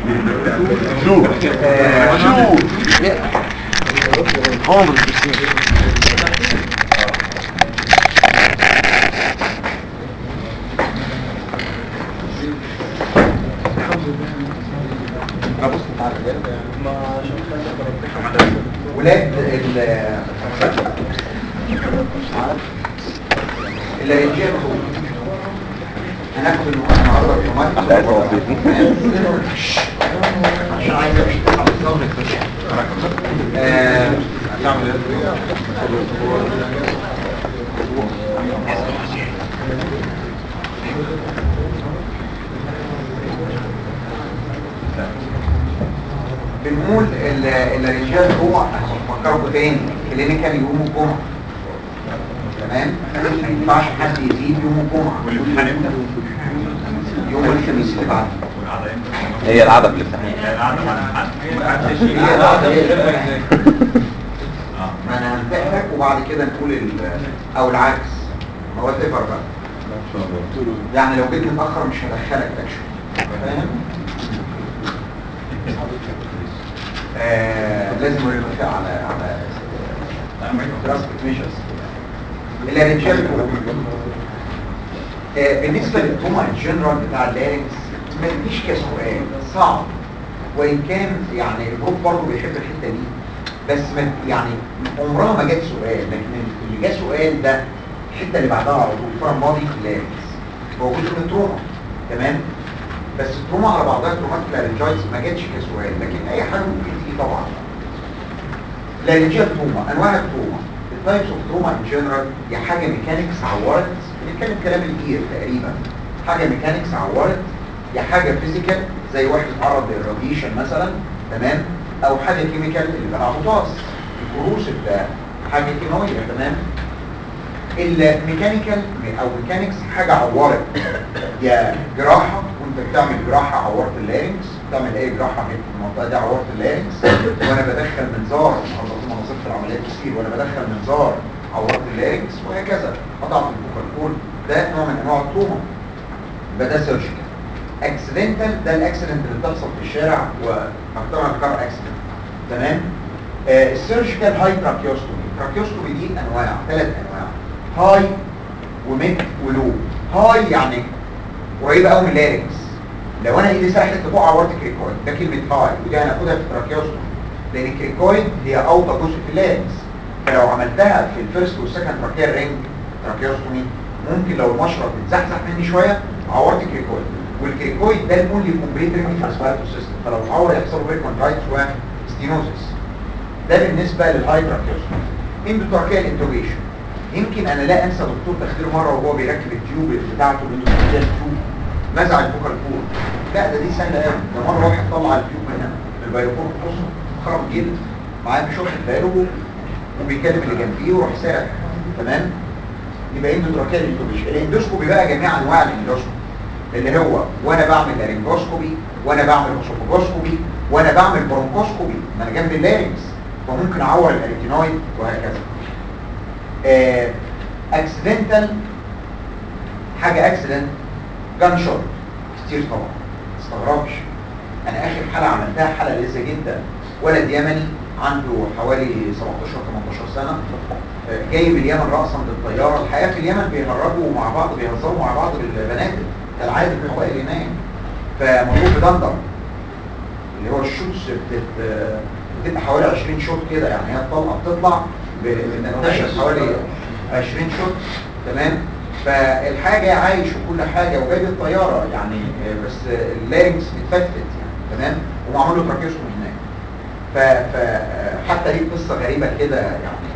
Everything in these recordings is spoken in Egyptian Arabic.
شو آه، شو غامض الجسم بص تعالى ولاد ال الرجال دول هناخد النهارده التومات عشان عايز اشتغل على الصبر آه، بنقول ال- الرجال هو هفكركم تاني كلينيكال يوم الجمعه تمام ما ينفعش حد يزيد يوم الجمعه والامتحان امتى؟ يوم الخميس اللي بعده هي العادة في الامتحان القعده مع الامتحان هي القعدة هي الامتحان. ما انا هنتحرك وبعد كده نقول ال- او العكس هو تفر بقى يعني لو جيت متاخر مش هدخلك اكشن فاهم آه لازم نتفق على على دراسه ميجرز الرجال آه بالنسبه للتوما الجنرال بتاع اللارنكس ما تجيش كسؤال صعب وان كان يعني الجروب برضه بيحب الحته دي بس ما يعني عمرها ما جت سؤال لكن اللي جه سؤال ده الحته اللي بعدها على طول الفرع الماضي اللارنكس موجود في التروما تمام بس التروما على بعضها ترومات لارنجايتس ما جاتش كسؤال لكن اي حاجه ممكن تيجي طبعا لارنجيال تروما انواع التروما التايبس اوف تروما ان جنرال يا حاجه ميكانيكس عورت بنتكلم كلام الجير تقريبا حاجه ميكانيكس عورت يا حاجه فيزيكال زي واحد اتعرض للراديشن مثلا تمام او حاجه كيميكال اللي بقى بوتاس الكروسيف ده حاجه كيماويه تمام الميكانيكال او ميكانيكس حاجه عورت يا جراحه وانت بتعمل جراحه عورت اللارنكس بتعمل اي جراحه في المنطقه دي عورت اللارنكس وانا بدخل منظار حضرتك ما وصلت العمليات كتير وانا بدخل منظار عورت اللارنكس وهكذا قطعت البوكالكول ده نوع من انواع التروما يبقى ده سيرجيكال اكسيدنتال ده الاكسيدنت اللي بتحصل في الشارع واكترها كار اكسيدنت تمام آه السيرجيكال هاي تراكيوستومي التراكيوستومي دي انواع ثلاث انواع هاي وميد ولو هاي يعني قريبه قوي من اللارنكس لو انا ايدي سرحت لفوق عورت كريكويد ده كلمه هاي ودي هناخدها في التراكيوستومي لان الكريكويد هي اوطى جزء في اللارنكس فلو عملتها في الفيرست والسكند تراكيال رينج تراكيوستومي ممكن لو المشرط اتزحزح مني شويه عورت كريكويد والكريكويد ده الاونلي كومبليت رينج في الاسبيراتو سيستم فلو اتعور يحصل له بيركونترايتس وستينوزس ده بالنسبه للهاي تراكيوستومي اندوتراكيال انتوبيشن يمكن انا لا انسى دكتور تخدير مره وهو بيركب التيوب بتاعته الاندوتراكيال تيوب نزع الفوكال كور لا ده دي سهله قوي ده مره واحد طلع التيوب من هنا من البايروفون بص خرب جدا معاه مش واخد باله وبيكلم اللي جنبيه وراح سارح تمام يبقى اندوتراكيال انتوبيشن الاندوسكوبي بقى جميع انواع الاندوسكوبي اللي هو وانا بعمل لارنجوسكوبي وانا بعمل اسوفوجوسكوبي وانا بعمل برونكوسكوبي ما انا جنب اللارنكس فممكن اعور الاريتينويد وهكذا آه اكسيدنتال حاجه اكسيدنت جان شوت كتير طبعا ما تستغربش انا اخر حاله عملتها حاله لذيذه جدا ولد يمني عنده حوالي 17 18 سنه آه، جاي من اليمن راسا بالطياره الحقيقه في اليمن بيهرجوا مع بعض بيهزروا مع بعض بالبنات كالعاده في الحوائل هناك فمطلوب بدندر اللي هو الشوتس بتت... بتبقى حوالي 20 شوط كده يعني هي الطلقه بتطلع بتنتشر حوالي 20 شوط تمام فالحاجه عايش وكل حاجه وجاي الطياره يعني آه، بس آه، اللارنكس اتفتفت يعني تمام ومعمول له تراكيوستومي هناك ف- ف آه، حتى ليه قصه غريبه كده يعني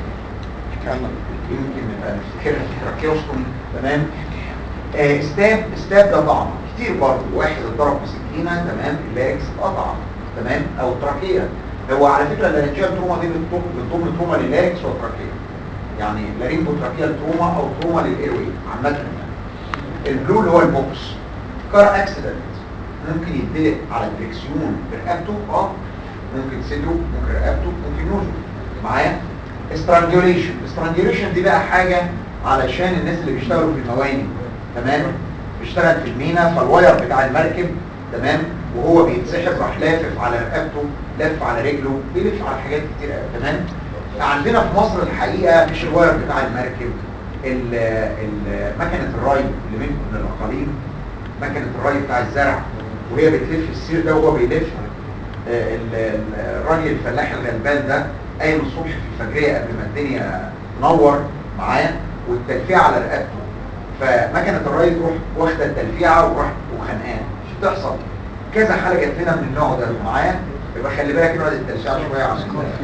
يمكن نبقى نفتكرها في تراكيوستومي تمام آه، ستاب ستاب ده طعم كتير برضه واحد اتضرب بسكينه تمام اللارنكس اتقطع تمام او تراكيه هو على فكره اللارنجيال تروما دي بتضم بتضم تروما للارنكس والتراكيه يعني لارينجو تراكيال تروما او تروما للايروي عامه يعني البلو اللي هو البوكس كار اكسيدنت ممكن يتدلق على الدركسيون برقبته اه ممكن صدره ممكن رقبته ممكن نوزه معايا استرانجوليشن استرانجوليشن دي بقى حاجه علشان الناس اللي بيشتغلوا في المواني تمام بيشتغل في المينا فالواير بتاع المركب تمام وهو بيتسحب راح لافف على رقبته لف على رجله بيلف على حاجات كتير قوي تمام عندنا في مصر الحقيقه مش الواير بتاع المركب ال- ال- مكنه الري اللي منكم من الاقاليم مكنه الري بتاع الزرع وهي بتلف السير ده وهو بيلف آه، ال- ال- الراجل الفلاح الغلبان ده قايم الصبح في الفجريه قبل ما الدنيا تنور معاه والتلفيع على رقبته فمكنه الري تروح واخده التلفيعه وراح وخانقاه مش بتحصل كذا حاله جت لنا من النوع ده معايا يبقى خلي بالك نقعد التلفيعه شويه عشان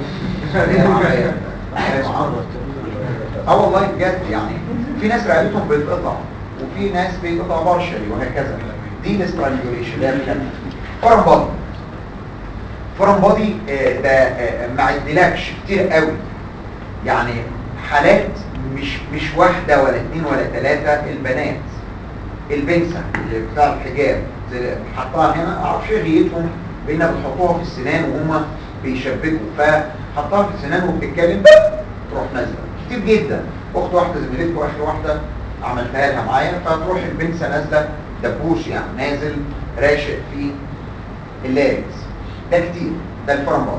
اه والله بجد يعني في ناس رقبتهم بتقطع وفي ناس بيتقطع بارشلي وهكذا دي الاسترانجوليشن اللي هي الخنقه فرم بادي فرم بادي آه، ده آه، ما عدلكش كتير قوي يعني حالات مش مش واحده ولا اتنين ولا تلاته البنات البنسة اللي بتاع الحجاب زي حطها هنا اعرفش ايه غيتهم بينا بتحطوها في السنان وهم بيشبكوا فحطها في السنان وبتتكلم تروح نازله كتير جدا اخت واحده زميلتكم اخر واحده عملتها لها معايا فتروح البنسة نازله دبوس يعني نازل راشق في اللاركس ده كتير ده الفرمبات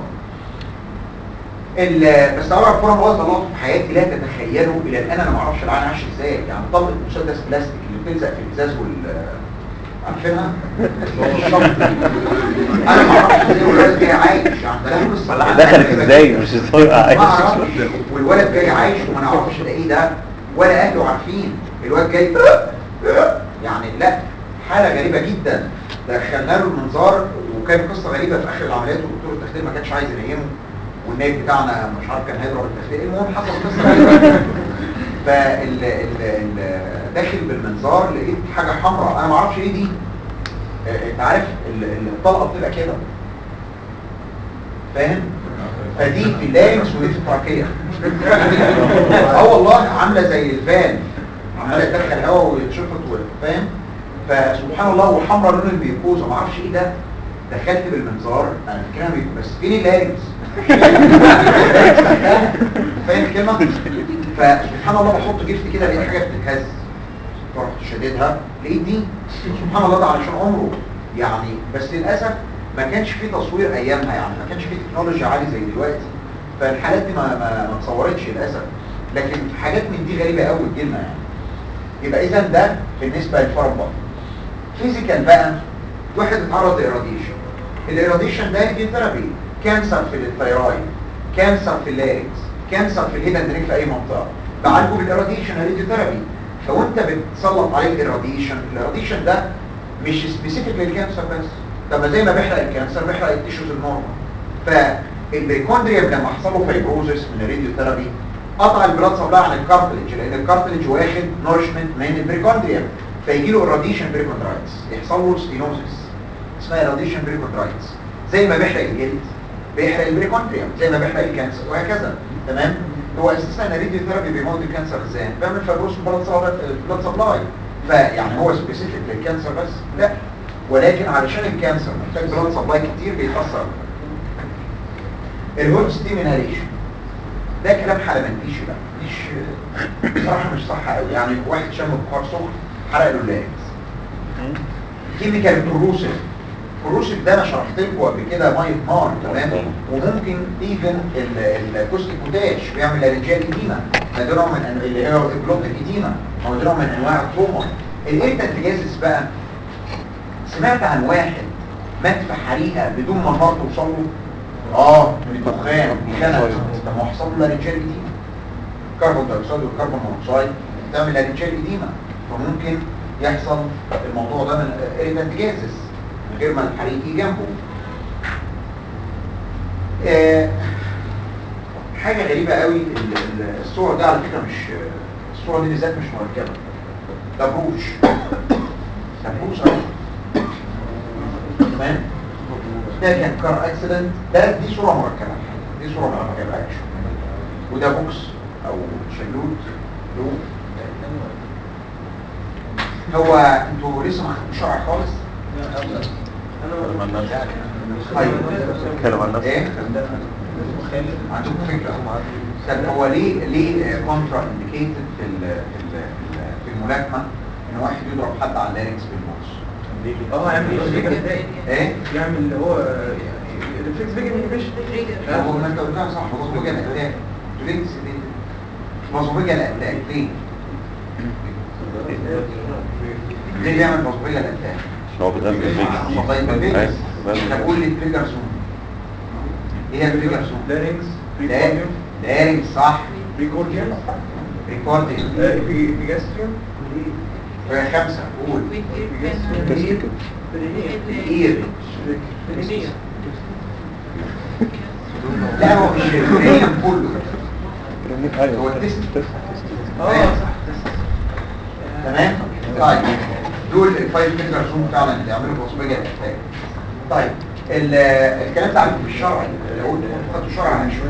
ال- بس طبعا الفرن باظ طلعته في حياتي لا تتخيلوا الى الان انا ما اعرفش العين عاش ازاي يعني طلقه مسدس بلاستيك اللي بتلزق في الازاز وال عارفينها؟ انا ما اعرفش ازاي والولد جاي عايش يعني ده له قصه دخلت ازاي مش ازاي ما عايش اعرفش والولد جاي عايش وما نعرفش ده ايه ده ولا اهله عارفين الواد جاي يعني لا حاله غريبه جدا دخلنا له المنظار وكان قصه غريبه في اخر العمليات ودكتور التخدير ما كانش عايز ينيمه والنايب بتاعنا مش عارف كان هيضرب التخدير المهم حصل قصه غريبه فال ال- ال- داخل بالمنظار لقيت حاجه حمراء انا ما اعرفش ايه دي آه، انت عارف ال- ال- الطلقه بتبقى كده فاهم فدي في اللارنكس ودي في التراكيه اه والله عامله زي الفان عماله تدخل هواء ويتشفط و- فاهم فسبحان الله وحمرا لون الميكوزا ما اعرفش ايه ده دخلت بالمنظار انا فاكرها ميكو- بس فين اللارنكس فاهم الكلمه فسبحان الله بحط جفت كده لقيت حاجه بتتهز رحت شديدها لقيت دي سبحان الله ده علشان عمره يعني بس للاسف ما كانش في تصوير ايامها يعني ما كانش في تكنولوجيا عاليه زي دلوقتي فالحالات دي ما ما, ما اتصورتش للاسف لكن حاجات من دي غريبه قوي تجيلنا يعني يبقى اذا ده بالنسبه للفرم بقى فيزيكال بقى واحد اتعرض لإراديشن الإراديشن ده دي ثيرابي كانسر في الثيرويد كانسر في اللاريكس كانسر في الهيدن دريك في اي منطقه بعالجه بالإراديشن هيدي ثيرابي لو انت بتسلط عليه الإراديشن الإراديشن ده مش سبيسيفيك للكانسر بس طب ما زي ما بيحرق الكانسر بيحرق التيشوز النورمال فالبريكوندريا لما حصل له فايبروزس من الراديو ثيرابي قطع البلاد سبلاي عن الكارتلج لان الكارتلج واخد نورشمنت من البريكوندريا فيجي له راديشن بريكوندرايتس يحصل له ستينوزس اسمها راديشن بريكوندرايتس زي ما بيحرق الجلد بيحرق البريكوندريا زي ما بيحرق الكانسر وهكذا تمام هو اساسا الراديو ثيرابي بيموت الكانسر ازاي بيعمل فايبروس بلاد سبلاي فيعني هو سبيسيفيك للكانسر بس لا ولكن علشان الكانسر محتاج بلاد سبلاي كتير بيتاثر الهولد ستيم انهاليشن ده كلام حلمنتيشي بقى مش بصراحه مش صح قوي يعني واحد شم بخار سخن حرق له اللارنكس كيميكال كروسيف كروسيف ده انا شرحت لكم قبل كده ميه نار تمام وممكن ايفن الكوست بوتاش بيعمل الرجال اديما ده نوع من أن- اللي هو البلوك اديما هو ده نوع من انواع التروما الارتجازس بقى سمعت عن واحد مات في حريقه بدون ما النار توصل له اه من الدخان خنق طب ما هو حصل له رجال اديما كربون دايوكسيد والكربون مونوكسيد تعمل رجال اديما فممكن يحصل الموضوع ده من اريتنت جازس من غير ما الحريق يجي جنبه آه، حاجه غريبه قوي ال- ال- الصور ده على فكره مش الصور دي بالذات مش مركبه ده بروش ده بروش اهو تمام ده كان كار اكسيدنت ده دي صوره مركبه دي صوره مركبه اكشن وده بوكس او شلوت له هو انتوا لسه ما خدتوش شرع خالص ايوه اتكلم عن نفسك ايه عندكم فكره طب هو ليه ليه كونترا انديكيتد في ال- في ال- في الملاكمه ان واحد يضرب حد على اللارنكس بالبوكس اه يعمل ايه يعمل اللي هو يعني الريفلكس فيجن انهبيشن هو ما انت قلتها صح مظبوطه الاتاك ليه مظبوطه الاتاك ليه ليه بيعمل مظبوطه الاتاك هو بيتقال بالفيجن طيب الفيجن أيوة، بس. احنا بنقول لي التريجر زون ايه هي التريجر زون لارينكس لارينج لارينج صح بريكورديوم ريكوردنج بيجاستريوم خمسة قول بيجاستريوم الاير لا هو مش الكريم كله هو التست اه صح تمام طيب دول الفايف فينجر زوم فعلا اللي يعملوا بوسبيجا الاتاك طيب ال- الكلام ده عارفه في الشرع لو انتوا كنتوا خدتوا الشرع هنشوف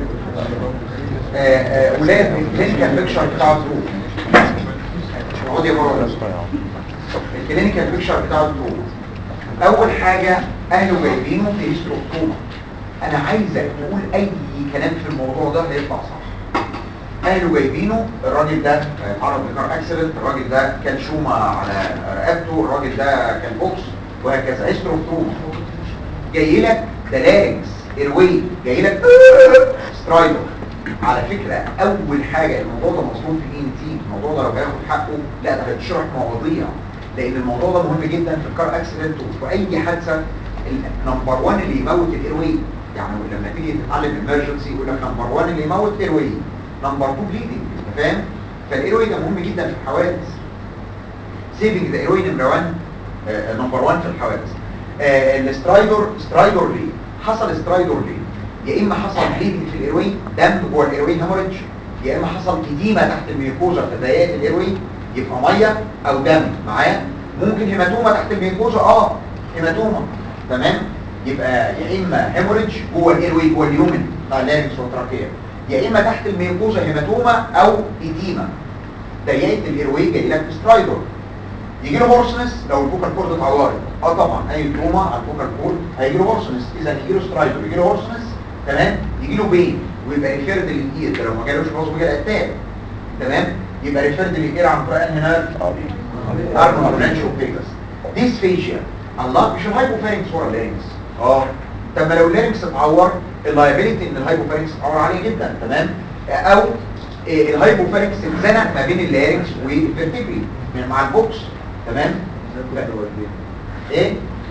ولاد الكلينيكال بيكشر بتاع الظروف اقعد يا مرة الكلينيكال بيكشر بتاع الظروف اول حاجه اهله جايبينه في هيستروكتوما انا عايزك تقول اي كلام في الموضوع ده هيطلع صح اهله جايبينه الراجل ده اتعرض لكار اكسيدنت الراجل ده كان شومة على رقبته الراجل ده كان بوكس وهكذا هيستروكتوما جاي لك ده لارنكس ايروي جاي لك سترايدر على فكرة اول حاجة الموضوع ده مظلوم في ان تي الموضوع ده لو هياخد حقه لا ده هيتشرح مواضيع لان الموضوع ده مهم جدا في الكار اكسيدنت وفي اي حادثة النمبر 1 اللي يموت الايروي يعني لما تيجي تتعلم امرجنسي يقول لك نمبر 1 اللي يموت ايروي نمبر 2 بليدنج انت فاهم فالايروي ده مهم جدا في الحوادث سيفنج ذا ايروي نمبر 1 نمبر 1 في الحوادث آه، السترايدر سترايدر ليه حصل سترايدر ليه يا اما حصل بليدنج في الايروي دم جوه الايروي هيموريدج يا اما حصل اديمه تحت الميوكوزا في ضيقات الايروي يبقى ميه او دم معايا ممكن هيماتوما تحت الميوكوزا اه هيماتوما تمام يبقى يا اما هيموريدج جوه الايروي جوه اليومن بتاع اللارنكس والتراكيه يا اما تحت الميوكوزا هيماتوما او اديمه ضيقه الايروي جاي لك سترايدر يجي له هورسنس لو الفوكال كورد اتعورت اه طبعا اي تروما على الفوكال كورد هيجي له هورسنس اذا يجي له سترايدر يجي له هورسنس تمام يجي له بين ويبقى ريفيرد للايد ده لو ما جالوش باص بيجي الاتاك تمام يبقى ريفيرد للايد عن طريق انهنار ارنولد برانش اوف فيجاس ديسفيجيا الله مش الهايبوفارينكس ورا اللارينكس اه طب ما لو اللارينكس اتعور اللايبيليتي ان الهايبوفارينكس اتعور عاليه جدا تمام او إيه، الهايبوفارينكس اتزنق ما بين اللارينكس والفيرتيبري مع البوكس تمام ايه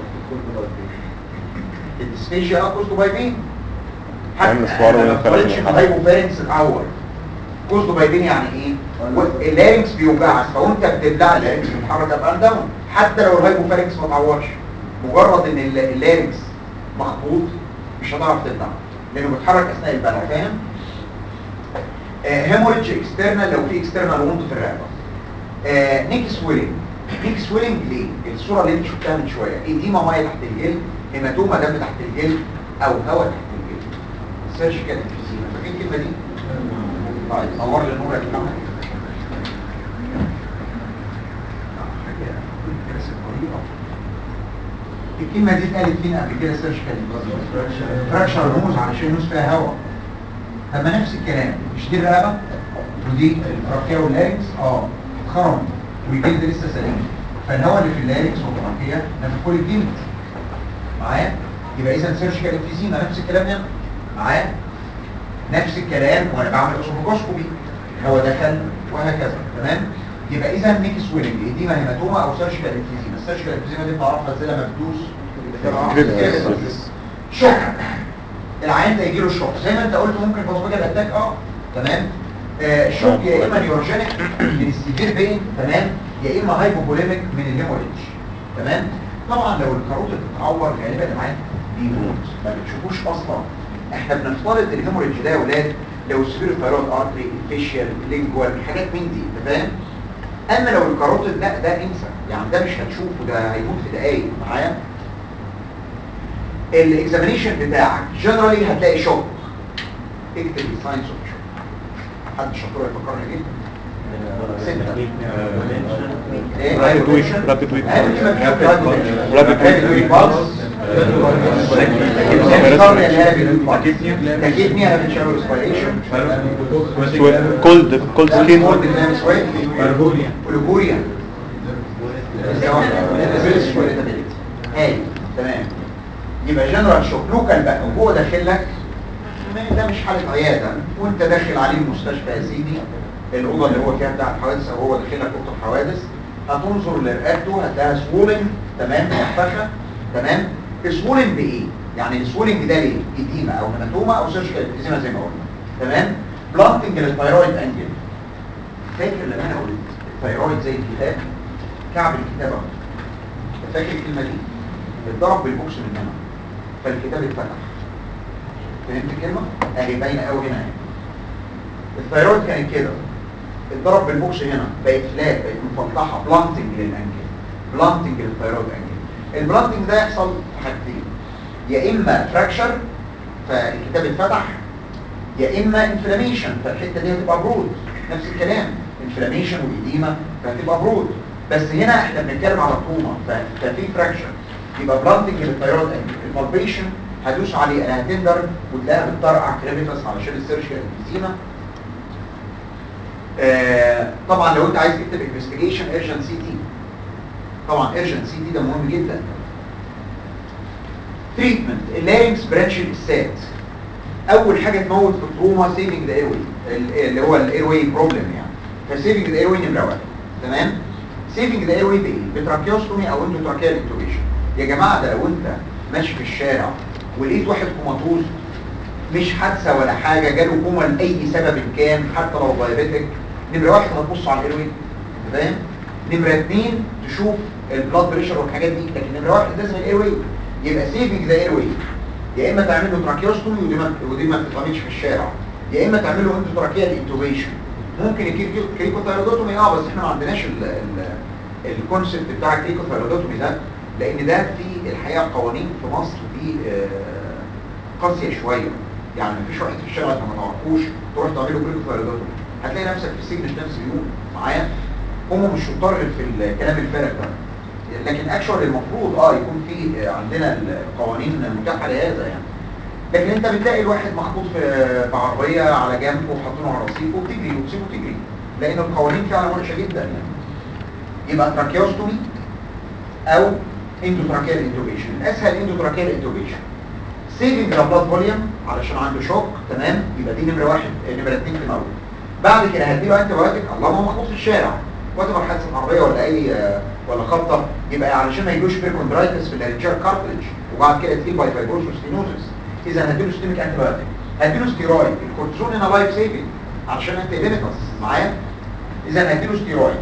الديسفيجيا كوست باي بين عامل صور ما وينفع قلتش لازم الهايبوفارينكس اتعور كوست باي بين يعني ايه اللارينكس بيوجعك فوانت بتبلع اللارينكس بيتحرك اب اند داون حتى لو الهايبوفارينكس ما اتعورش مجرد ان الل- اللارينكس مخبوط مش هتعرف تبلع لانه بيتحرك اثناء البلع فاهم هيموريدج اكسترنال لو في اكسترنال وونت في الرقبه آه نيك سويلنج نيك سويلنج ليه الصوره اللي انت شفتها من شويه ايديما ميه تحت الجلد هيماتوما دم تحت الجلد او هواء تحت الجلد سيرجيكال انفيزيما فاكرين الكلمه دي طيب نور لي النور يا محمد حاجه رسم رهيبه الكلمه دي اتقالت فين قبل كده سيرجيكال فراكشر نوز علشان النوز فيها هواء طب ما نفس الكلام مش دي الرقبه ودي التراكيه واللاريكس اه اتخرم والجلد لسه سليم فالهواء اللي في اللاريكس والتراكيه ده في كل الجلد معايا يبقى اذا سيرجيكال انفيزيما نفس الكلام هنا معايا نفس الكلام وانا بعمل اسوفوجوسكوبي الهواء دخل وهكذا تمام يبقى اذا نيك سويلنج ايديما هيماتوما او سيرجيكال انفيزيما السيرجيكال انفيزيما دي بتعرفها ازاي لما بتدوس كريبس. شوك العيان ده يجي له شوك زي ما انت قلت ممكن بوسبيجا الاتاك اه تمام آه شوك يا اما نيوروجينيك من السيفير بين تمام يا اما هايبوبوليميك من الهيموريدج تمام طبعا لو الكاروتيد اتعور غالبا العيان بيموت ما بتشوفوش اصلا احنا بنفترض الهيموريدج ده يا ولاد لو السيفير ثايرويد ارتري الفيشيال لينجوال حاجات من دي انت فاهم اما لو الكاروتيد لا ده انسى يعني ده مش هتشوفه ده هيموت في دقايق معايا الاكزامينيشن بتاعك جنرالي هتلاقي شوك اكتب الساينس اوف شوك حد شطور يفكرني جدا ستة ايه Rapid weak, rapid weak أهم pulse. كلمة في Rapid rapid pulse. rapid weak pulse. تكيدني انا بتشاور اسبيريشن Sweat, cold, cold skin. وليكوريا يبقى جنرال شوك لوكال بقى وهو داخل لك ما- ده مش حاله عياده وانت داخل عليه المستشفى يا سيدي الاوضه اللي هو فيها بتاع الحوادث او هو داخل لك اوضه الحوادث هتنظر لرقبته هتلاقيها سوولن تمام منفخه تمام سوولن بايه؟ يعني السوولنج ده ليه؟ اديمه او هيماتوما او سيرجيكال اديمه زي ما قلنا تمام؟ بلانتنج للثايرويد انجل فاكر لما انا قلت الثايرويد زي الكتاب كعب الكتاب اهو أنت فاكر الكلمه دي؟ اتضرب بالبوكس من هنا فالكتاب اتفتح فهمت الكلمه؟ اهي باينه قوي هنا اهي الثايرويد كانت كده اتضرب بالبوكس هنا بقت فلات بقت مفتحه بلانتنج للانجل بلانتنج للثايرويد انجل البلانتنج ده يحصل في حاجتين يا اما فراكشر فالكتاب اتفتح يا اما انفلاميشن فالحته دي هتبقى برود نفس الكلام انفلاميشن وإديمة فهتبقى برود بس هنا احنا بنتكلم على طومه ففي فراكشر يبقى بلانتنج للثايرويد انجل البالبيشن هدوس عليه انا هتندر وتلاقيها بتطرقع كريميتاس علشان السيرشيال انفيزيما آه طبعا لو انت عايز تكتب انفستيجيشن ايرجنت سي تي طبعا ايرجنت سي تي ده مهم جدا تريتمنت اللارينكس برانش السات اول حاجه تموت في التروما سيفنج ذا ايروي اللي هو الايروي بروبلم يعني فسيفنج ذا ايروي نمره واحد تمام سيفنج ذا ايروي بايه بتراكيوستومي او اندوتراكيال انتوبيشن يا جماعه ده لو انت ماشي في الشارع ولقيت واحد كوماتوز مش حادثه ولا حاجه جاله كوما لاي سبب كان حتى لو دايابيتك نمره واحد هتبص على الايروي انت فاهم نمره اثنين تشوف البلاد بريشر والحاجات دي لكن نمره واحد لازم الايروي يبقى سيفنج ذا ايروي يا اما تعمل له تراكيوستومي ودي ما ودي ما بتتعملش في الشارع يا اما تعمل له اندوتراكيال انتوبيشن ممكن الكريكوثايرودوتومي اه بس احنا ما عندناش الكونسيبت بتاع الكريكوثايرودوتومي ده لان ده في الحقيقه قوانين في مصر دي آه، قاسيه شويه يعني مفيش واحد في الشارع انت ما تعرفوش تروح تعمل له كريكوثايرودوتومي هتلاقي نفسك في السجن في نفس اليوم معايا هم مش شطار غير في الكلام الفارغ ده لكن اكشوال المفروض اه يكون في عندنا القوانين متاحه لهذا يعني لكن انت بتلاقي الواحد محطوط في في عربيه على جنب وحاطينه على رصيف وبتجري وتسيبه تجري لان القوانين فعلا وحشه جدا يعني يبقى تراكيوستومي او اندوتراكيال انتوبيشن الاسهل اندوتراكيال انتوبيشن سيفنج بلاد فوليوم علشان عنده شوك تمام يبقى دي نمره واحد آه، نمره اثنين في الاول بعد كده هديله انتي بايوتيك الله ما هو محطوط في الشارع وتبقى حادثه عربيه ولا اي آه، ولا خبطه يبقى علشان ما يجوش بيركوندرايتس في الاريتشار كارتريج وبعد كده تهيل باي فايبروسوس ستينوزس اذا هديله ستيميك انتي بايوتيك هديله ستيرويد الكورتيزون هنا لايف سيفنج علشان انت ليميتس معايا اذا هديله ستيرويد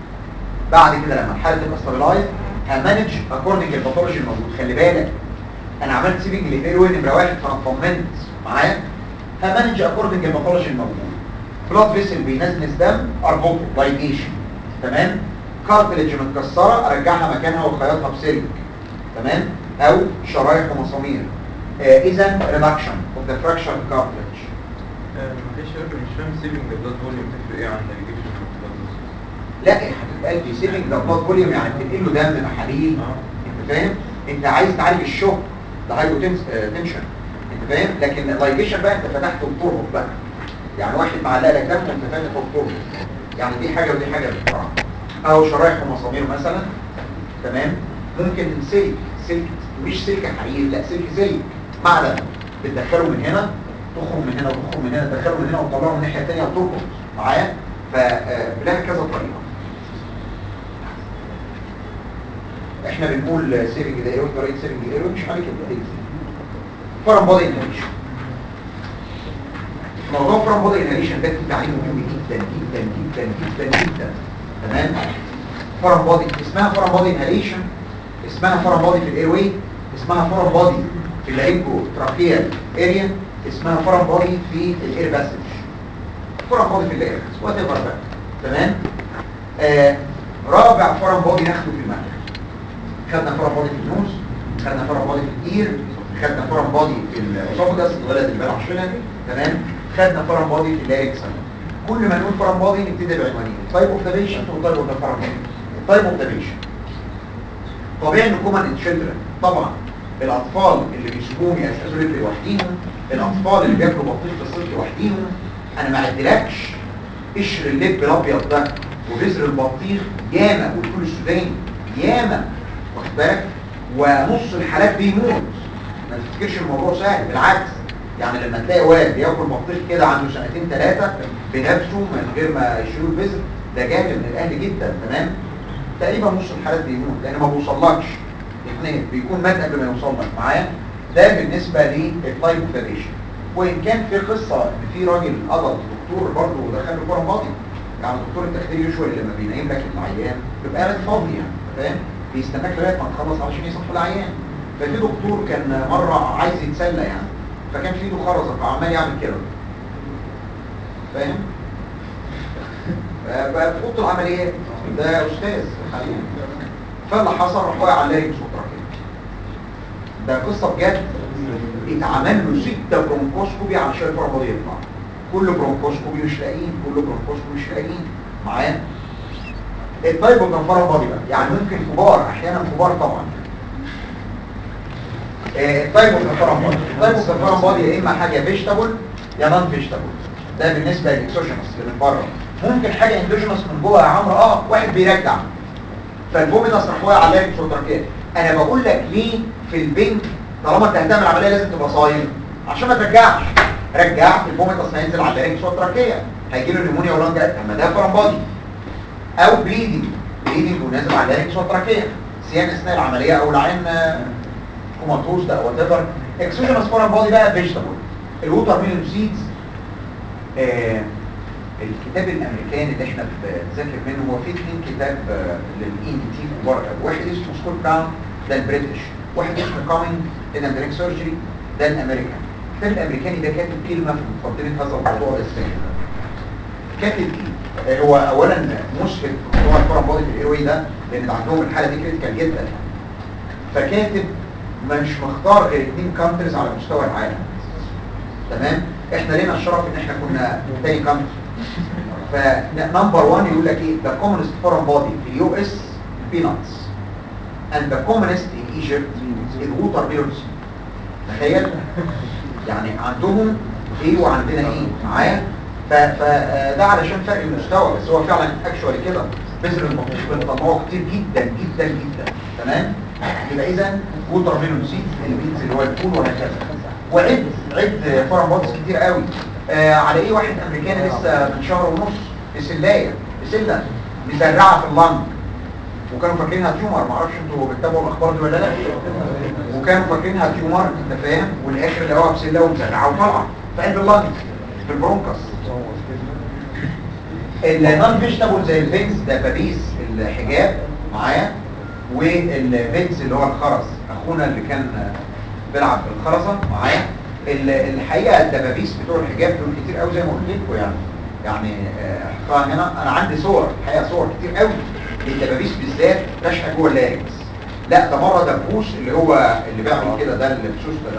بعد كده لما الحاله تبقى ستابلايز همانج اكوردنج الباثولوجي الموجود خلي بالك انا عملت سيفنج للهيروين نمره واحد فانا اطمنت معايا همانج اكوردنج الباثولوجي الموجود بلاد فيسل بينزنس دم اربطه لايجيشن تمام كارتلج متكسره ارجعها مكانها واخيطها بسلك تمام او شرايح ومسامير آه اذا ريدكشن اوف ذا فراكشر كارتلج معلش يا رب مش فاهم سيفنج البلاد فوليوم تفرق ايه عن نافيجيشن لا يا حبيب قلبي سيفنج ذا بلاد فوليوم يعني بتنقل له دم محاليل انت فاهم انت عايز تعالج الشوك ده هايبو تنشن انت فاهم لكن اللايجيشن بقى انت فتحت الطرق بقى يعني واحد معلق لك دم وانت فاتح الطرق يعني دي حاجه ودي حاجه بصراحه او شرايح ومسامير مثلا تمام ممكن سلك سلك مش سلك حرير لا سلك سلك معدن بتدخله من هنا تخرج من هنا وتخرج من هنا تدخله من هنا وتطلعه من الناحيه الثانيه وتربط معايا فلها كذا طريقه احنا بنقول سيفنج ده ايرون طريقه سيفنج ايرون مش عليك الطريقه فرم بودي انهاليشن موضوع فرم بودي انهاليشن ده فيه تعليم مهم جدا جدا جدا جدا جدا تمام فرم بودي اسمها فرم بودي انهاليشن اسمها فرم بودي في الاير اسمها فرم بودي في اللارينجو تراكيال اريا اسمها فرم بودي في الاير باسج فرم بودي في الاير وات ايفر بقى تمام آه رابع فرم بودي ناخده في المنهج خدنا فرم بودي في النوز خدنا فرم بودي في الاير خدنا فرم بودي في الاسوفجاس الولد اللي بلع شلل تمام خدنا فرم بودي في اللاريكس كل ما نقول فرم بودي نبتدي بعنوانين تايب اوف ذا بيشنت وتايب اوف ذا فرم بودي تايب اوف ذا بيشنت طبيعي ان كومن ان تشيلدرن طبعا الاطفال اللي بيسيبوهم يأسسوا رجل لوحديهم الاطفال اللي بياكلوا بطيخ في الصيف لوحديهم انا ما عدلكش قشر اللب الابيض ده وبذر البطيخ ياما والفول السوداني ياما واخد بالك ونص الحالات بيموت ما تفتكرش الموضوع سهل بالعكس يعني لما تلاقي واد بياكل بطيخ كده عنده سنتين ثلاثه بنفسه من غير ما يشيلوا البذر ده جاهل من الاهل جدا تمام تقريبا نص الحالات بيموت لان ما بيوصلكش اثنين بيكون مات قبل ما يوصل لك معايا ده بالنسبه للتايبوفيليشن وان كان في قصه ان في راجل قضى دكتور برضه دخل له كوره فاضي يعني دكتور التخدير يشوي لما بينيم لك العيان بيبقى قاعد فاضي يعني فاهم بيستناك لغايه ما تخلص علشان يصحي العيان ففي دكتور كان مره عايز يتسلى يعني فكان في ايده خرزه فعمال يعمل كده فاهم بقى في اوضه العمليات ده استاذ حاليا فاللي حصل راح واقع على اللارنكس وتراكيب ده قصه بجد اتعمل له ستة برونكوسكوبي علشان الفرمض يطلع كل برونكوسكوبي مش لاقيين كل برونكوسكوبي مش لاقيين معايا الطيب كان فرع بادي بقى يعني ممكن كبار احيانا كبار طبعا آه، الطيب كان فرع بادي الطيب كان فرع بادي يا اما حاجه فيجيتابل يا نون فيجيتابل ده بالنسبه للاكسوجينوس اللي من بره ممكن حاجه اندوجينوس من جوه يا عمرو اه واحد بيرجع فالفوميتس راح واقع على اللارنكس والتراكيه انا بقول لك ليه في البنك طالما انت هتعمل عمليه لازم تبقى صايم عشان ما ترجعش رجعت الفوميتس هينزل على اللارنكس والتراكيه هيجي له نيمونيا ولانج اما ده فرمبادي او بليدنج بليدنج ونازل على اللارنكس والتراكيه سيان اثناء العمليه او العين آه، كوماتوز ده وات ايفر اكسوجينوس فرمبادي بقى فيجيتابل الووتر ميلون سيدز آه الكتاب الامريكاني اللي احنا بنذاكر منه هو في اثنين كتاب للاي ان تي كبار قوي. واحد اسمه سكول براون ده البريتش واحد اسمه كومينج ان امريكان سيرجري ده الامريكان الكتاب الامريكاني ده كاتب كلمه في مقدمه هذا الموضوع ازاي كاتب ايه آه، هو اولا مسهل في موضوع الفورم بودي في الايروي ده لان عندهم الحاله دي كريتيكال جدا فكاتب مش مختار غير اثنين كانتريز على مستوى العالم تمام احنا لينا الشرف ان احنا كنا تاني كانتري فنمبر 1 يقول لك ايه the commonest foreign body في اليو اس peanuts and the commonest in Egypt الووتر ميلونز تخيل يعني عندهم ايه وعندنا ايه معايا فده علشان فرق المستوى بس هو فعلا اكشوالي كده بذر البطيخ بنطلعه كتير جدا جدا جدا تمام يبقى اذا ووتر ميلون سيد اللي بينزل اللي هو الفول وهكذا وعد عد فورم بودز كتير قوي آه على ايه واحد امريكاني لسه من شهر ونص بسلايه بسله مزرعه في اللنج وكانوا فاكرينها تيومر معرفش انتوا بتتابعوا الاخبار دي ولا لا وكانوا فاكرينها تيومر انت فاهم والاخر لقوها بسله ومزرعه وطالعه في قلب اللنج في البرونكس النون فيجيتابل زي الفينز ده بابيس الحجاب معايا والفينز اللي هو الخرز اخونا اللي كان بيلعب بالخرزه معايا ال- الحقيقه الدبابيس بتوع الحجاب دول كتير قوي زي ما قلت لكم يعني يعني آه، احطها هنا انا عندي صور الحقيقه صور كتير قوي للدبابيس بالذات راشقه جوه اللارنكس لا ده مره دبوس اللي هو اللي بيعمل كده ده اللي بسوس ده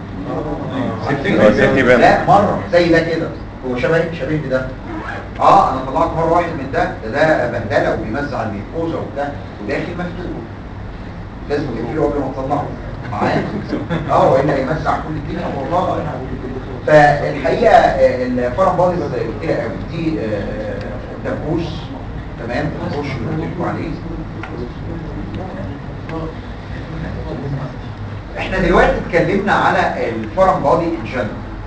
هو سيفتي بان. لا مره زي ده كده هو شبه شبيه ده اه انا طلعت مره واحد من ده ده ده بهدله وبيمزع الميكوزا وبتاع وداخل مفتوح لازم تقفله قبل ما تطلعه معايا اه والا هيمزع كل الدنيا والله فالحقيقه آه، الفرن باديز كتير قوي دي آه، دبوس تمام دبوس اللي قلت لكم عليه احنا دلوقتي اتكلمنا على الفورم بادي ان جنرال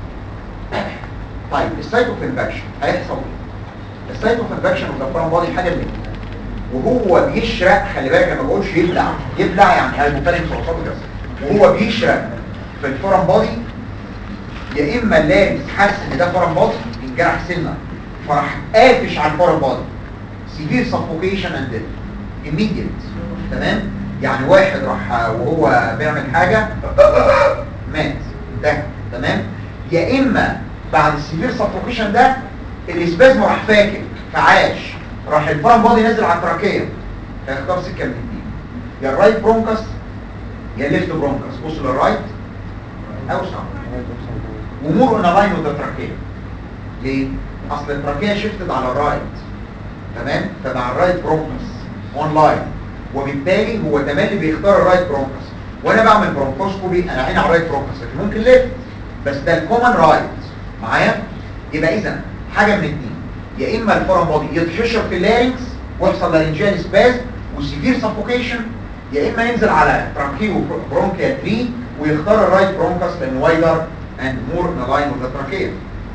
طيب السايت اوف انفكشن هيحصل ايه السايت اوف انفكشن اوف الفورم بادي حاجه من وهو بيشرق خلي بالك انا ما بقولش يبلع يبلع يعني هايبوثالاموس واسوفيجاس وهو بيشرق في الفورم بادي يا اما اللارس حس ان ده فورم بادي انجرح سنه فراح قافش على الفورم بادي سيفير سفوكيشن اند immediate تمام يعني واحد راح وهو بيعمل حاجه مات ده تمام يا اما بعد السيفير سفوكيشن ده الاسبازم راح فاكر فعاش راح الفرن بادي نازل على التراكيه هيختار سكه من الاثنين يا الرايت برونكس يا الليفت برونكس بص للرايت اوسع ومور اون لاين وذ التراكيه ليه؟ اصل التراكيه شفتت على الرايت تمام فمع الرايت برونكس اون لاين وبالتالي هو تملي بيختار الرايت برونكس وانا بعمل برونكوسكوبي انا عيني على الرايت برونكس لكن ممكن ليفت بس ده الكومن رايت معايا يبقى اذا حاجه من اتنين يا اما الفورم بودي يتحشر في اللارنكس ويحصل لارنجيال سباز وسيفير سفوكيشن يا اما ينزل على ترانكيو برونكيال تري ويختار الرايت برونكس لان وايدر اند مور ان لاين وذ تراكيه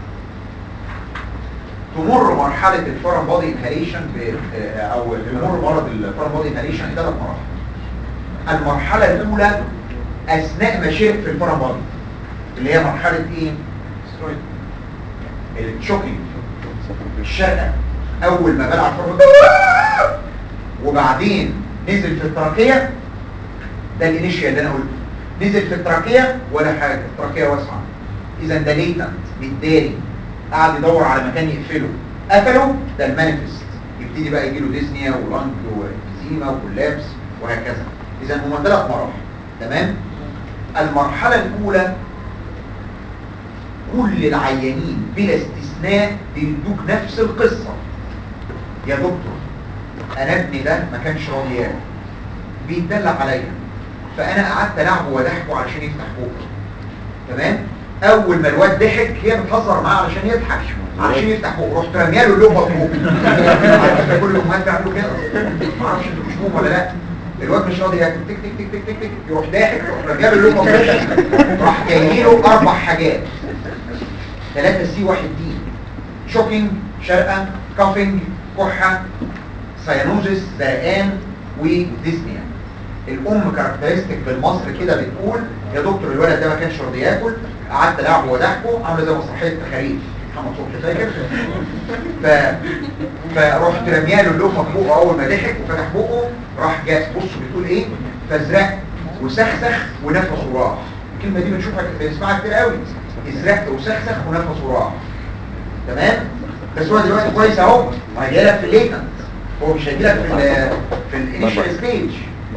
تمر مرحله الفورن بودي انهاليشن او تمر مرض الفورن بودي انهاليشن ثلاث مراحل المرحله الاولى اثناء ما شرب في الفورن بودي اللي هي مرحله ايه الشوكينج الشرقه اول ما بلع الفورن وبعدين نزل في التراكيه ده الانيشيال اللي انا قلته نزل في التراكيه ولا حاجه التراكيه واسعه اذا ده ليتنت متداري قعد يدور على مكان يقفله قفله ده المانيفست يبتدي بقى يجي له ديزنيا ولانج وإنزيما وكولابس وهكذا اذا هما ثلاث مراحل تمام المرحله الاولى كل العيانين بلا استثناء بيدوك نفس القصه يا دكتور انا ابني ده ما كانش راضي ياكل بيتدلع عليا فانا قعدت العبه وضحكه علشان يفتح بوقه تمام اول ما الواد ضحك هي بتهزر معاه علشان يضحك علشان يفتح بوقه رحت راميه له اللقمه في بوقه على فكره كل الامهات بيعملوا كده ما اعرفش انتوا بتشوفوهم ولا لا الواد مش راضي ياكل تك تك تك تك تك تك يروح ضاحك يروح راميه له اللقمه في بوقه راح جاي له اربع حاجات ثلاثة سي واحد دي شوكينج شرقة كافينج كحة سيانوزس زرقان وديسنيا الام كاركترستيك بالمصري كده بتقول يا دكتور الولد ده ما كانش راضي ياكل قعدت العبه وضحكه عامله زي مسرحيه تخاريف محمد صبحي فاكر ف فرحت رميها له اللقمه في بقه اول ما ضحك وفتح بقه راح جاء بص بتقول ايه فازرق وسخسخ ونفس وراح الكلمه دي بنشوفها بنسمعها كتير قوي ازرق وسخسخ ونفس وراح تمام بس هو دلوقتي كويس اهو وهيجي لك في الليتنت هو مش هيجي لك في ال في الانيشال ستيج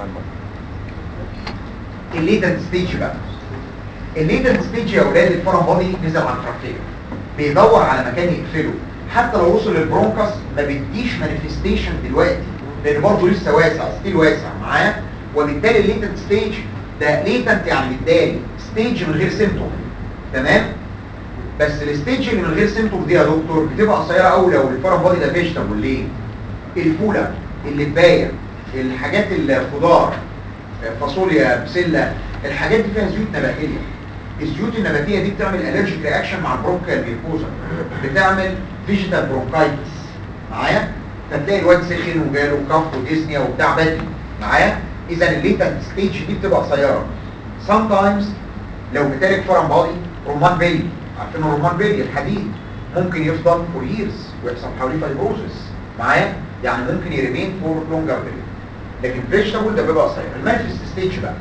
الليتنت ستيج بقى الليتنت ستيج يا اولاد الفرن بودي نزل على التراكيه بيدور على مكان يقفله حتى لو وصل للبرونكس ما بيديش مانيفستيشن دلوقتي لان برضه لسه واسع ستيل واسع معايا وبالتالي الليتنت ستيج ده ليتنت يعني بالتالي ستيج من غير سيمتوم تمام بس الستيج اللي من غير سيمتوم دي يا دكتور بتبقى قصيره قوي لو الفرن بودي ده فيجيتابل ليه الفوله اللبايه الحاجات الخضار فاصوليا بسله الحاجات دي فيها زيوت نباتيه الزيوت النباتيه دي بتعمل الرجيك رياكشن مع البرونكال ميوكوزا بتعمل فيجيتال برونكايتس معايا فتلاقي الواد سخن وجاله كف وديسنيا وبتاع بدري معايا اذا الليتنت ستيج دي بتبقى قصيره sometimes لو بتارك فرن بادي رومان بيلي عارفين الرومان بيلي الحديد ممكن يفضل فور ييرز ويحصل حواليه فايبروزس معايا يعني ممكن يريمين فور لونجر بيريد لكن فيجيتابل ده بيبقى قصير المانفست ستيج بقى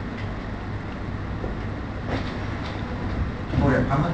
نور يا محمد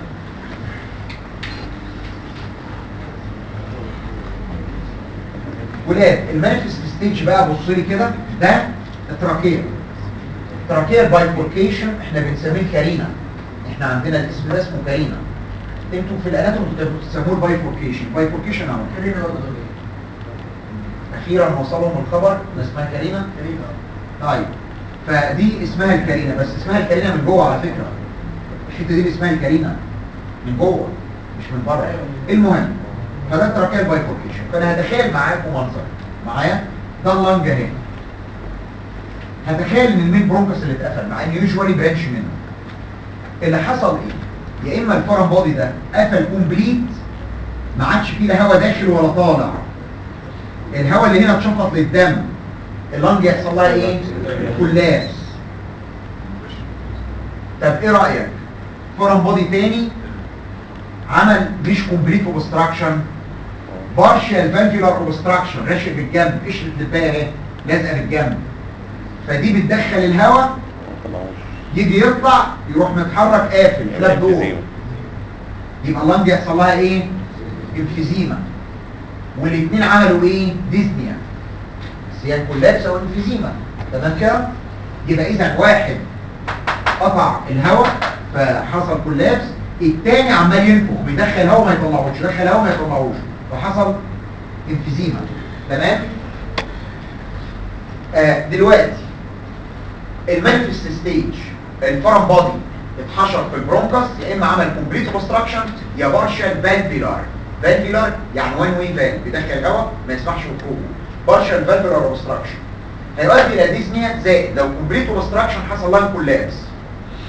ولاد المانفست ستيج بقى بص لي كده ده التراكيه التراكيه البايفوركيشن احنا بنسميه الكارينا احنا عندنا الاسم ده اسمه كارينا انتوا في الاناتومي بتسموه البايفوركيشن بايفوركيشن اهو كريمة ولا غير اخيرا وصلهم الخبر ان اسمها كارينا كريمة طيب فدي اسمها الكارينا بس اسمها الكارينا من جوه على فكره الحته دي اللي اسمها الكارينا من جوه مش من بره المهم فده التراكيه البايفوركيشن فانا هتخيل معاكم منظر معايا ده اللنج اهي هتخيل ان المين برونكس اللي اتقفل مع ان يوجوالي برانش منه اللي حصل ايه يا اما الفورن بودي ده قفل كومبليت ما عادش فيه لا هواء داخل ولا طالع الهواء اللي هنا اتشفط للدم اللنج يحصل لها ايه كلاس طب ايه رايك فورن بودي تاني عمل مش كومبليت اوبستراكشن بارشال فالفيولار اوبستراكشن راشق بالجنب قشره الباقي اهي لازقه بالجنب فدي بتدخل الهواء يجي يطلع يروح متحرك قافل خلاف دور يبقى اللنج يحصل لها ايه انفيزيما والاثنين عملوا ايه ديزنيا بس هي الكولابس او الانفيزيما تمام كده يبقى اذا واحد قطع الهواء فحصل كولابس التاني عمال ينفخ بيدخل هواء ما يطلعوش يدخل هواء ما يطلعوش فحصل انفيزيما تمام آه دلوقتي المانفست ستيج الفرن بودي اتحشر في البرونكس يا اما عمل كومبليت اوبستراكشن يا بارشال فالفيلار فالفيلار يعني وان واي فالف بيدخل هواء ما يسمحش بخروجه بارشال فالفيلار اوبستراكشن هيؤدي الى ديزنيا زائد لو كومبليت اوبستراكشن حصل لها كولابس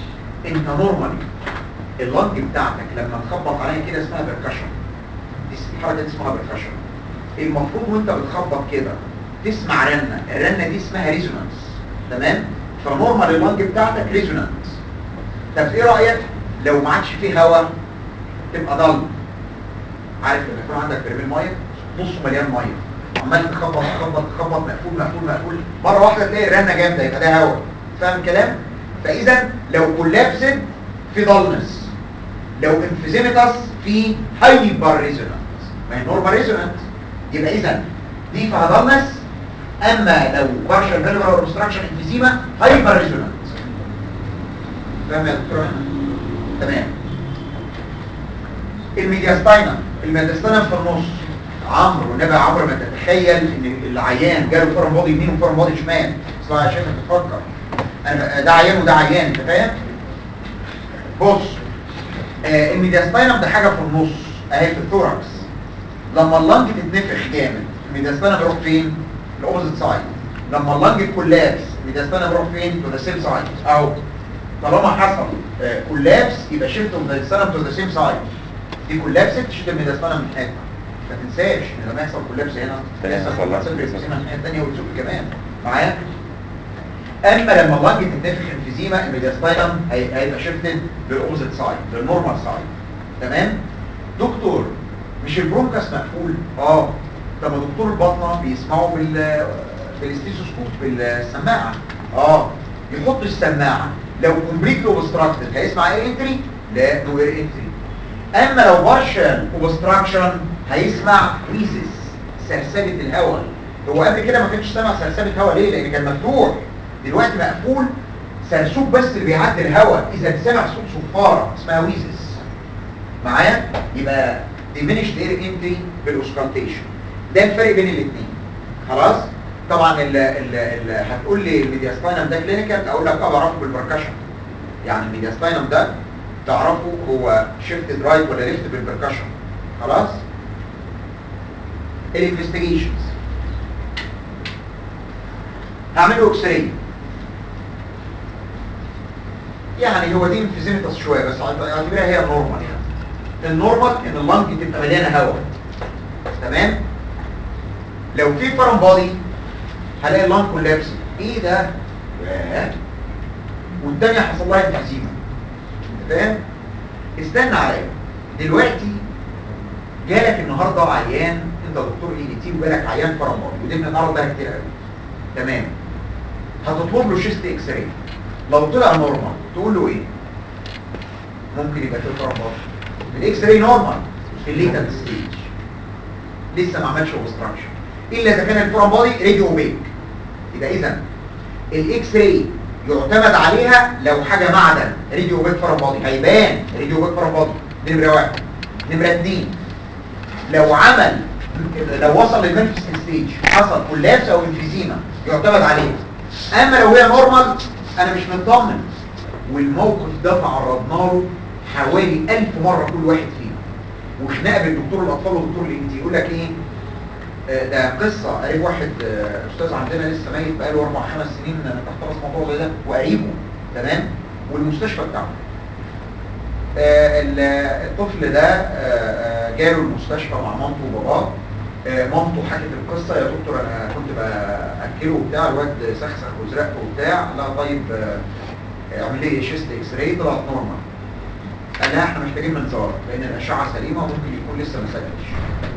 انت نورمالي اللنج بتاعتك لما تخبط عليها كده اسمها بركشن دي الحركه دي اسمها بركشن المفروض وانت بتخبط كده تسمع رنه الرنه دي اسمها ريزونانس تمام فنورمال اللنج بتاعتك ريزونانس طب ايه رايك لو ما عادش فيه هواء تبقى ضل عارف لما يكون عندك برميل ميه نصه مليان ميه عمال تخبط تخبط تخبط مقفول مقفول مقفول مره واحده تلاقي الرنه جامده يبقى ده هواء فاهم الكلام فاذا لو كولابسد في ضلنس لو انفيزيمتاس في هايبر ريزونانس ما هي نورمال ريزونانس يبقى اذا دي فيها ضلنس اما لو بارشال فالفولار اوبستراكشن انفيزيما هايبر ريزونانس فاهم يا دكتور تمام الميدياستاينم الميدياستاينم في النص عمرو والنبي يا عمرو ما تتخيل ان العيان جاله فورم بودي يمين وفورم بودي شمال اسمع عشان تفكر انا ده عيان وده عيان انت فاهم بص آه الميدياستاينم ده حاجه في النص اهي في الثوركس لما اللنج تتنفخ جامد الميدياستاينم بيروح فين الاوبوزيت سايد لما اللنج كولابس الميدياستاينم بيروح فين تو ذا سيم سايد اهو طالما حصل كولابس يبقى شيفت الميدياستاينم تو ذا سيم سايد دي كولابست تشيل الميدياستاينم من حته ما تنساش ان لما يحصل كولابس هنا تاني يحصل يحصل لها. صدر يبتسم من حته ثانيه وتشوف كمان معايا اما لما اللنج تتنفخ انفيزيما الميدياستاينم هي- هيبقى شيفتد للاوبوزيت سايد للنورمال سايد تمام دكتور مش البرونكاس مقفول اه طب ما دكتور البطنه بيسمعوا بال بالاستيثوسكوب بالسماعه اه يحط السماعه لو كومبليت اوبستراكتد هيسمع اير انتري لا نو اير انتري اما لو بارشال اوبستراكشن هيسمع ويزز سرسبه الهواء هو قبل كده ما كانش سامع سرسبه هواء ليه لان كان مفتوح دلوقتي مقفول سرسوب بس اللي بيعدي الهواء اذا سمع صوت صفاره اسمها ويزز معايا يبقى diminished air entry بالاوسكالتيشن ده الفرق بين الاثنين خلاص طبعا ال ال ال هتقول لي الميدياستاينم ده كلينيكال اقول لك اه بعرفه بالبركشن يعني الميدياستاينم ده تعرفه هو شيفتد رايت ولا ليفت بالبركشن خلاص الانفستيجيشنز هعمله اكس راي يعني هو دي انفيزيمتس شويه بس اعتبرها هي النورمال يعني النورمال ان اللنج تبقى مليانه هواء تمام لو في فرن بادي هلاقي اللنج كولابس ايه ده ياه. والتانية حصل لها انفيزيما فاهم استنى عليا دلوقتي جالك النهارده عيان انت دكتور اي تي وجالك عيان فرن بادي ودي من النهارده ده كتير قوي تمام هتطلب له شيست اكس راي لو طلع نورمال تقول له ايه ممكن يبقى فيه فرن بادي الاكس راي نورمال في الليتنت ستيج لسه ما عملش اوبستراكشن الا اذا كان الفورم بادي راديو اوبيك يبقى اذا الاكس راي يعتمد عليها لو حاجه معدن راديو اوبيك فورم بادي هيبان راديو اوبيك فورم بادي دي نمره واحد نمره اثنين لو عمل لو وصل للمنفس ستيج حصل كولابس او انفيزيما يعتمد عليه اما لو هي نورمال انا مش مطمن والموقف ده تعرضنا له حوالي ألف مرة كل واحد فينا وخناقه بين دكتور الاطفال ودكتور الانتي يقول لك ايه آه، ده قصه قريب واحد آه، استاذ عندنا لسه ميت بقاله اربع خمس سنين تحت راس موضوع زي ده وقريبه تمام والمستشفى بتاعه آه، ال- الطفل ده آه، آه، جاله المستشفى مع مامته وباباه آه، مامته حكت القصه يا دكتور انا كنت باكله وبتاع الواد سخسخ وزرق وبتاع لا طيب آه، اعمل لي شيست اكس راي طلعت نورمال قال لا احنا محتاجين منظار لان الاشعه سليمه وممكن يكون لسه ما سجلش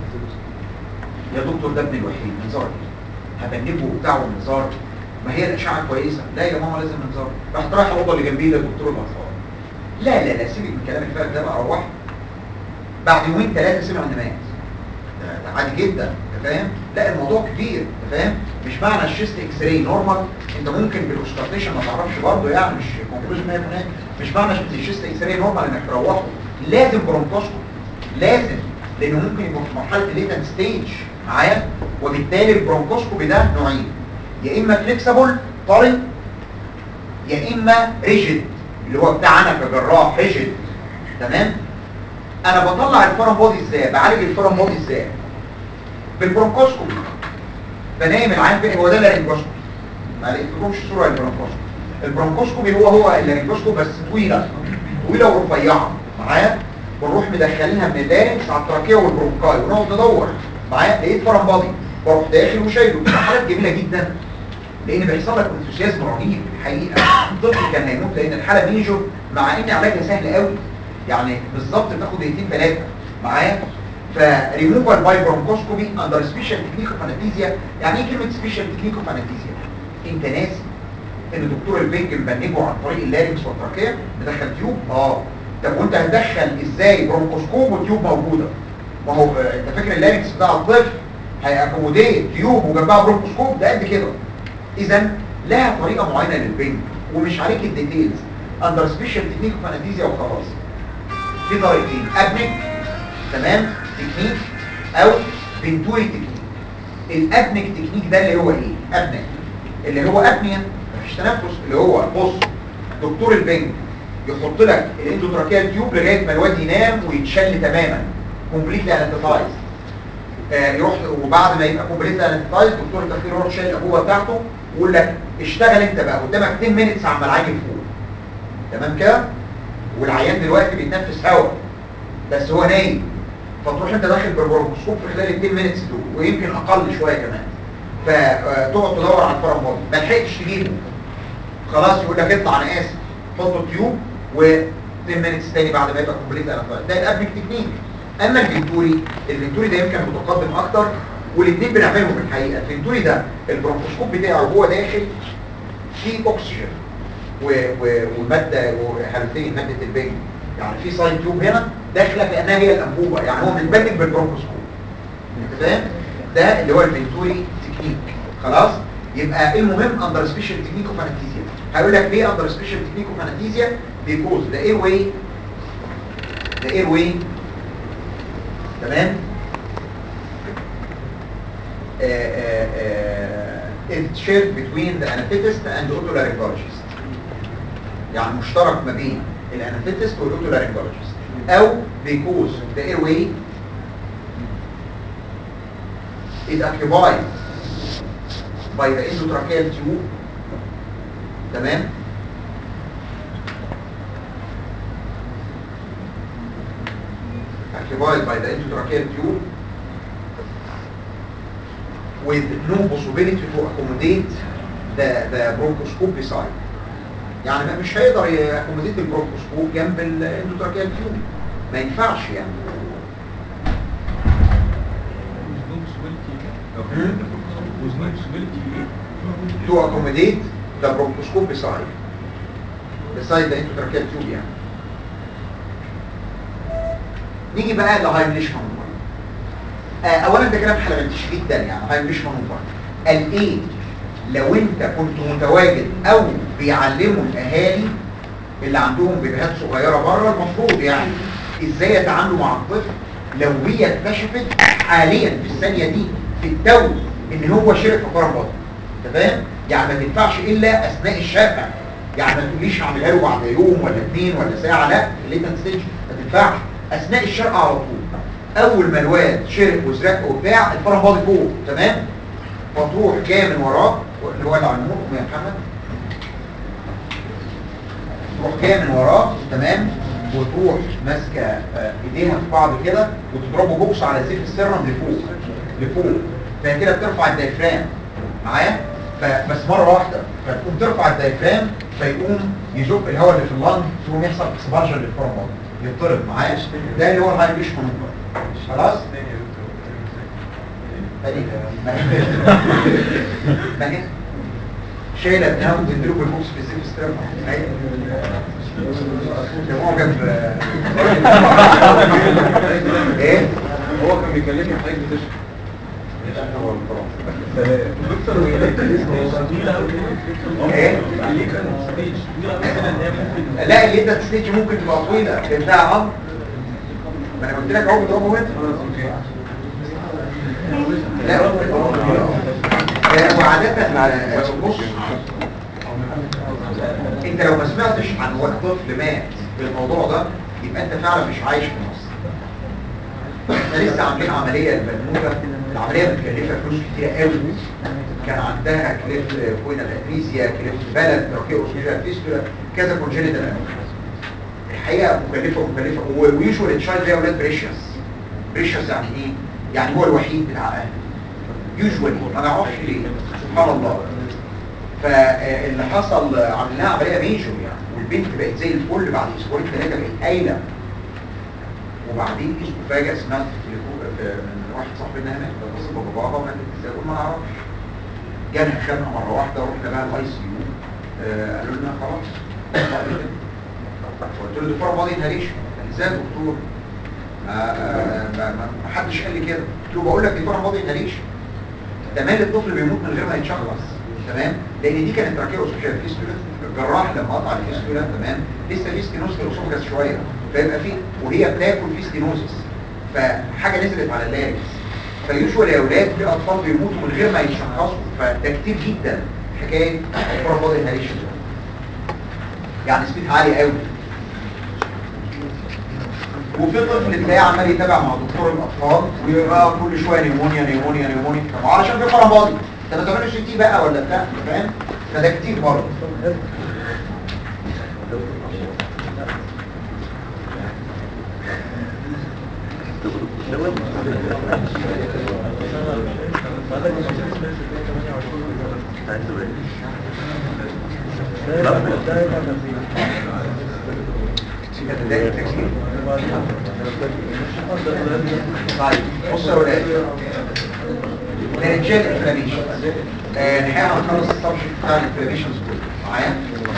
يا دكتور ده ابني الوحيد منظار ايه هبنجه وبتاع ومنظار ما هي الاشعه كويسه لا يا ماما لازم منظار رحت رايح الاوضه اللي جنبيه لدكتور الاطفال لا لا لا سيبك من كلام الفرق ده بقى روح بعد يومين ثلاثه سمعوا ان مات ده- ده عادي جدا انت فاهم لا الموضوع كبير انت فاهم مش معنى الشيست اكس راي نورمال انت ممكن بالاوسكارتيشن ما تعرفش برضه يعني مش كونكلوجن 100% مش معنى ان الشيست اكس راي نورمال انك تروحه لازم برونكوسكوب لازم لانه ممكن يبقى في مرحله الليتنت ستيج معايا وبالتالي البرونكوسكوبي ده نوعين يا اما فليكسبل طري يا اما ريجيد اللي هو بتاعنا كجراح ريجيد تمام انا بطلع الفورم بودي ازاي بعالج الفورم بودي ازاي بالبرونكوسكوبي بنايم العين فين هو ده اللارنجوسكوبي ما لقيتلكمش صوره البرونكوسكوبي البرونكوسكوبي هو هو اللارنجوسكوب بس طويله طويله ورفيعه معايا ونروح مدخلينها من اللارنكس على التراكيه والبرونكاي ونقعد ندور معايا لقيت فرن بادي بروح داخل وشايله بتبقى حالات جميله جدا لان بيحصل لك انثوسيازم رهيب الحقيقه الطفل كان هيموت لان الحاله ميجور مع ان علاجها سهل قوي يعني بالظبط بتاخد دقيقتين ثلاثه معايا فريموفال باي برونكوسكوبي اندر سبيشال تكنيك اوف انستيزيا يعني ايه كلمه سبيشال تكنيك اوف انستيزيا انت ناسي ان دكتور البنج مبنجه عن طريق اللارنكس والتراكيه مدخل تيوب اه طب وانت هتدخل ازاي برونكوسكوب وتيوب موجوده ما هو آه، انت فاكر اللارنكس بتاع الطفل هيأكوموديت تيوب وجنبها برونكوسكوب ده قد كده اذا لها طريقه معينه للبنج ومش عليك الديتيلز اندر سبيشال تكنيك اوف انستيزيا وخلاص في طريقتين ابنك تمام تكنيك او بنتوري تكنيك الابنك تكنيك ده اللي هو ايه ابنك اللي هو ابنيا مفيش تنفس اللي هو بص دكتور البنج يحط لك الاندوتراكيال تيوب لغايه ما الواد ينام ويتشل تماما كومبليتلي انستايز آه يروح وبعد ما يبقى كومبليتلي انستايز دكتور التخدير يروح شايل الابوه بتاعته ويقول لك اشتغل انت بقى قدامك 10 مينتس عمال عاجل فوق تمام كده والعيان دلوقتي بيتنفس هواء بس هو نايم فتروح انت داخل بالبرونكوسكوب في خلال ال 10 مينتس دول ويمكن اقل شويه كمان فتقعد تدور على الفرن بادي ما لحقتش تجيبه خلاص يقول لك اطلع انا اسف حط التيوب و 10 مينتس تاني بعد ما يبقى كومبليت ده الابنك تكنيك اما الفنتوري الفنتوري ده يمكن متقدم اكتر والاثنين بنعملهم في الحقيقه الفنتوري ده البرونكوسكوب بتاعه وهو داخل فيه اكسجين و- و- وماده وهالتين ماده البنج يعني في ساين تيوب هنا داخله كانها هي الانبوبه يعني هو بيتبنج بالبرونكوسكوب انت فاهم ده اللي هو الفنتوري تكنيك خلاص يبقى المهم اندر سبيشال تكنيك اوف انستيزيا هقول لك ليه اندر سبيشال تكنيك اوف انستيزيا بيكوز ذا اير واي ذا اير واي تمام uh, uh, uh, is shared between the anesthetist and the otolaryngologist يعني مشترك ما بين الانستhetist والاوتولارينجولوجيست او because the airway is occupied by the endotracheal tube تمام occupied by the endotracheal tube with no possibility to accommodate the the bronchoscope beside يعني ما- مش هيقدر يأكوموديت البرونكوسكوب جنب الاندوتراكيال تيوب ما ينفعش يعني to accommodate the bronchoscope beside beside the endotracheal tube يعني نيجي بقى لهايمليش مانوفر آه اولا ده كلام حلمنتش جدا يعني هايمليش مانوفر قال ايه لو انت كنت متواجد او بيعلموا الاهالي اللي عندهم بيبيهات صغيره بره المفروض يعني ازاي يتعاملوا مع الطفل لو هي اكتشفت حاليا في الثانيه دي في التو ان هو شرب في قرن بطن انت فاهم يعني ما تنفعش الا اثناء الشقه يعني ما تقوليش هعملها له بعد يوم ولا اثنين ولا ساعه لا الليتنت ستيج ما تنفعش اثناء الشرقه على طول اول ما الواد شرق وزرق وبتاع الفرن باضي فوق تمام فتروح جايه من وراه اللي هو اللي على النور يا محمد تروح جايه من وراه تمام وتروح ماسكه آه، ايديها في بعض كده وتضربه بوكس على سيف السيرم لفوق لفوق فهي كده بترفع الدايفرام معايا فبس مره واحده فتقوم ترفع الدايفرام فيقوم يزق الهواء اللي في اللنج يقوم يحصل اكسبارجن للفورمول يضطرب معايا ده اللي هو الهاي مانوفر خلاص تاني ما هي ما هي شايله ابنها وتديله بالبوكس في الزيت ستراب اهي ده معجب ايه هو كان بيكلمني حضرتك بتشرح دكتور هي ليه كان طويله قوي ايه ليه كان ستيج طويله قوي كده ان هي ممكن لا اللي انت ستيج ممكن تبقى طويله بتاع امر ما انا قلت لك اهو بتضربه انت لا آه، وعادة آه، بص انت لو ما سمعتش عن وقت طفل مات بالموضوع ده يبقى انت فعلا مش عايش في مصر احنا لسه عاملين عملية البنوتة العمليه متكلفه فلوس كتير قوي كان عندها كليف كوينال افريزيا كليف بلد تراكيو فيستولا كذا كونجينيتال الحقيقه مكلفه ومكلفه ويوجوال تشايلد ده اولاد بريشيوس بريشيوس يعني ايه يعني هو الوحيد بتاع اهله يوجوالي ما نعرفش ليه سبحان الله فاللي حصل عملناها عمليه ميجور يعني والبنت بقت زي الفل بعد اسبوعين ثلاثه بقت قايله وبعدين ايش مفاجاه سمعت في التليفون في- من واحد صاحبنا هنا اتصل بباباها وقال لي ازاي قلت ما نعرفش جالها خنقه مره واحده ورحنا بقى الاي سي يو قالوا لنا خلاص قلت له دكتور ماضي انهاليشن ازاي يا دكتور ما ما- ما- ما حدش قال لي كده قلت له بقول لك دكتور ماضي انهاليشن تمام الطفل بيموت من غير ما يتشخص تمام لان دي كانت تراكيه اسوفيجيال فيستولا الجراح لما قطع الفيستولا تمام لسه في ستينوز في الاسوفجاس شويه فيبقى في وهي بتاكل في ستينوزس فحاجه نزلت على اللاريكس فيوجوال يا اولاد في اطفال بيموتوا من غير ما يتشخصوا فده كتير جدا حكايه دكتور ماضي انهاليشن يعني سبيد عالي قوي وفي طفل تلاقيه عمال يتابع مع دكتور الاطفال ويبقى كل شويه نيمونيا نيمونيا نيمونيا طب علشان في فرع ماضي انت ما تعملش تي بقى ولا بتاع فاهم فده كتير برضه كده ده التكليف. طيب بص يا ولاد لارنجال انفلاميشن الحقيقه هنخلص السبجكت بتاع الانفلاميشنز كله معايا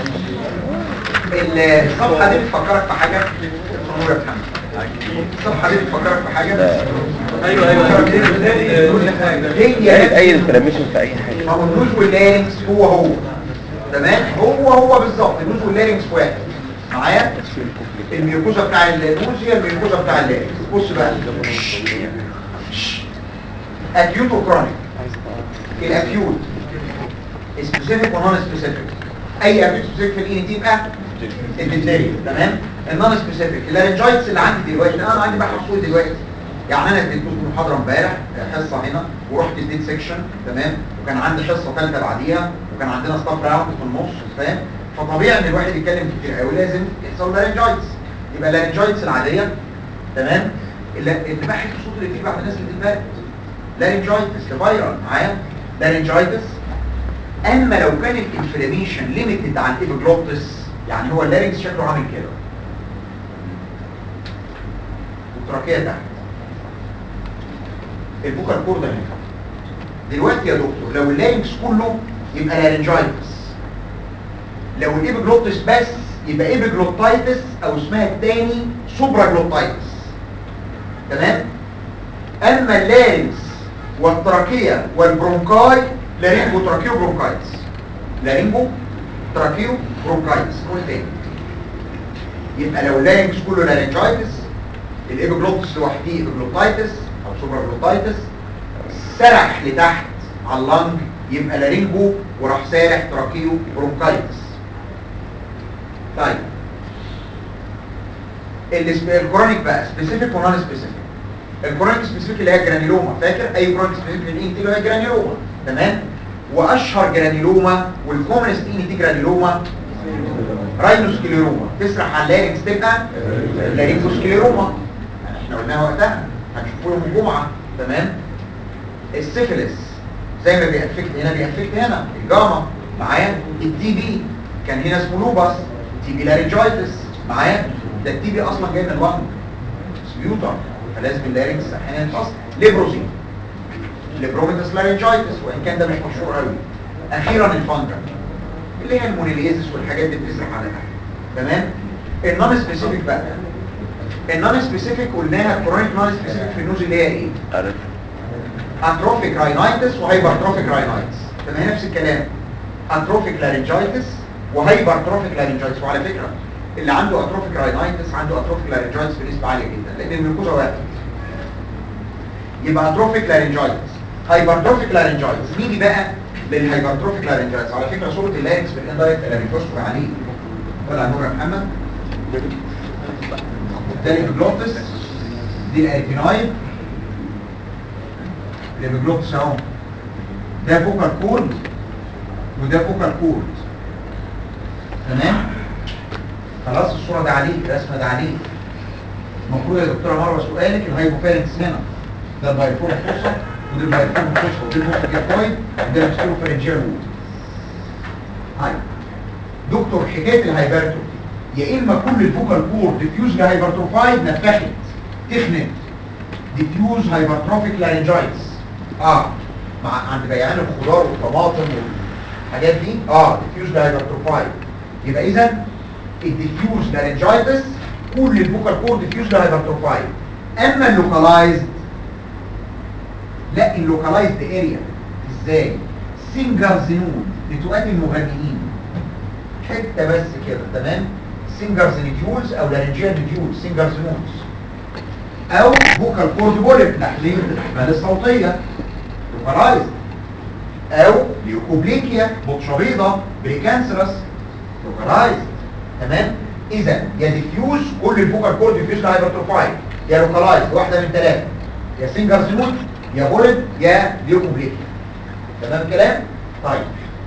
ال- الصفحه دي بتفكرك بحاجه نور يا محمد الصفحه دي بتفكرك بحاجه ايوه ايوه كل حاجه هي اي انفلاميشن في اي حاجه ما هو النوز واللارنكس هو هو تمام هو هو بالظبط النوز واللارنكس واحد معايا الميوكوزا بتاع النوز هي الميوكوزا بتاع اللارنكس بص بقى اكيوت وكرونيك الاكيوت سبيسيفيك ونون سبيسيفيك اي اكيوت سبيسيفيك في الان تي يبقى الديفتيريا تمام النون سبيسيفيك اللارنجايتس اللي عندي دلوقتي انا عندي بقى حصول دلوقتي يعني انا اديت لكم محاضره امبارح حصه هنا ورحت اديت سيكشن تمام وكان عندي حصه ثالثه بعديها وكان عندنا ستاف راوند في النص فاهم فطبيعي ان الواحد يتكلم كتير قوي لازم يحصل لارنجايتس يبقى اللارنجايتس العاديه تمام اللي اللي بحث الصوت اللي بتيجي بعد الناس اللي بتبات لارنجايتس فايرال معايا لارنجايتس اما لو كان الانفلاميشن ليميتد على الابيجلوتس يعني هو اللارنكس شكله عامل كده والتراكيه تحت البوكال كورد هنا دلوقتي يا دكتور لو اللارنكس كله يبقى لارنجايتس لو الابيجلوتس بس يبقى ايبيجلوتايتس او اسمها التاني سوبراجلوتايتس تمام اما اللارنكس والتراكيه والبرونكاي لارينجو تراكيو برونكايتس لارينجو تراكيو برونكايتس قول تاني يبقى لو اللارنكس كله لارنجايتس الابيجلوتس لوحده ابيجلوتايتس او سوبراجلوتايتس سرح لتحت على اللنج يبقى لارينجو وراح سارح تراكيو برونكايتس طيب الاسب- الكرونيك بقى سبيسيفيك ونون سبيسيفيك الكرونيك سبيسيفيك اللي هي جرانيلوما فاكر اي كرونيك سبيسيفيك اللي اللي هي جرانيلوما تمام واشهر جرانيلوما والكومنست ان تي جرانيلوما راينوسكليروما تسرح على اللارنكس تبقى لارينجوسكليروما يعني احنا قلناها وقتها هنشوفه يوم الجمعه تمام السيفيلس زي ما بيأفكت هنا بيأفكت هنا الجاما معايا التي بي كان هنا اسمه لوباس تي بي لارنجايتس معايا ده التي بي اصلا جاي من اللنج سبيوتر فلازم اللارنكس احيانا يتفصل ليبروزي ليبروميتاس لارنجايتس وان كان ده مش مشهور قوي اخيرا الفانجا اللي هي المونيليزس والحاجات دي بتسرح على تحت تمام النون سبيسيفيك بقى النون سبيسيفيك قلناها كرونيك نون سبيسيفيك في النوز اللي هي ايه عارف اتروفيك راينايتس وهايبرتروفيك راينايتس تمام نفس الكلام اتروفيك لارنجايتس وهايبرتروفيك لارنجايتس وعلى فكره اللي عنده اتروفيك راينايتس عنده اتروفيك لارنجايتس بنسبه عاليه جدا لان الميوكوزا واحد يبقى اتروفيك لارنجايتس هايبرتروفيك لارنجايتس نيجي بقى للهايبرتروفيك لارنجايتس على فكره صوره اللارنكس بالاندايركت لارنجوسكوبي عليه طلع نور يا محمد ده الجلوتس دي الاريتينايد الابيجلوتس اهو ده فوكال كورد وده فوكال كورد تمام خلاص الصورة ده عليك الرسمة ده عليك المفروض يا دكتورة مروة سؤالك الهايبوفارنكس هنا ده البايفور فوسا وده البايفور فوسا وده الفوسا جيركويد وده الستيرو فرنجيال وود هاي دكتور حكاية الهايبرتو يا إما كل الفوكال كور ديفيوز هايبرتروفايد نفخت تخنت ديفيوز هايبرتروفيك لارنجايتس اه مع عند بيعان الخضار والطماطم والحاجات دي اه ديفيوز هايبرتروفايد يبقى اذا الديفيوز لارنجايتس كل الفوكال كور ديفيوز هايبرتروفايد اما اللوكالايزد لا اللوكالايزد اريا ازاي سينجرز نود نتوءات المغنيين حته بس كده تمام سينجرز نيديولز او لارنجيال نيديولز سينجرز نودز او فوكال كورد بوليب تحليل الاحمال الصوتيه لوكالايزد او ليوكوبليكيا بطشه بيضه بريكانسرس لوكالايزد تمام اذا يا ديفيوز كل الفوكال كورد ديفيوز هايبرتروفايد يا لوكالايزد واحده من ثلاثه يا سينجرز نود يا بوليب يا ليوكوبليكيا تمام الكلام طيب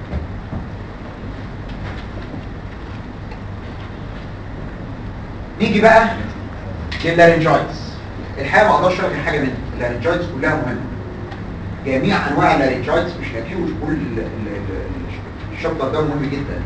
نيجي بقى لللارنجايتس الحقيقه ما اقدرش الغي حاجه منها اللارنجايتس كلها مهمه جميع انواع اللارنجايتس مش الاكيوت كل ال- ال- ال- الشابتر ده مهم جدا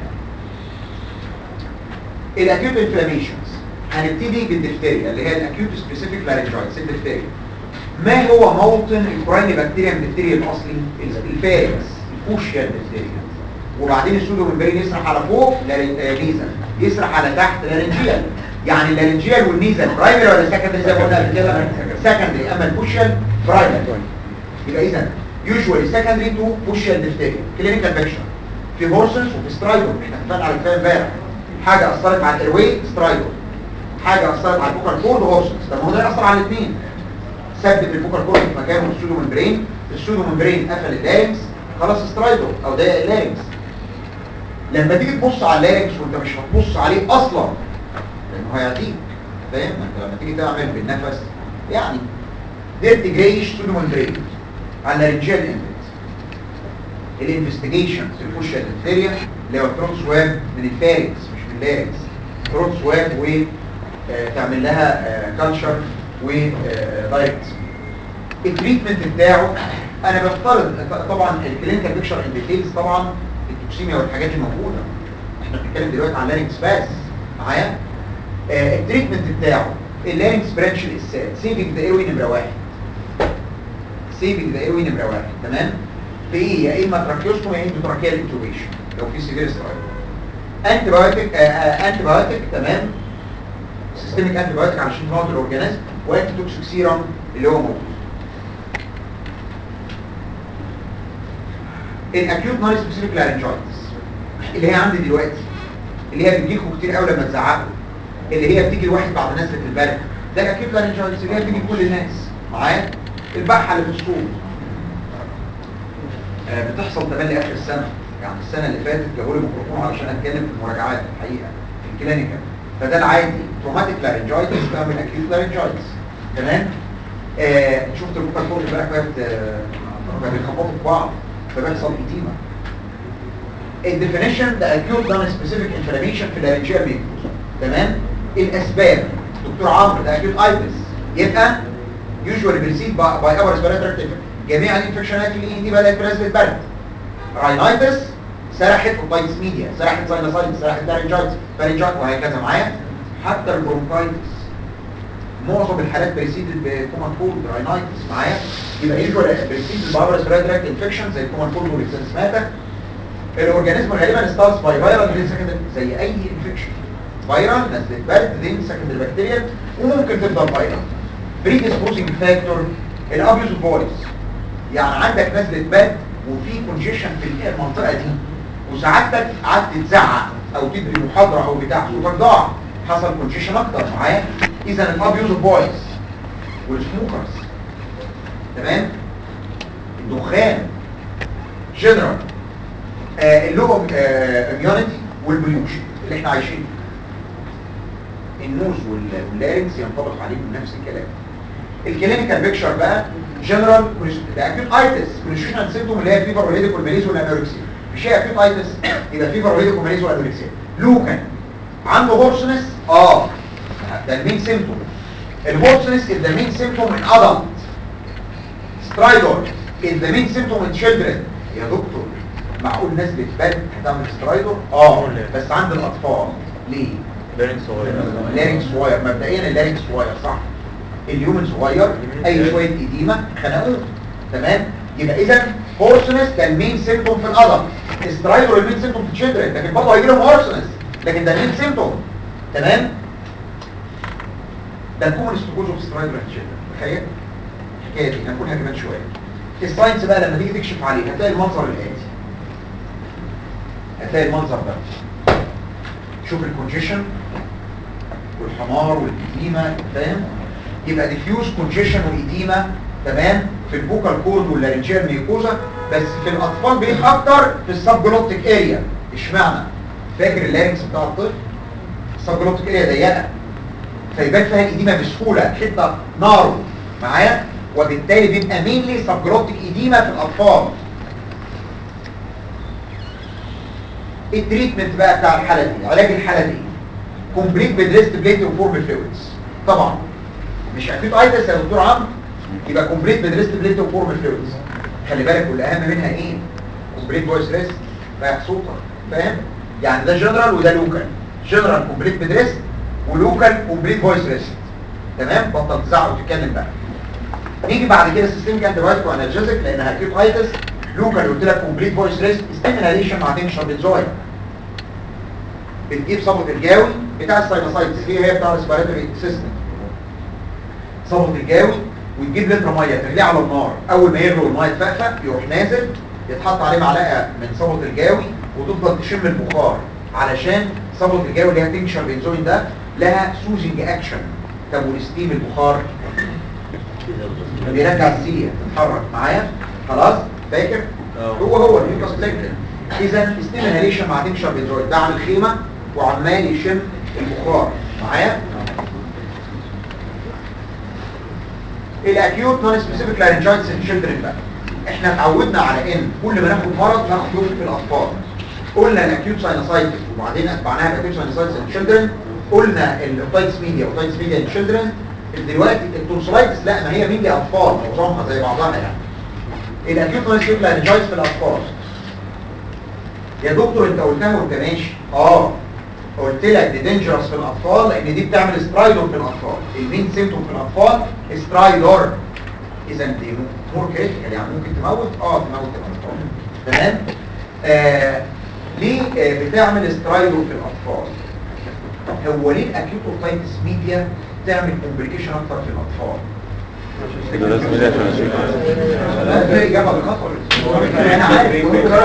الاكيوت انفلاميشنز هنبتدي بالدفتيريا اللي هي الاكيوت سبيسيفيك لارنجايتس الدفتيريا ما هو موطن الكورايني بكتيريا من الدفتيريا الاصلي الفارس الفوشيا الدفتيريا وبعدين السودو ممبرين يسرح على فوق لارنجيزا يسرح على تحت لارنجيال يعني اللارنجيال والنيزل برايمري ولا سكندري زي ما قلنا قبل كده سكندري اما الفوشيال برايمري يبقى اذا يوجوالي سكندري تو فوشيال ديفتيريا كلينيكال بيكشر في هورسنس وفي سترايدون احنا اتفقنا على الكلام امبارح حاجه اثرت على الايروي سترايدون حاجه اثرت على الفوكال كورد هورسنس طب ما هو ده ياثر على الاثنين ثبت الفوكال كورد في مكانه السودو ممبرين السودو ممبرين قفل اللارنكس خلاص سترايدون او ضيق اللارنكس لما تيجي تبص على اللارنكس وانت مش هتبص عليه اصلا لانه هيعطيك فاهم انت لما تيجي تعمل بالنفس يعني ديرت جريش سودو ممبرين على الريجيال اندكس الانفستيجيشن الفوشيا الدفتيريا اللي هو ثروت سواب من الفارنكس مش من اللارنكس ثروت سواب و آه، تعمل لها كالتشر ودايركت التريتمنت بتاعه انا بفترض طبعا الكلينيكال بيكشر ان ديتيلز طبعا التوكسيميا والحاجات دي موجوده احنا بنتكلم دلوقتي عن لارنكس بس معايا آه، التريتمنت بتاعه اللارنكس برانش الاسات سيفنج ذا ايروي نمره واحد سيفنج ذا ايروي نمره واحد تمام بايه يا اما تراكيوستوم يا اما تراكيال انتوبيشن لو في سيفير سترايك انتي بايوتيك انتي بايوتيك تمام سيستميك انتي بايوتيك علشان تموت الاورجانيزم وانتي توكسيك سيرم اللي هو موجود الاكيوت نون سبيسيفيك لارنجايتس اللي هي عندي دلوقتي اللي هي بتجيلكم كتير قوي لما تزعقوا اللي هي بتيجي لواحد بعد نزله البرد ده الاكيوت لارنجايتس اللي هي بتيجي لكل الناس معايا البحه اللي في الصوت آه، بتحصل تملي اخر السنه يعني السنه اللي فاتت جابوا لي ميكروفون علشان اتكلم في المراجعات الحقيقه في الكلينيكال فده العادي تروماتيك لارنجايتس تعمل اكيوت لارنجايتس تمام آه شفت البوكا كورد امبارح بقت آه، بقى بيخبطوا في بعض فبيحصل ايديما الديفينيشن ده acute non specific inflammation في الارنجيال ميكوز تمام الاسباب دكتور عمرو ده acute ibis يبقى usually preceded by, by upper respiratory tract infection. جميع الانفكشنات اللي دي بدات بنزله برد راينايتس سرحت اوبايتس ميديا سرحت ساينوسايتس سرحت لارنجايتس فارنجايت وهكذا معايا حتى البرونكايتس معظم الحالات بريسيدد بكومان كولد راينايتس معايا يبقى يوجوال بريسيدد باور ريسبيراتوري انفكشن زي الكومان كولد والسنسماتا الاورجانيزم غالبا ستارتس باي فيرال دين سكندري زي اي انفكشن فيرال نزله برد دين سكندري بكتيريا وممكن تفضل فيرال بريديسبوزنج فاكتور الابيوز فويس يعني عندك نزله برد وفي كونجيشن في المنطقه دي وسعادتك قعدت تزعق او تدي محاضره او بتاع صوتك ضاع حصل كونجيشن اكتر معايا اذا الابيوز فويس والسموكرز تمام الدخان جنرال اللو اميونيتي والبليوشن اللي احنا عايشين فيه. النوز وال- واللارنكس ينطبق عليهم نفس الكلام الكلينيكال بيكتشر بقى جنرال ده اكيوت ايتس كونستيوشنال سيمتوم اللي هي فيفر وهيديك والماليز والانوركسيا مش هي اكيوت ايتس يبقى فيفر وهيديك والماليز والانوركسيا لوكان عنده هورسنس اه ده المين سيمتوم الهورسنس is the main symptom in adult stridor is the main symptom in children يا دكتور معقول ناس بتبان هتعمل سترايدور اه بس عند الاطفال ليه لارنكس صغير اللارنكس صغير مبدئيا اللارنكس صغير صح اليومن صغير اي شويه اديمه خنقوه تمام يبقى اذا هورسنس ده المين سيمتوم في الادلت سترايدور المين سيمتوم في الشيلدرن لكن برضه هيجي لهم هورسنس لكن ده المين سيمتوم تمام ده الكومن ستوكوز اوف سترايدور في الشيلدرن تخيل الحكايه دي هنقولها كمان شويه الساينس بقى لما تيجي تكشف عليه هتلاقي المنظر الاتي هتلاقي المنظر ده شوف الكونجيشن والحمار والإديمة فاهم يبقى ديفيوز كونجيشن وإديمة تمام في البوكال كورد واللارنجيال ميكوزا بس في الأطفال بين أكتر في السبجلوتيك اريا اشمعنى فاكر اللارنكس بتاع الطفل السبجلوتيك اريا ضيقة فيبان فيها الإديمة بسهولة حتة نارو معايا وبالتالي بيبقى مينلي سبجلوتيك إديمة في الأطفال التريتمنت بقى بتاع الحالة دي علاج الحالة دي كومبليت بدريست بليت وفورم فلويدز طبعا مش اكيد ايتس يا دكتور عمرو يبقى كومبليت بدريست بليت وفورم فلويدز خلي بالك والاهم منها ايه كومبليت فويس ريست رايح صوتك فاهم يعني ده جنرال وده لوكال جنرال كومبليت بدريست ولوكال كومبليت فويس ريست تمام بطل تزعق وتتكلم بقى نيجي بعد كده سيستميك انتي بايوتيك وانالجيزك لانها اكيد ايتس لوكال قلت لك كومبليت فويس ريست ستيميليشن مع تنشن بنزويا بتجيب صبغه الجاوي بتاع الساينوسايتس هي هي بتاع الريسبيراتوري سيستم صبغه الجاوي وتجيب لتر ميه تغليه على النار اول ما يغلو الميه تفقفق يروح نازل يتحط عليه معلقه من صبغه الجاوي وتفضل تشم البخار علشان صبغه الجاوي اللي هي تنشر بنزوين ده لها سوزنج اكشن طب والستيم البخار بيرجع السيليا تتحرك معايا خلاص فاكر هو هو النيوكاس بلاكتين اذا ستيميليشن مع تنشر بنزوين ده عامل خيمه وعمال يشم البخار معايا الاكيوت نون سبيسيفيك لارنجايتس في الشيلدرن بقى احنا اتعودنا على ان كل ما ناخد مرض ناخد يوم في الاطفال قلنا الاكيوت ساينوسايتس وبعدين اتبعناها بالاكيوت ساينوسايتس في الشيلدرن قلنا الاوتايتس ميديا اوتايتس ميديا في الشيلدرن دلوقتي التونسلايتس لا ما هي ميديا اطفال معظمها زي بعضها يعني الاكيوت نون سبيسيفيك لارنجايتس في الاطفال يا دكتور انت قلتها وانت ماشي اه قلت لك دي دينجرس في الاطفال لان دي بتعمل سترايدور في الاطفال المين سيمتوم في الاطفال سترايدور اذا دي مور كريتيكال يعني ممكن تموت اه تموت الاطفال تمام آه ليه آه بتعمل سترايدور في الاطفال هو ليه الاكيوت اوتايتس ميديا تعمل كومبليكيشن اكتر في الاطفال كده لازم يجي عشان اشيل لا ده اجابه بالخطر انا عارف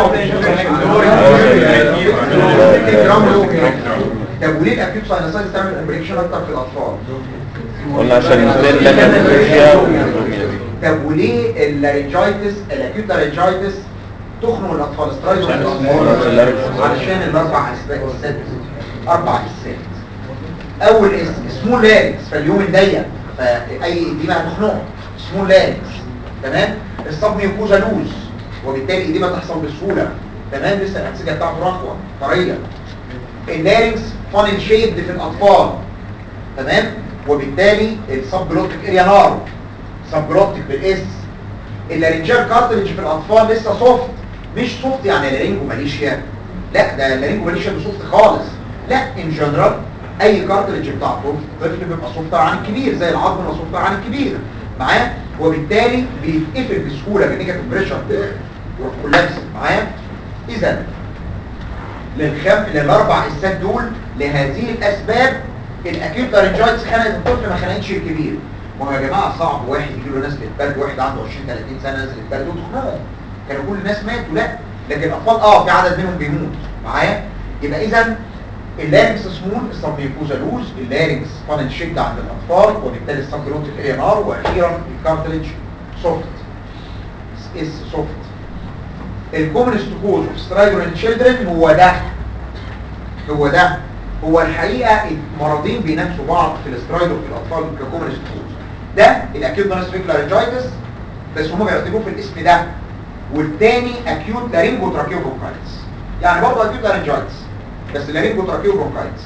طب وليه الاكيوت ساينوسايتس تعمل كومبليكيشن اكتر في الاطفال قلنا عشان نزل لك الفيشيا طب وليه اللارنجايتس الاكيوت لارنجايتس تخنق الاطفال سترايدو عشان الاطفال اللارنكس. علشان الاربع اسباب الست اربع اسباب اول اسم سمول لارنكس فاليوم ضيق فاي اديمه هتخنقه سمول لارنكس تمام الصب ميوكوزا لوز وبالتالي اديمه تحصل بسهوله تمام لسه الانسجه بتاعته رخوه طريه اللارنكس فانل شيبد في الاطفال تمام وبالتالي السب جلوتيك اريا نار سب جلوتيك بالاس اللارنجال كارتريج في الاطفال لسه سوفت مش سوفت يعني لارينجو ماليشيا لا ده اللارينجو ماليشيا مش سوفت خالص لا ان جنرال اي كارتريج بتاع طفل طفل بيبقى سوفتر عن الكبير زي العظم بيبقى سوفتر عن الكبير معايا وبالتالي بيتقفل بسهوله بالنيجاتيف بريشر يروح كولابس معايا اذا للخم للاربع اسات دول لهذه الاسباب الاكيوت لارنجايتس خنقت الطفل ما خنقتش الكبير ما هو يا جماعه صعب واحد يجي له نزله برد واحد عنده 20 30 سنه نزله برد وتخنقه كانوا كل الناس ماتوا لا لكن الاطفال اه في عدد منهم بيموت معايا يبقى اذا اللارنكس سمول السبميوكوزا لوز اللارنكس فانل شد عند الاطفال وبالتالي السبجلوتيك اريا نار واخيرا الكارتليج سوفت اس سوفت الكومنست كوز اوف سترايدر تشيلدرن هو ده هو ده هو الحقيقه المرضين بينافسوا بعض في الاسترايدر في الاطفال ككومنست كوز ده الاكيوت نونسفيك لارنجايتس بس هم بيرتبوه في الاسم ده والتاني اكيوت لارينجو تراكيو برونكايتس يعني برضه اكيوت لارنجايتس بس لارينجو تراكيو برونكايتس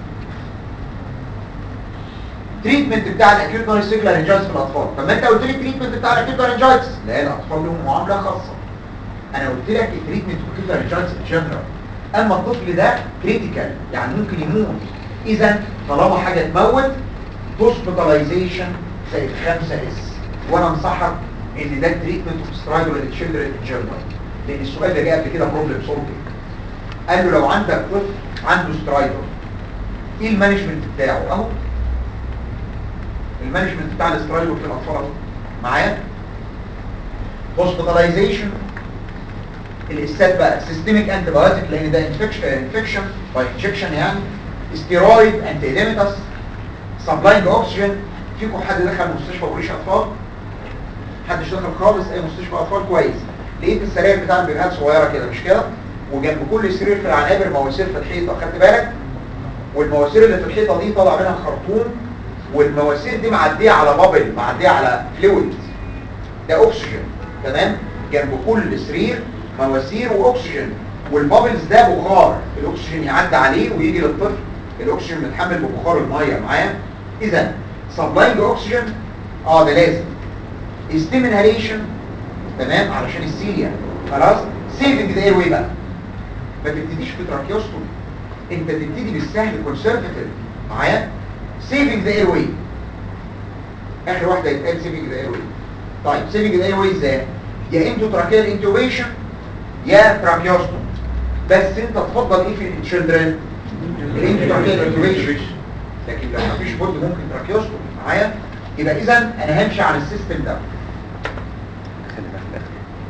تريتمنت بتاع الاكيوت نونسفيك لارنجايتس في الاطفال طب ما انت قلت لي التريتمنت بتاع الاكيوت لارنجايتس لا الاطفال لهم معامله خاصه انا قلت لك التريتمنت في الاكيوت لارنجايتس جنرال اما الطفل ده كريتيكال يعني ممكن يموت اذا طالما حاجه تموت هوسبيتاليزيشن زائد 5 اس وانا انصحك ان ده التريتمنت اوف سترايدر للتشيلدرن ان جنرال لان السؤال ده جه قبل كده بروبلم سولفنج قال له لو عندك طفل عنده سترايدر ايه المانجمنت بتاعه اهو المانجمنت بتاع الاسترايدر في الاطفال اهو معايا هوسبيتاليزيشن الاستات بقى سيستميك انتي بايوتيك لان ده انفكشن انفكشن باي انجكشن يعني ستيرويد انتي ايديميتاس سبلاينج اوكسجين فيكم حد دخل مستشفى وريش اطفال محدش دخل خالص اي مستشفى اطفال كويس لقيت السراير بتاع البيبيهات صغيره كده مش كده وجنب كل سرير في العنابر مواسير في الحيطه خدت بالك والمواسير اللي في الحيطه دي طالع منها خرطوم والمواسير دي معديه على بابل معديه على فلويد ده اكسجين تمام جنب كل سرير مواسير واكسجين والبابلز ده بخار الاكسجين يعدي عليه ويجي للطفل الاكسجين متحمل ببخار الميه معايا اذا سبلاينج اوكسجين اه ده لازم ستيم انهاليشن تمام علشان السيليا خلاص سيفنج ذا اير واي بقى ما تبتديش بتراكيوستومي انت تبتدي بالسهل كونسرفتيف معايا سيفنج ذا اير واي اخر واحده يتقال سيفنج ذا اير واي طيب سيفنج ذا اير واي ازاي يا انتو تراكيال انتوبيشن يا تراكيوستوم بس انت تفضل ايه في التشيلدرن الانتو تراكيال انتوبيشن لكن لو مفيش بد ممكن تراكيوستوم معايا يبقى اذا انا همشي على السيستم ده خلي بالك في الاخر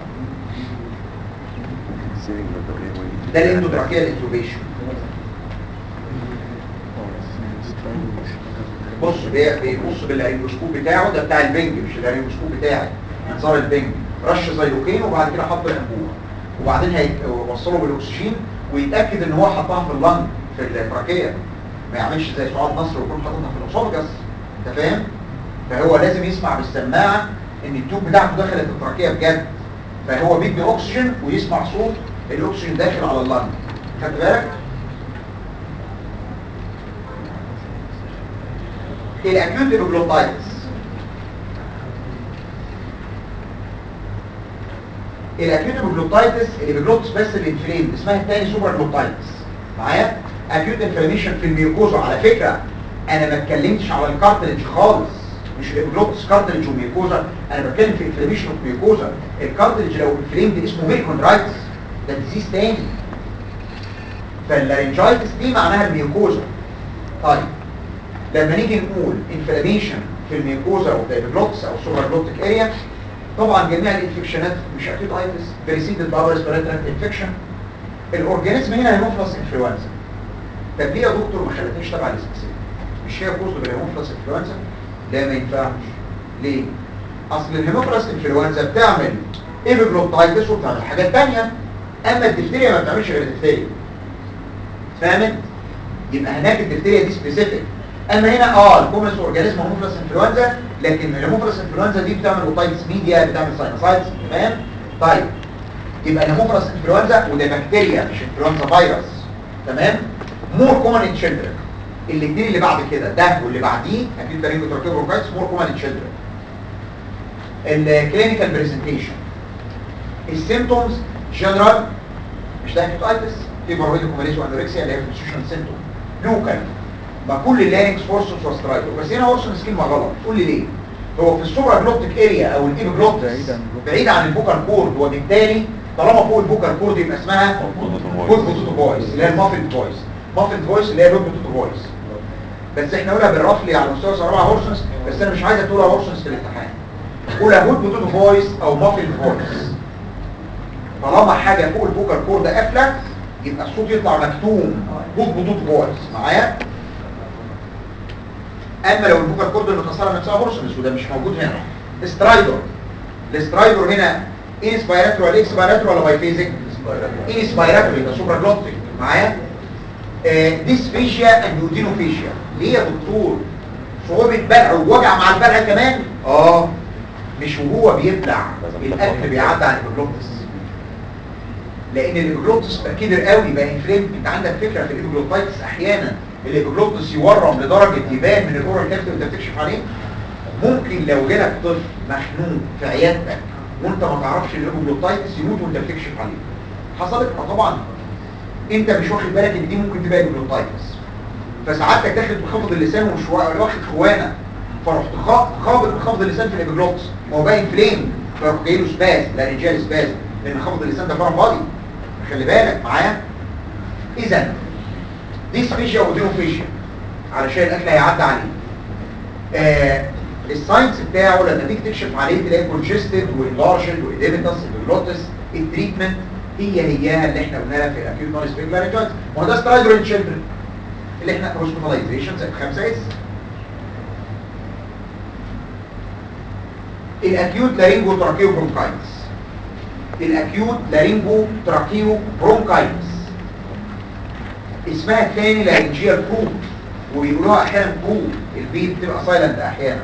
سيرنج بالدورية وين ده الانتو تراكيال انتوبيشن بص بي- بيبص بالهيروسكوب بتاعه ده بتاع البنج مش الهيروسكوب بتاعي منظار البنج رش زيلوكين وبعد كده حط الانبوبه وبعدين هيوصله بالاكسجين ويتاكد ان هو حطها في اللنج في التراكيه ما يعملش زي سعاد نصر ويكون حاططها في الاسوفجس انت فاهم فهو لازم يسمع بالسماعه ان التيوب بتاعته دخلت التراكيه بجد فهو بيدي اكسجين ويسمع صوت الاكسجين داخل على اللنج خدت بالك الاكيوت ايبوجلوتايتس الاكيوت ايبوجلوتايتس اللي بيجلوتس بس الانفلين اسمها الثاني سوبر جلوتايتس معايا اكيوت انفلاميشن في الميوكوزا على فكره انا ما اتكلمتش على الكارتلج خالص مش الجلوتس كارتلج وميوكوزا انا بتكلم في انفلاميشن اوف ميوكوزا الكارتلج لو انفليمد اسمه ميركوندرايتس ده ديزيز تاني فاللارنجايتس دي معناها الميوكوزا طيب لما نيجي نقول انفلاميشن في الميوكوزا او الدايبلوتس او السوبرجلوتيك اريا طبعا جميع الانفكشنات مش اكيد ايتس بريسيدد باي ريسبيراتوري انفكشن الاورجانيزم هنا هيموفلس انفلونزا طب ليه يا دكتور ما خلتنيش تبع السبيسيفيك مش هي كوز بالهيموفلس انفلونزا لا ما ينفعش ليه اصل الهيموفلس انفلونزا بتعمل ايبيجلوتايتس وبتعمل حاجات تانية اما الدفتيريا ما بتعملش غير الدفتيريا فاهمت يبقى هناك الدفتيريا دي سبيسيفيك اما هنا اه الكومنس اورجانيزم هيموفلس انفلونزا لكن الهيموفلس انفلونزا دي بتعمل اوتايتس ميديا بتعمل ساينوسايتس تمام طيب يبقى الهيموفلس انفلونزا وده بكتيريا مش انفلونزا فيروس تمام مور كومن ان تشيلدرن الاثنين اللي بعد كده ده واللي بعديه اكيد تاريخ تركيب بروكايتس مور كومن ان تشيلدرن الكلينيكال برزنتيشن السيمتومز جنرال مش ده هيباتايتس فيبر هيدروكوماليز وانوركسيا اللي هي كونستيوشن سيمتوم لوكال ما كل اللارنكس فورسس وسترايدر بس هنا هورسون سكيما غلط قول لي ليه هو في السوبر جلوبتيك اريا او الايبيجلوتس بعيد عن البوكال. بعيد عن البوكال كورد وبالتالي طالما فوق البوكال كورد يبقى اسمها فوت بوتوتو فويس اللي هي المافل فويس مافل فويس اللي هي فوت بوتوتو فويس بس احنا قولها بالرفلي على مستوى سرعه هورسونس بس انا مش عايزك تقولها هورسونس في الامتحان قولها فوت بوتوتو فويس او مافل فويس طالما حاجه فوق البوكال كورد قافله يبقى الصوت يطلع مكتوم فوت بوتوتو فويس معايا اما لو البوكال كورد المكسره نفسها هورسونس وده مش موجود هنا استرايدور الاسترايدور هنا انسبيراتوري ولا اكسبيراتوري ولا بايفيزيك انسبيراتوري ده سوبر جلوتيك معايا ديسفيشيا اند يودينوفيشيا ليه يا دكتور صعوبة بلع ووجع مع البلع كمان اه مش وهو بيبلع الاكل بيعدي على الابيجلوتس لان الابيجلوتس بقى كبر قوي بقى انفليم انت عندك فكره في الابيجلوتايتس احيانا الابيجلوتس يورم لدرجه يبان من الاورال كافيتي وانت بتكشف عليه ممكن لو جالك طفل مخنوق في عيادتك وانت ما تعرفش الابيجلوتايتس يموت وانت بتكشف عليه حصلت اه طبعا انت مش واخد بالك ان دي ممكن تبقى ابيجلوتايتس فسعادتك داخل بخفض اللسان ومش وا- واخد خوانه فرحت خا- خابط بخفض اللسان في الابيجلوتس ما هو باين فليم فراح جاي له سباز لارنجال سباز لان خفض اللسان ده فرع فاضي خلي بالك معايا اذا دي سبيشيا ودينوفيشيا علشان الاكل هيعدي عليه آه الساينس بتاعه لما تيجي تكشف عليه تلاقي كونجستد وانلارجد واديمتس الجلوتس التريتمنت هي هياها اللي احنا قلناها في الاكيوت نون سبيك لارنجايتس ما هو ده سترايدر تشيلدرن اللي احنا هوسبيتاليزيشن زي 5 اس الاكيوت لارينجو تراكيو برونكايتس الاكيوت لارينجو تراكيو برونكايتس اسمها الثاني لارنجيال كروب وبيقولوها احيانا كروب البي بتبقى سايلنت احيانا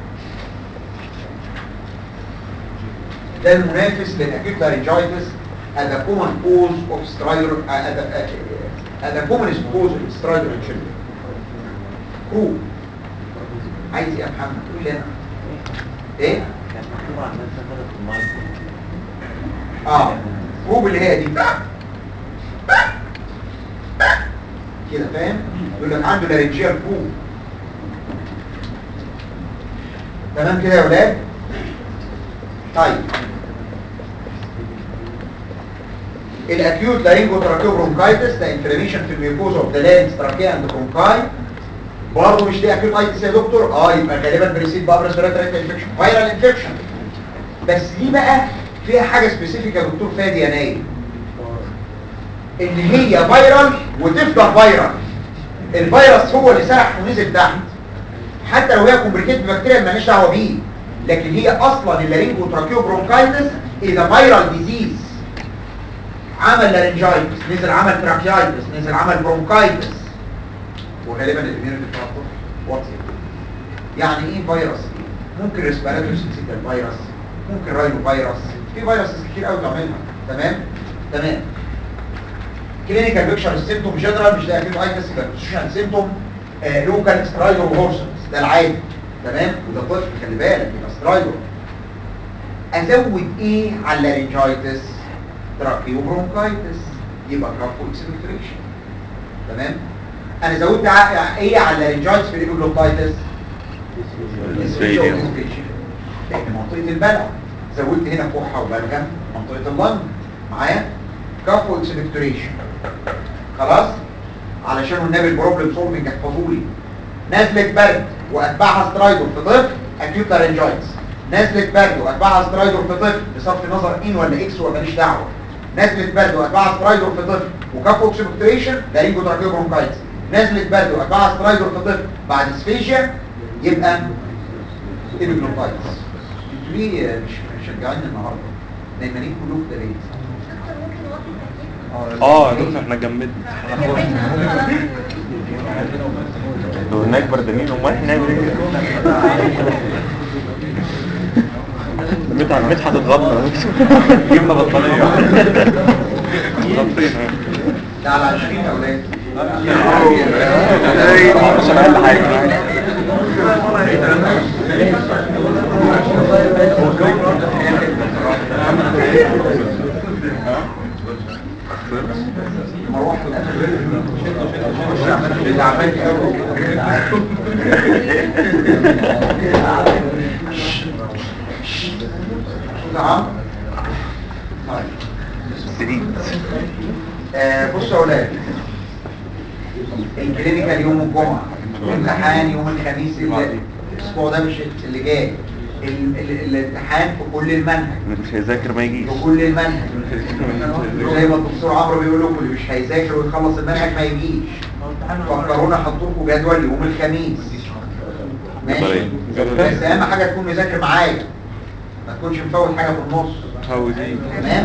ده المنافس للاكيوت لارنجايتس as a common cause of stridor as a, as a commonest cause of stridor in children كروب عايز ايه يا محمد قول لي انا ايه كانت مكتوبة عندنا سنة في المايك اه كروب اللي هي دي كده فاهم يقول لك عنده لارنجيال كروب تمام كده يا ولاد طيب الاكيوت لارينجو تراكيو برونكايتس ده انفلاميشن في الميوكوزا اوف ذا لارنكس تراكيا اند برونكاي برضه مش دي اكيوت ايتس يا دكتور اه يبقى غالبا بريسيد بقى ريسبيراتوري انفكشن فايرال انفكشن بس دي بقى فيها حاجه سبيسيفيك يا دكتور فادي يا نايم ان هي فيرال وتفضل فيرال الفيروس هو اللي سرح ونزل تحت حتى لو هي كومبليكيت بكتيريا مالناش دعوه بيه لكن هي اصلا اللارينجو تراكيو برونكايتس اذا فيرال ديزيز عمل لارنجايتس نزل عمل تراكيايتس نزل عمل برونكايتس وغالبا الاميونيتي بتاع الطفل واطيه يعني ايه فيروس ايه ممكن ريسبيراتوري سيستم فيروس ممكن راينو فيروس في فيروسز كتير قوي تعملها تمام تمام كلينيكال بيكشر السيمتوم جنرال مش ده اكيد ايتس يبقى بوزيشن سيمتوم لوكال سترايدر وهورسنس ده العادي تمام وده طفل خلي بالك يبقى سترايدر ازود ايه على اللارنجايتس تراكيو برونكايتس يبقى تراكو اكسبكتريشن تمام انا زودت ع- ايه على اللارنجايتس في الايبوجلوتايتس لان منطقه البلع زودت هنا كحه وبلغم منطقه اللنج معايا كفو اكسبكتوريشن خلاص علشان والنبي البروبلم سولفنج احفظوا لي نزله برد واتبعها سترايدر في طفل اكيوت لارنجايتس نزله برد واتبعها سترايدر في طفل بصرف نظر ان ولا اكس ولا ماليش دعوه نزله برد واتبعها سترايدر في طفل وكفو اكسبكتوريشن لارينجو تراكيو برونكايتس نزله برد واتبعها سترايدر في طفل بعد سفيجيا يبقى ايبيجلوتايتس انتوا ليه مش مشجعين النهارده نايمانين كلكم ده ليه اه يا دكتور احنا جمدنا انتوا هناك بردانين امال احنا نعمل ايه مدحت مدحت اتغطى جبنا بطانيه غطينا ده على 20 يا اولاد عشان اقل حاجه مروح في الاخر اللي عملت قوي نعم طيب سعيد آه، بصوا يا اولاد الكلينيكال يوم الجمعه الامتحان يوم الخميس اللي الاسبوع ده مش اللي جاي ال- ال- الامتحان في كل المنهج اللي مش هيذاكر ما يجيش في كل المنهج زي ما الدكتور عمرو بيقول لكم اللي مش هيذاكر ويخلص المنهج ما يجيش فكرونا حطوا لكم جدول يوم الخميس ماشي طيب. بس اهم حاجه تكون مذاكر معايا ما تكونش مفوت حاجه في النص متعودين تمام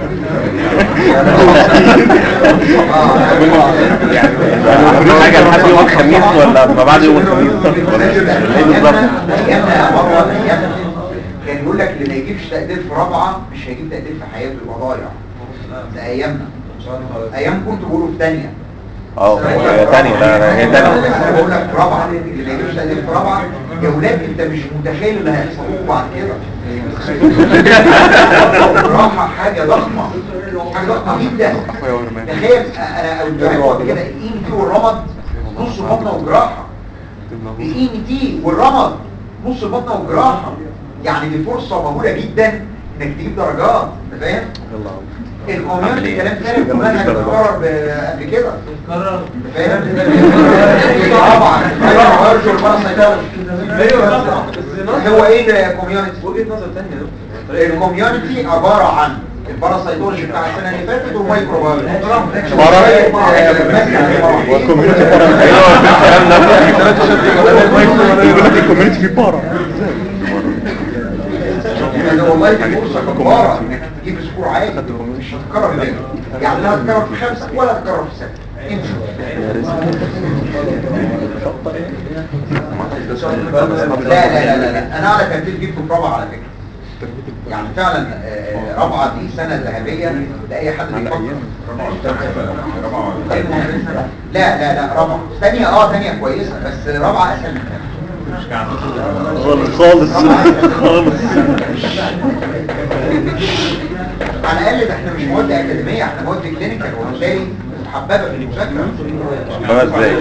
يعني المفروض حاجة لحد يوم الخميس ولا ما بعد يوم الخميس ولا ايه بالظبط ايامنا يا مروه ايامنا كان يقول لك اللي ما يجيبش تقدير في رابعه مش هيجيب تقدير في حياته يبقى ضايع ده ايامنا ايام كنت بقوله في ثانيه اه هي تانية لا لا هي انا تانية بقول لك في رابعه اللي ما يجيبش تقدير في رابعه يا ولاد انت مش متخيل اللي هيحصل لكم بعد كده راحه حاجه ضخمه حاجه ضخمه جدا تخيل انا قلت كده الاي تي والرمد نص بطنه وجراحه الاي تي والرمد نص بطنه وجراحه يعني دي فرصه مهوله جدا انك تجيب درجات انت فاهم الكوميونتي كلام ثاني كمان هيتكرر ب- قبل كده قرر فاهم طبعا ايوه ارجو الباراسايتولوجي هو ايه الكوميونتي وجهة نظر تانية يا دكتور الكوميونتي عباره عن الباراسايتولوجي بتاع السنه اللي فاتت والميكروبيولوجي والكوميونتي بارا ايوه الكلام ده الكوميونتي في بارا يعني والله دي فرصه جباره انك تجيب سكور عالي مش هتتكرر تاني يعني لا هتتكرر في خمسه ولا هتتكرر في سته لا لا لا لا لا انا على ترتيب جبته في رابعه على فكره يعني فعلا آه، رابعه دي سنه ذهبيه لاي حد بيفكر لا لا لا رابعه ثانيه اه ثانيه كويسه بس رابعه اسهل من ثانيه خالص خالص خالص على الاقل ده احنا مش مواد اكاديميه احنا مواد كلينيكال وبالتالي محببه في المذاكره خلاص ازاي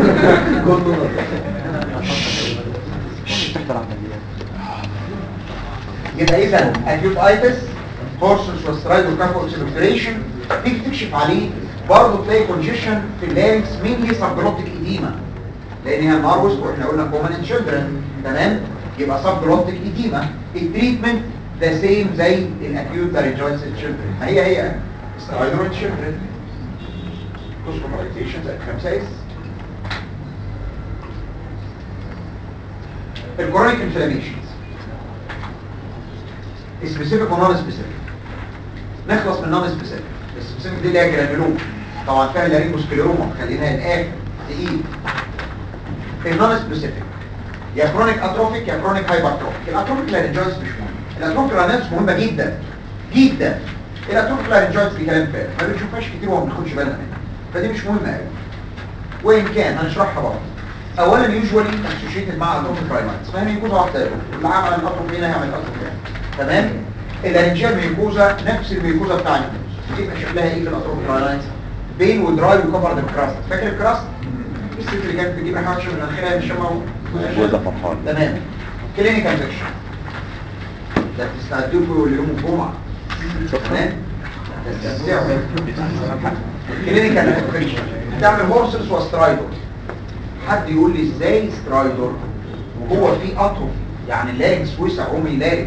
يبقى اذا اكيوت ايتس هورسس وسترايد وكافو اوكسيدوفريشن تيجي تكشف عليه برضه تلاقي كونجيشن في اللارنكس مين سبجلوتيك ايديما لان هي النار وسط واحنا قلنا كومن ان تشيلدرن تمام يبقى سبجلوتيك ايديما التريتمنت ذا سيم زي الاكيوت لارنجايتس تشيلدرن هي هي سترايدر تشيلدرن كوسكوماليزيشن زي خمسة اس الكورونيك انفلاميشنز سبيسيفيك ونون سبيسيفيك نخلص من نون سبيسيفيك السبيسيفيك دي اللي هي جرانيولوم طبعا فيها لارينجوسكليروما خلينا الاخر تقيل النون سبيسيفيك يا كرونيك اتروفيك يا كرونيك هايبرتروفيك الاتروفيك لارنجايتس مش مهم الاتروفيك لارنجايتس مهمه جدا جدا الاتروفيك لارنجايتس دي كلام فارغ ما بنشوفهاش كتير وما بناخدش بالنا منها فدي مش مهمه قوي وان كان هنشرحها برضه اولا يوجوالي اسوشيتد مع اتروفيك راينايتس فهي ميكوزا واحده يا دكتور. اللي عمل الاتروفي هنا هيعمل اتروفي هنا تمام الارنجيال ميكوزا نفس الميكوزا بتاع النوز يبقى شكلها ايه في الاتروفيك راينايتس بين ودراي وكفرد بالكراست فاكر الكراست الست اللي كانت بتجيب ريحه وحشه من مناخيرها مش شمعه جوزها فرحان تمام كلينيكال فيكشن ده تستعدوا له ليوم الجمعه تمام كلينيكال فيكشن تعمل هورسلس وسترايدر حد يقول لي ازاي سترايدر وهو في اتروفي يعني لاركس وسع عمي لاركس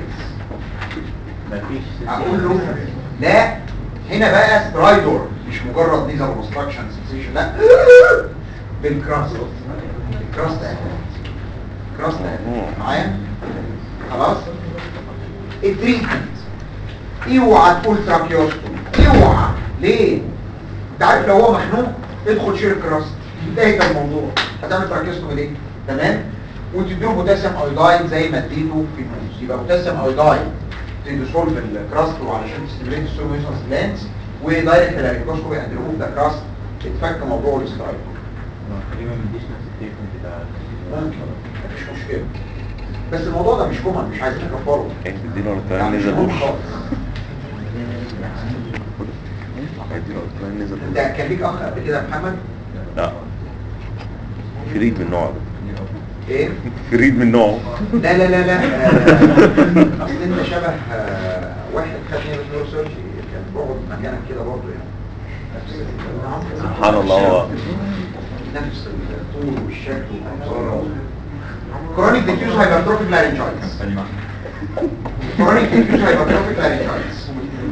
اقول له لا هنا بقى سترايدر مش مجرد نيزل اوبستراكشن سنسيشن لا بالكراست الكراست اهي كراست اهي معايا خلاص التريتمنت اوعى تقول تراكيوستومي اوعى ليه انت عارف لو هو مخنوق ادخل شيل الكراست انتهت الموضوع هتعمل تراكيوستومي ليه تمام وتديله بوتاسيوم ايوداين زي ما اديته في النوز يبقى بوتاسيوم ايوداين تديسولف الكراست وعلشان تستمريت السولوميشنس جلانس ودايركت لارينجوسكوبي اند ريموف ذا كراست اتفك موضوع الاسترايد تقريبا مديش نفس التريتمنت بتاع ممكن مفيش مشكله بس الموضوع ده مش كومن مش عايزين نكفره يعني تديله الكلام يعني مش نزل كومن وش خالص هيديله الكلام نزل انت وش كان ليك اخ قبل كده يا محمد لا فريد من نوعه ايه فريد من نوعه لا لا لا لا آه، اصل انت شبه آه، واحد خد نيورو سيرجي كان بيقعد مكانك كده برضه يعني نفس- سبحان الله هو نفس الطول والشكل والمنظر كرونيك ديفيوز هايبرتروفيك لارنجايتس كرونيك ديفيوز هايبرتروفيك لارنجايتس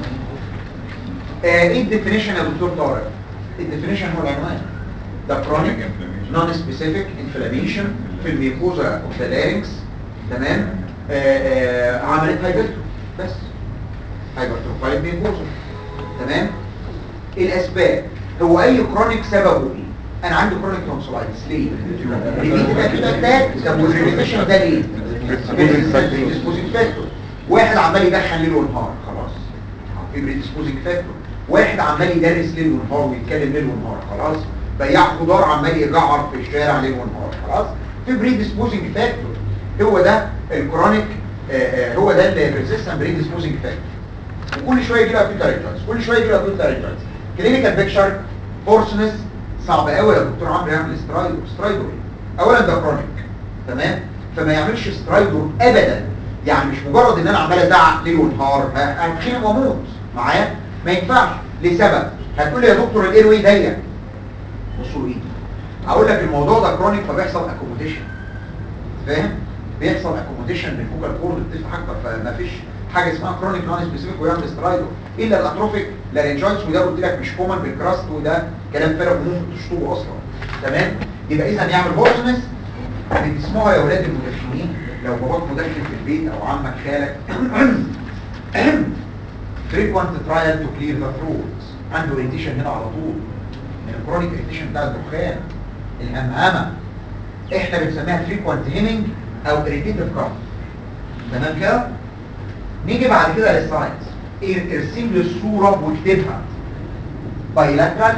ايه الديفينيشن يا دكتور طارق الديفينيشن هو العنوان ده كرونيك نون سبيسيفيك انفلاميشن في الميكوزا اوف ذا لارynx تمام آه، آه، عملت هايبرتروفي بس هايبرتروفايد ميكوزا تمام الاسباب هو اي كرونيك سببه ايه انا عندي كرونيك تونسلايتس ليه ريبيتد اكيد اتاك طب والريبيتيشن ده ليه بريديسبوزنج فاكتور واحد عمال يدخن ليل ونهار خلاص في بريديسبوزنج فاكتور واحد عمال يدرس ليل ونهار ويتكلم ليل ونهار خلاص بياع خضار عمال يجعر في الشارع ليل ونهار خلاص في بريديسبوزنج فاكتور هو ده الكرونيك آه، آه، هو ده الريزيستنت بريديسبوزنج فاكتور وكل شويه يجي له اكيوت اريترايتس كل شويه يجي له اكيوت اريترايتس كلينيكال بيكتشر هورسنس صعب قوي يا دكتور عمرو يعمل سترايدو سترايدو إيه؟ اولا ده كرونيك تمام فما يعملش سترايدو ابدا يعني مش مجرد ان انا عمال ازعق ليل ونهار ه- هتخنق واموت معايا ما ينفعش لسبب هتقول لي يا دكتور الاير واي ضيق بصوا ايدي هقول لك الموضوع ده كرونيك فبيحصل اكوموديشن فاهم بيحصل اكوموديشن للفوكال كورد بتفتح اكتر فما فيش حاجه اسمها كرونيك نون سبيسيفيك ويعمل سترايدو الا الاتروفيك لارنجايتس وده قلت لك مش كومن بالكراست وده كلام فارغ وممكن تشطبه اصلا تمام يبقى اذا يعمل هورسنس بتسمعوا يا اولاد المدخنين لو باباك مدخن في البيت او عمك خالك frequent trial to clear the throat عنده irritation هنا على طول من الكرونيك irritation بتاع الدخان الهمهمه احنا بنسميها frequent hemming او irritative cough تمام كده نيجي بعد كده للساينس ارسم لي الصوره واكتبها bilateral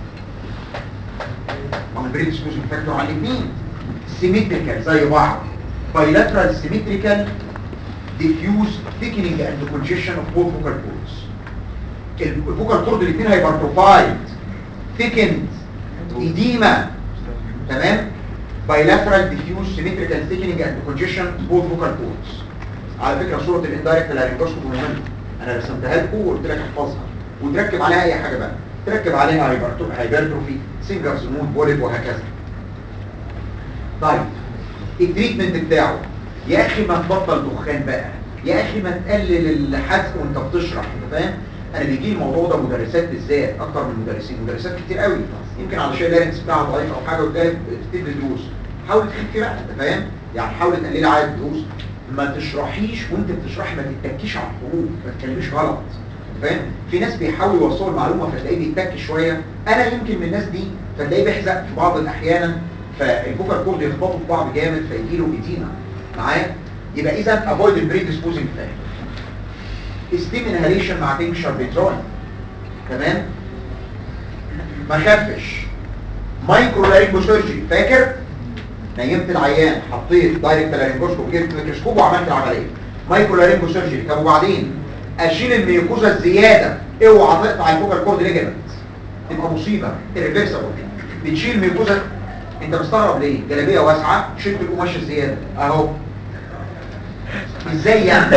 ما هو البريد سبوزنج فاكتور على الاثنين سيمتريكال زي بعض bilateral symmetrical diffuse thickening and congestion of both vocal cords الفوكال كورد الاثنين هيبرتروفايد thickened edema تمام bilateral diffuse symmetrical thickening and congestion of both vocal cords على فكرة صورة الاندايركت لارنجوسكوب مهمة انا رسمتها لكم وقلت لك احفظها وتركب عليها اي حاجة بقى تركب عليها هايبرتو- هايبرتروفي سينجرز مود بوليب وهكذا طيب التريتمنت بتاعه يا اخي ما تبطل دخان بقى يا اخي ما تقلل الحزق وانت بتشرح انت فاهم انا بيجي لي الموضوع ده مدرسات بالذات اكتر من مدرسين مدرسات كتير قوي يمكن علشان اللارنكس بتاعها ضعيف او حاجه وتلاقي بتدي دروس حاول تخفي بقى انت فاهم يعني حاول تقللي عدد الدروس ما تشرحيش وانت بتشرحي ما تتكيش على الحروف ما تتكلميش غلط انت فاهم في ناس بيحاولوا يوصلوا المعلومه فتلاقيه بيتك شويه انا يمكن من الناس دي فتلاقيه بيحزق في بعض الاحيان فالفوكال كورد يخبطوا في بعض جامد فيجي له ايدينا معايا يبقى اذا افويد البريديسبوزنج فاكتور ستيم انهاليشن مع تنكشر بيترون تمام ما خفش مايكرو لارينجو سيرجري فاكر نيمت العيان حطيت دايركت لارينجوسكوب جبت ميكروسكوب وعملت العمليه مايكرو لارينجو سيرجري طب وبعدين اشيل الميوكوزا الزياده اوعى تقطع الفوكال كورد ليجمنت تبقى مصيبه irreversible بتشيل ميوكوزا انت مستغرب ليه جلابيه واسعه شلت القماش الزياده اهو ازاي يعني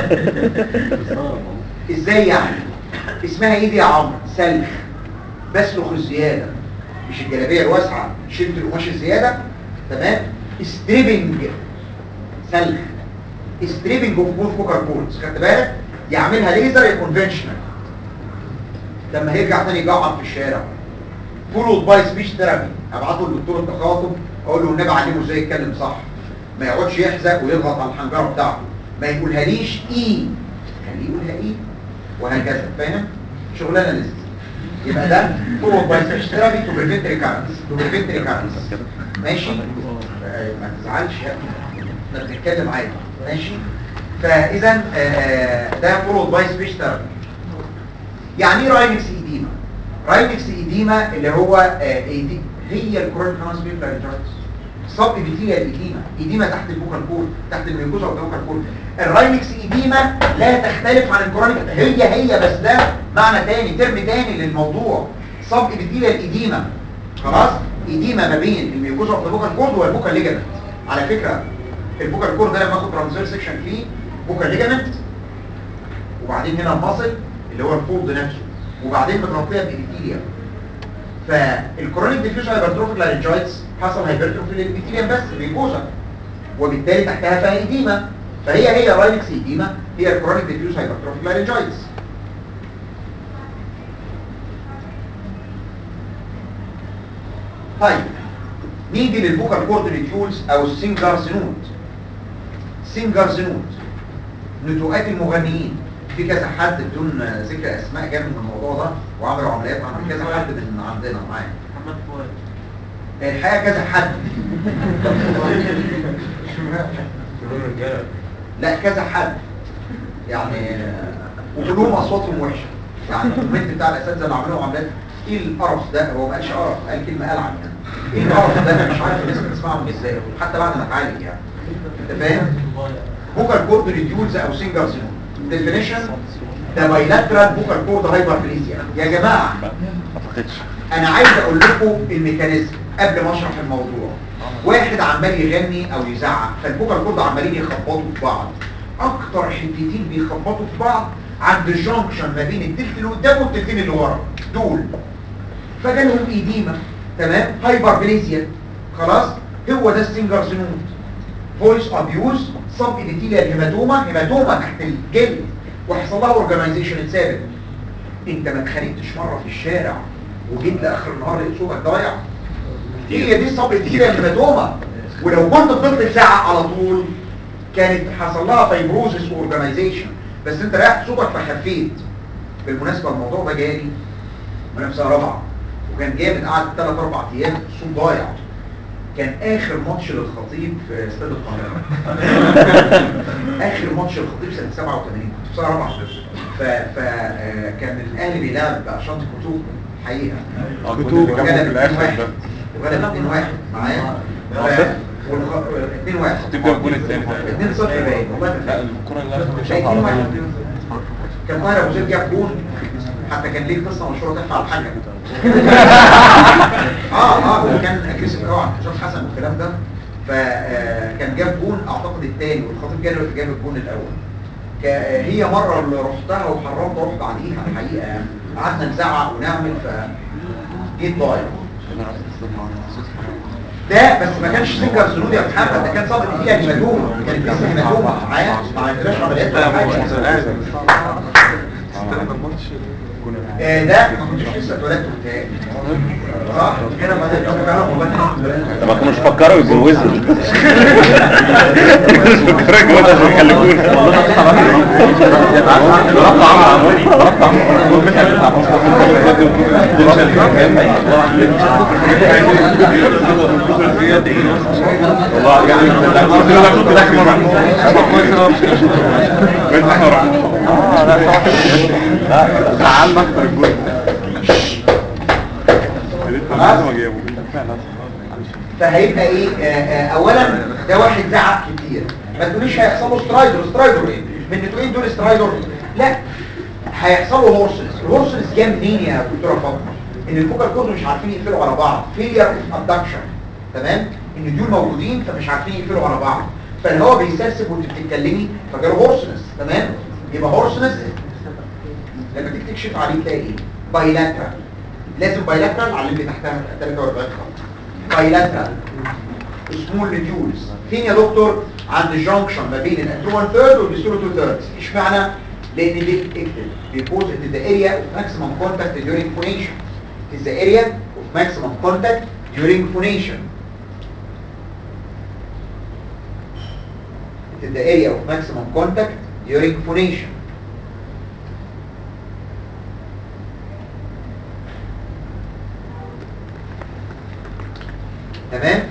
ازاي يعني اسمها ايه دي يا عمرو سلخ بسلخ الزياده مش الجلابيه الواسعه شلت القماش الزياده تمام ستريبنج سلخ ستريبنج اوف بوث فوكال كوردز خدت بالك يعملها ليزر يا كونفنشنال لما هيرجع تاني يجعر في الشارع فولود باي سبيش ثيرابي ابعته لدكتور التخاطب اقول له النبي علمه ازاي يتكلم صح ما يقعدش يحزق ويضغط على الحنجره بتاعته ما يقولهاليش اي خليه يقولها اي وهكذا فاهم شغلانه لسه يبقى ده فولود باي سبيش ثيرابي تو بريفنت ريكارنس تو بريفنت ريكارنس ماشي آه، ما تزعلش يا ابني احنا بنتكلم عادي ماشي فاذا آه، ده فولود باي سبيش ثيرابي يعني ايه راينكس ايديما راينكس ايديما اللي هو آه، إيدي هي الكورونيك ترانسميت لارنجايتس صب ايديما ايديما ايديما تحت الفوكال كورد تحت الميوكوزا والفوكال كورد الراينكس ايديما لا تختلف عن الكورونيك هي هي بس ده معنى تاني ترم تاني للموضوع صب ايديما ايديما خلاص ايديما ما بين الميوكوزا والفوكال كورد والفوكال ليجامنت على فكره الفوكال كورد ده لما اخد ترانسفير سيكشن فيه فوكال ليجامنت وبعدين هنا المصل اللي هو الفولد نفسه وبعدين متغطيه بإبيثيليوم فالكرونيك ديفيوز هايبرتروفيك لارنجايتس حصل هايبرتروفي للإبيثيليوم بس بيجوزا وبالتالي تحتها فيها ايديما فهي هي راينكس ايديما هي الكرونيك ديفيوز هايبرتروفيك لارنجايتس طيب نيجي للفوكال كورد ريتيولز او السينجرز نوت سينجرز نوت نتوءات المغنيين في كذا حد بدون ذكر اسماء جاب من الموضوع ده وعملوا عمليات عند كذا حد من عندنا معايا محمد فؤاد الحقيقه كذا حد كلهم رجاله لا كذا حد يعني وكلهم اصواتهم وحشه يعني الكومنت بتاع الاساتذه اللي عملوا عمليات ايه القرف ده هو ما قالش قرف قال كلمه العن يعني ايه القرف ده انا مش عارف الناس بتسمعهم ازاي حتى بعد ما اتعالج يعني انت فاهم فوكال كورد ريديولز او سنجر سينون ديفينيشن ده بايلاترال فوكال كورد هايبربليزيا يا جماعه ما اعتقدش انا عايز اقول لكم الميكانيزم قبل ما اشرح الموضوع واحد عمال يغني او يزعق فالفوكال كورد عمالين يخبطوا في بعض اكتر حتتين بيخبطوا في بعض عند الجنكشن ما بين التلت اللي قدام والتلتين اللي ورا دول فجالهم ايديما تمام هايبربليزيا خلاص هو ده السنجر سنود فويس ابيوز سب ايديتيليال هيماتوما هيماتوما تحت الجلد وحصل لها اورجانيزيشن اتثابت انت ما اتخانقتش مره في الشارع وجيت لاخر النهار لقيت صوتك ضايع هي دي الصبر دي هيماتوما ولو كنت فضلت تزعق على طول كانت حصل لها فايبروزس واورجانيزيشن بس انت ريحت صوتك فخفيت بالمناسبه الموضوع ده جالي وانا في سنه رابعه وكان جامد قعد ثلاث اربع ايام الصوت ضايع كان اخر ماتش للخطيب في استاد القاهره اخر ماتش للخطيب سنه 87 كنت في سنه رابعه فكان الاهلي بيلعب باشانتي كتوب حقيقه كتوب وغلب جابهم في الاخر 2-1. ده وغلب 2 1 معايا آه. 2 1 الخطيب جاب الجون الثاني تقريبا 2 0 باين والله ما لا فاكر. الكرة اللي انا شايفين واحد كان طاهر ابو زيد جاب جون حتى كان ليه قصه مشهوره تحفه على الحكم اه اه هو كان اجريسيف قوي على حسام حسن والكلام ده فكان جاب جون اعتقد الثاني والخطيب جاب جاب الجون الاول ك- آه، هي مره اللي رحتها وحرمت اروح بعديها الحقيقه يعني قعدنا نزعق ونعمل ف جيت ضايع ده بس ما كانش سنجر سنود يا محمد ده كان صدر فيها هيماتوما كانت لسه هيماتوما معايا ما عندناش عمليات ولا حاجه آه، ده ما كنتش لسه اتولدت بتاعي صح كده ما ده فعلا والله طب ما كانوش فكروا يجوزوا فكروا يجوزوا عشان يخلفونا ضربت عمرو عمرو ضربت والله لا كنت لا كنت داخل مرة بنت مرة اه لا لا زعلنا اكتر الجول ما جابوا فهيبقى ايه آه، آه، اولا ده واحد زعق كتير ما تقوليش هيحصل له سترايدر سترايدر ايه من النتوين دول سترايدر لا هيحصل له هورسلس الهورسلس جه منين يا دكتوره فاطمه ان الفوكال كورد مش عارفين يقفلوا على بعض فيلير اوف ابدكشن تمام ان دول موجودين فمش عارفين يقفلوا على بعض فالهواء بيسرسب وانت بتتكلمي فجاله هورسلس تمام يبقى هورسلس لما تيجي تكشف عليه تلاقي ايه بايلاترال لازم بايلاترال على اللي تحتها 43 خط بايلاترال سمول ريديولز فين يا دكتور عند الجنكشن ما بين الانترو 1 ثيرد والديسترو 2 ثيردز اشمعنى لان دي اكتب because it is the area of maximum contact during phonation it is the area of maximum contact during phonation it is the area of maximum contact during phonation تمام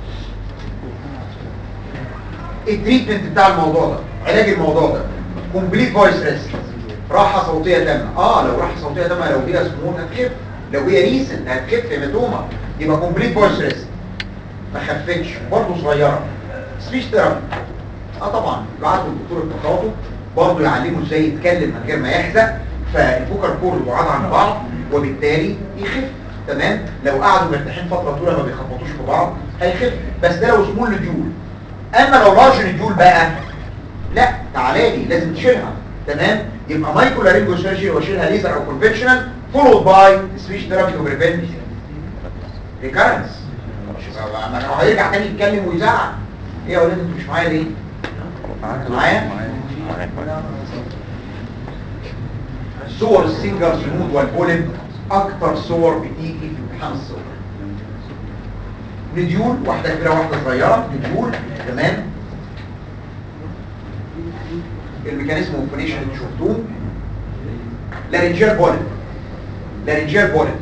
التريتمنت بتاع الموضوع ده علاج الموضوع ده كومبليت فويس ريست راحه صوتيه تامه اه لو راحه صوتيه تامه لو هي سموث هتخف لو هي ريسنت هتخف هيماتوما يبقى كومبليت فويس ريست ما خفتش برضه صغيره سبيش ثيرابي اه طبعا بعتوا الدكتور التخاطب برضه يعلمه ازاي يتكلم من غير ما يحزق فالفوكال كورد بعاد عن بعض وبالتالي يخف تمام لو قعدوا مرتاحين فتره طويله ما بيخبطوش في بعض هيخف بس ده لو سمول نجول اما لو لارج نجول بقى لا تعالى لي لازم تشيلها تمام يبقى مايكرو لارينجو سيرجري واشيلها ليزر او كونفشنال فولود باي سبيش ثيرابي تو بريفنت ريكارنس ما هو هيرجع تاني يتكلم ويزعق ايه يا ولاد انتوا مش معايا ليه معايا صور السنجر سنود والبولب اكتر صور بتيجي في امتحان الصور نديول واحده كبيره واحده صغيره نديول تمام الميكانيزم اوبريشن اللي شفتوه لارنجيال بوليب لارنجيال بوليب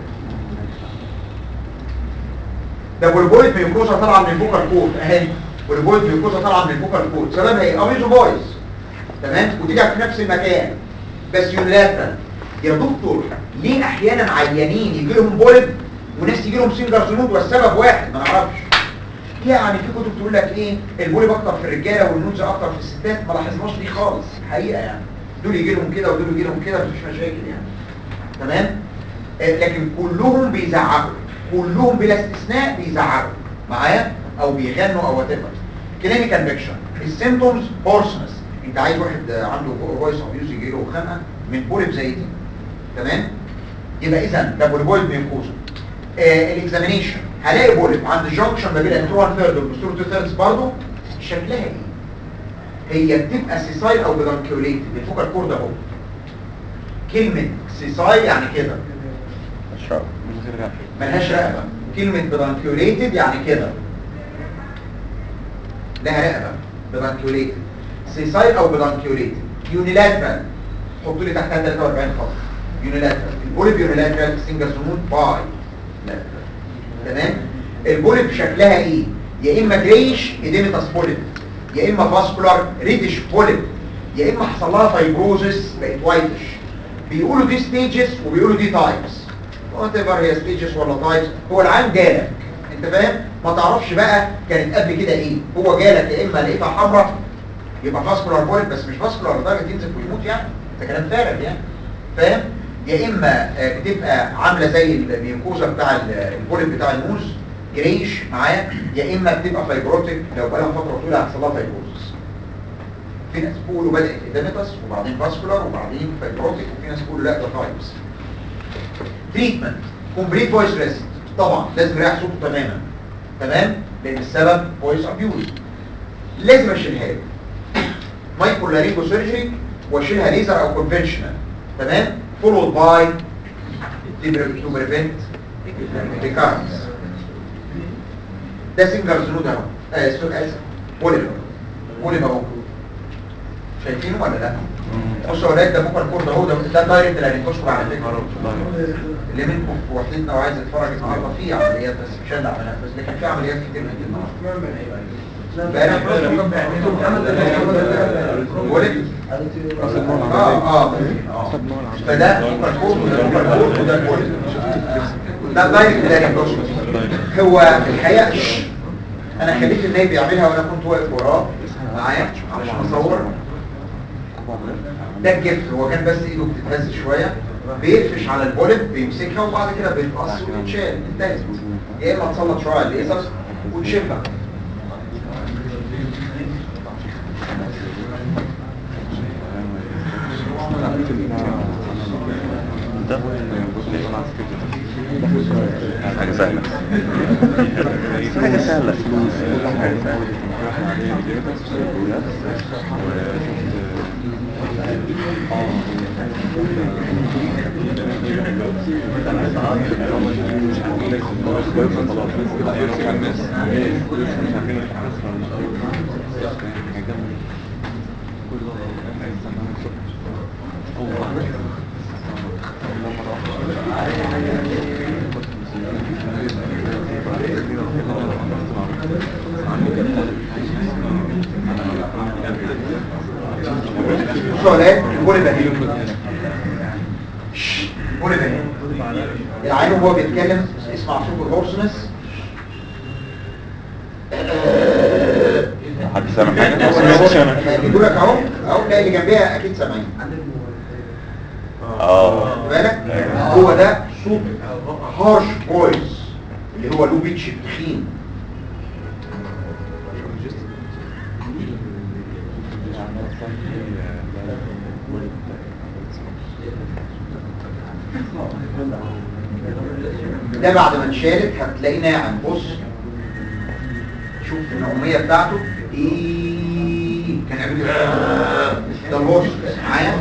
ده بوليبويد ميوكوزا طالعه من الفوكال كورد اهي بوليبويد ميوكوزا طالعه من الفوكال كورد سببها ايه اميزو بويز تمام وتيجي في نفس المكان بس يونيلاترال يا دكتور ليه احيانا عيانين يجي لهم بوليب وناس يجي لهم سنجر زنود والسبب واحد ما نعرفش يعني في كتب تقول لك ايه البوليب اكتر في الرجاله والنوز اكتر في الستات ما لاحظناش دي خالص حقيقه يعني دول يجي لهم كده ودول يجي لهم كده مفيش مشاكل يعني تمام آه، لكن كلهم بيزعقوا كلهم بلا استثناء بيزعقوا معايا او بيغنوا او وات ايفر كلينيكال بيكشن السيمبتومز هورسنس انت عايز واحد آه، عنده فويس ابيوز يجي له خنقه من بوليب زي دي تمام يبقى اذا ده بوليبويد ميوكوزا آه الاكزامينيشن هلاقي بوليب عند الجنكشن ما بين الانترون ثيرد والبوستيرور تو ثيردز برضه شكلها ايه هي بتبقى سيسايل او بلانكيوليتد الفوكال كورد اهو كلمه سيسايل يعني كده اشرب من غير رأي ملهاش رقبه كلمه بلانكيوليتد يعني كده لها رقبه بلانكيوليتد سيسايل او بلانكيوليتد يونيلاترال حطوا لي تحتها 43 خط يونيلاترال البوليب يونيلاترال سنجل زنود باي لاترال تمام البوليب شكلها ايه يا اما جريش اديمتاس بوليب يا اما فاسكولار ريدش بوليب يا اما حصل لها فايبروزس بقت وايتش بيقولوا دي ستيجز وبيقولوا دي تايبس وات ايفر هي ستيجز ولا تايبس هو العام جالك انت فاهم ما تعرفش بقى كانت قبل كده ايه هو جالك يا اما لقيتها حمراء يبقى فاسكولار بوليب بس مش فاسكولار لدرجه ينزف ويموت يعني ده كلام فارغ يعني فاهم يا اما آه، بتبقى عامله زي الميوكوزا بتاع ال- البوليب بتاع الموز جريش معايا يا اما بتبقى فايبروتيك لو بقى لها فتره طويله هيحصل لها فايبروزس في ناس بيقولوا بدات اديمتاس وبعدين فاسكولار وبعدين فايبروتيك وفي ناس بيقولوا لا ده تايبس تريتمنت كومبليت فويس ريست طبعا لازم يريح صوته تماما تمام لان السبب فويس ابيوز لازم اشيلها له مايكرو لارينجو سيرجري واشيلها ليزر او كونفنشنال تمام فولود باي تو بريفنت ريكارنس ده سنجر زنود اهو آه، سوري اسف بوليب بوليب اهو شايفينه ولا لا بصوا يا ولاد ده بكره الكورد اهو ده ده دايركت لارينجوسكوب على فكره اللي منكم في وحدتنا وعايز يتفرج النهارده في عمليات بس مش انا عمليات بس لكن في عمليات كتير جدا النهارده امبارح ولد اه اه فده سوبر كود وده سوبر كود وده كود ده دايركت لارينجوسكوب هو الحقيقه انا خليت النايب يعملها وانا كنت واقف وراه معايا عشان اصور ده الجف هو كان بس ايده بتتهز شويه بيقفش على البولب بيمسكها وبعد كده بيتقص وتتشال انتهت يا اما تسلط شويه على الليزر وتشيلها حاجة سهلة حاجة سهلة حاجة سهلة بصوا يا ولاد البولب اهي البولب اهي العين وهو بيتكلم اسمع صوت الهورسنس حد سامع حاجة؟ بيقول لك اهو اهو لا اللي جنبيها اكيد سامعين اه خد بالك هو ده صوت هارش فويس اللي هو له بيتش تخين ده بعد ما اتشالت هتلاقيه ناعم بص شوف النعوميه بتاعته ايه كان عامل كده. ده الهورس معايا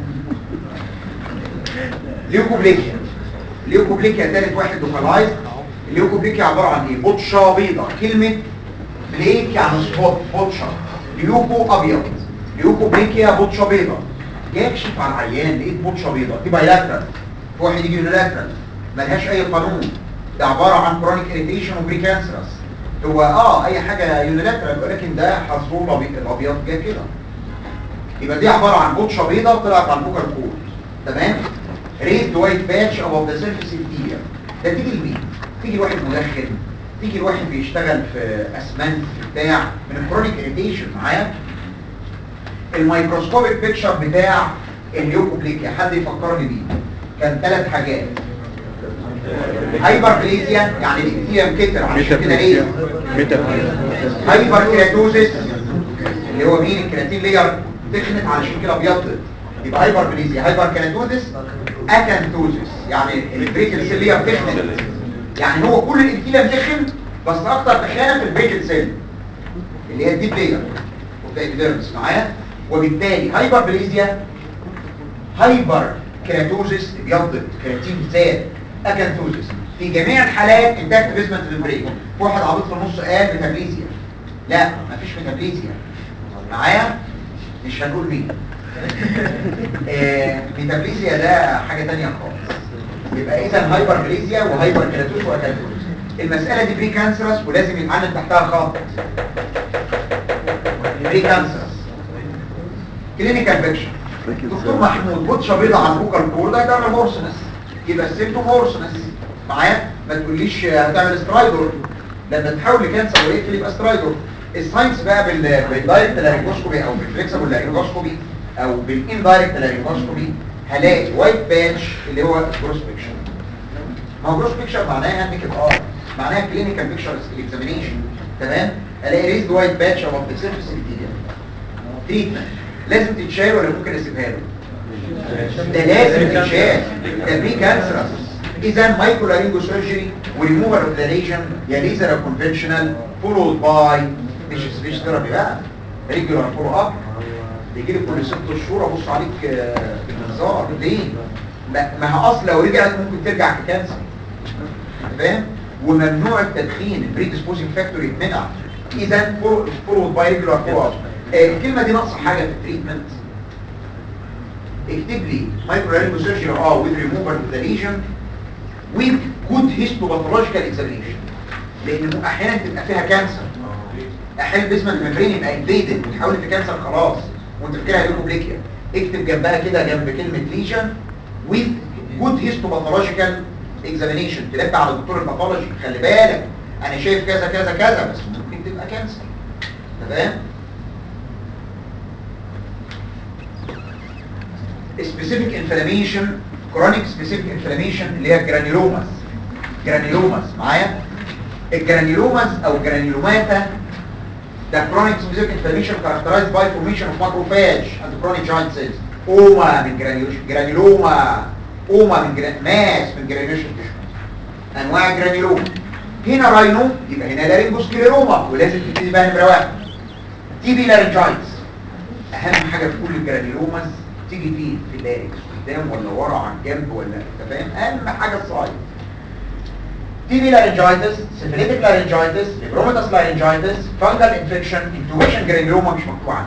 ليوكوبليكيا ليوكوبليكيا ثالث واحد لوكالايز الليوكوبليكيا عباره عن ايه بطشه بيضاء كلمه بليك يعني سبوت بطشه ليوكو ابيض ليوكوبليكيا بطشه بيضاء جاي اكشف على العيان لقيت بطشه بيضاء دي بايلاترال في واحد يجي يونيلاترال ملهاش اي قانون ده عباره عن كرونيك اريتيشن وبريكانسرس هو اه اي حاجه يونيلاترال ولكن ده حصول الأبي- الابيض جه كده يبقى دي عباره عن بطشه بيضاء طلعت على البوكر كود تمام ريد وايت باتش ابوف ذا سيرفيس الدير ده تيجي لمين تيجي لواحد مدخن تيجي لواحد بيشتغل في اسمنت في بتاع من الكرونيك اريتيشن معايا الميكروسكوبيك بيكتشر بتاع اليوكوبليكيا حد يفكرني بيه كان ثلاث حاجات هايبربليزيا يعني الاكتيام كتر عشان كده ايه هايبر كيراتوزيس اللي هو مين الكيراتين لير تخنت علشان كده ابيضت يبقى هايبر بليزيا هايبر كيراتوزيس اكانتوزيس يعني البريكل سيل لير تخنت يعني هو كل الانتيلم تخن بس اكتر تخانه في البريكل سيل اللي هي الديب لير اوف ايبيديرمس معايا وبالتالي هايبر بليزيا هايبر كيراتوزيس ابيضت كيراتين زاد اكانتوزيس في جميع الحالات انتاكت بيزمنت ممبرين في واحد عبيط في النص قال ميتابليزيا لا مفيش ميتابليزيا معايا مش هنقول مين آه، ميتابليزيا ده حاجة تانية خالص يبقى اذا هايبر بليزيا وهايبر كيراتوز واكانتوز المسألة دي بري كانسرس ولازم يتعلم تحتها خط بري كانسرس كلينيكال بيكشن دكتور محمود بطشه بيضة على البوكال كور ده هتعمل مورسنس يبقى السيمتوم مورسنس معايا ما تقوليش هتعمل سترايدور لما تحاول لكانسر ويقفل يبقى سترايدور الساينس بقى بال- بالدايركت لارينجوسكوبي او بالفليكسبل لارينجوسكوبي او بالاندايركت لارينجوسكوبي هلاقي وايت باتش اللي هو جروس بيكشر ما هو جروس بيكشر معناها نيكد ار معناها كلينيكال بيكشر اكزامينيشن تمام الاقي ريزد وايت باتش اوف ذا سيرفيس انتيريور تريتمنت لازم تتشال ولا ممكن اسيبها له ده لازم تتشال ده بري كانسرس اذا مايكرو لارينجو سيرجري وريموفر اوف ذا ليجن يا ليزر او كونفنشنال فولود باي مش سبيش ثيرابي بقى ريجولار فولو اب بيجي لي كل ست شهور ابص عليك آه، بالمنظار ليه؟ ما ما هو اصل لو رجعت ممكن ترجع ككانسر فاهم؟ وممنوع التدخين البري ديسبوزنج فاكتور يتمنع اذا فولود باي ريجولار فولو اب الكلمه دي ناقصه حاجه في التريتمنت اكتب لي مايكرو سيرجري اه with removal of the lesion with good histopathological examination لان احيانا تبقى فيها كانسر احيانا البيسمنت ممبرين يبقى انفيدد وتحول في كانسر خلاص وانت فاكرها ليوكوبليكيا اكتب جنبها كده جنب كلمه ليجن with good histopathological examination تلبي على دكتور الباثولوجي خلي بالك انا شايف كذا كذا كذا بس ممكن تبقى كانسر تمام specific inflammation chronic specific inflammation اللي هي الجرانيولوماس جرانيولوماس معايا الجرانيولوماس او جرانيولوماتا ده chronic specific inflammation characterized by formation of macrophage and chronic giant cells اوما من جرانيولوشن جرانيولوما اوما من جران... ماس من جرانيولوشن انواع الجرانيولوما هنا راينو يبقى هنا لارينجوسكليروما ولازم تبتدي بقى نمره واحد تي بي لارنجايتس اهم حاجه في كل الجرانيولوماز تيجي فيه في اللارنكس قدام ولا ورا على الجنب ولا انت فاهم اهم حاجه الصايد تي بي لارنجايتس سيفيليتك لارنجايتس ليبروماتس لارنجايتس فانجل انفكشن انتوبيشن جرانيولوما مش مكتوب عندك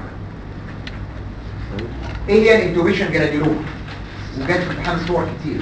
ايه هي الانتوبيشن جرانيولوما وجات في امتحان صور كتير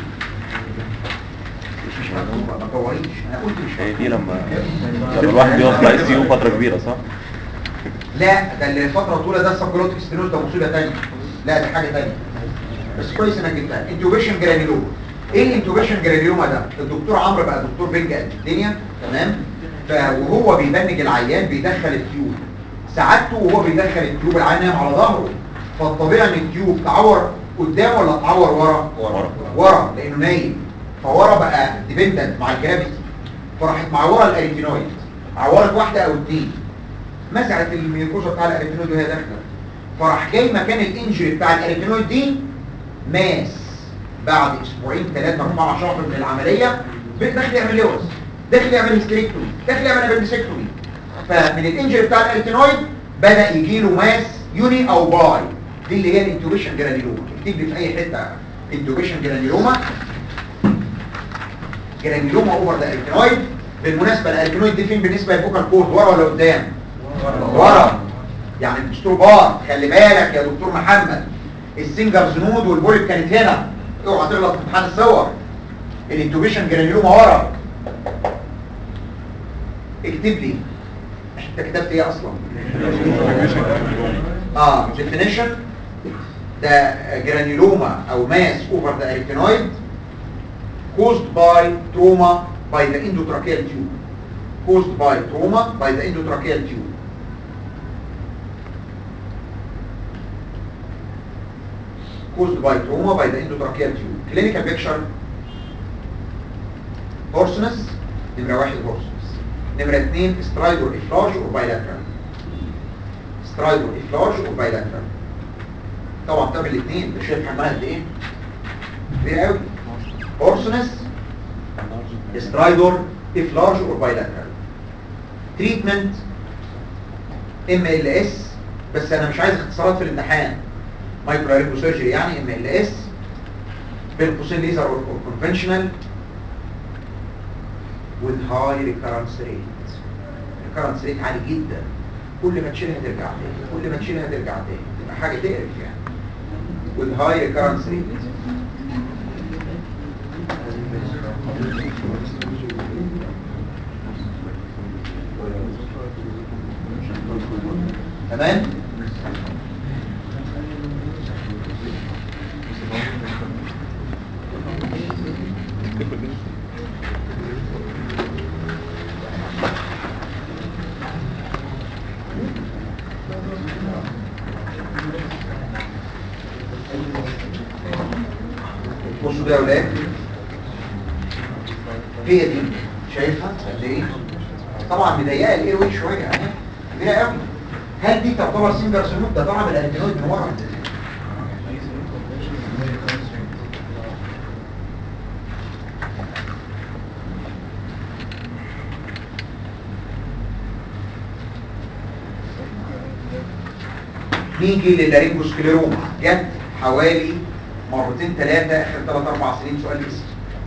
مش مكتوبه ما تدوريش انا قلت مش هي دي مكتوبة. لما لما الواحد بيقف في اي سي يو فتره كبيره صح؟ لا ده اللي فتره طويله ده السبكلوتيك ستينوز ده مصيبه ثانيه لا ده حاجه ثانيه بس كويس انك جبتها انتوبيشن جرانيلوما ايه الانتوبيشن جرانيلوما ده الدكتور عمرو بقى دكتور بنج قد الدنيا تمام ف وهو بيبنج العيان بيدخل التيوب سعادته وهو بيدخل التيوب العيان نايم على ظهره فالطبيعي ان التيوب تعور قدام ولا تعور ورا ورا. ورا لانه نايم فورا بقى ديبندنت مع الجرافيتي فراحت معوره الاريتينويد عورت واحده او اتنين مسعت الميوكوزا بتاع الاريتينويد وهي داخله فراح جاي مكان الانجري بتاع الاريتينويد دي ماس بعد اسبوعين ثلاثه اربعه شهر من العمليه داخل يعمل لوز داخل يعمل هيستريكتومي داخل يعمل ابندسكتومي فمن الانجري بتاع الاريتينويد بدا يجي له ماس يوني او باي دي اللي هي الانتوبيشن جرانيلوما اكتب لي في اي حته انتوبيشن جرانيلوما جرانيلوما اوفر ذا اريتينويد بالمناسبه الالكينويد دي فين بالنسبه للفوكال كورد ورا ولا قدام ورا يعني الدكتور بار خلي بالك يا دكتور محمد السنجرز نود والبوليب كانت هنا اوعى تغلط في امتحان الصور الانتوبيشن جرانيوما ورا اكتب لي انت كتبت ايه اصلا اه definition ده جرانيولوما او ماس اوفر ذا اريتينويد caused by trauma by the endotracheal tube caused by trauma by the endotracheal tube caused by trauma by the endotracheal tube clinical picture hoarseness نمرة واحد hoarseness نمرة اتنين stridor efflage or bilateral stridor efflage or bilateral طبعا تعمل الاثنين ده شايف حجمها قد ايه كبير قوي hoarseness stridor efflage or bilateral treatment MLS بس انا مش عايز اختصارات في الامتحان مايكرو سيرجري يعني ام ال اس بين قوسين ليزر اور كونفنشنال with high recurrence rate recurrence rate عالي جدا كل ما تشيلها ترجع تاني كل ما تشيلها ترجع تاني تبقى حاجه تقرف يعني with high recurrence rate تمام بصوا ده يا ولاد هي دي شايفها قد ايه طبعا مضيقه الاير ويك شويه يعني كبيره قوي هل دي تعتبر سنجر سنوب ده طبعا الالكترونيد من ورا نيجي للارينجوسكليروما جت حوالي مرتين ثلاثة اخر ثلاث اربع سنين سؤال بس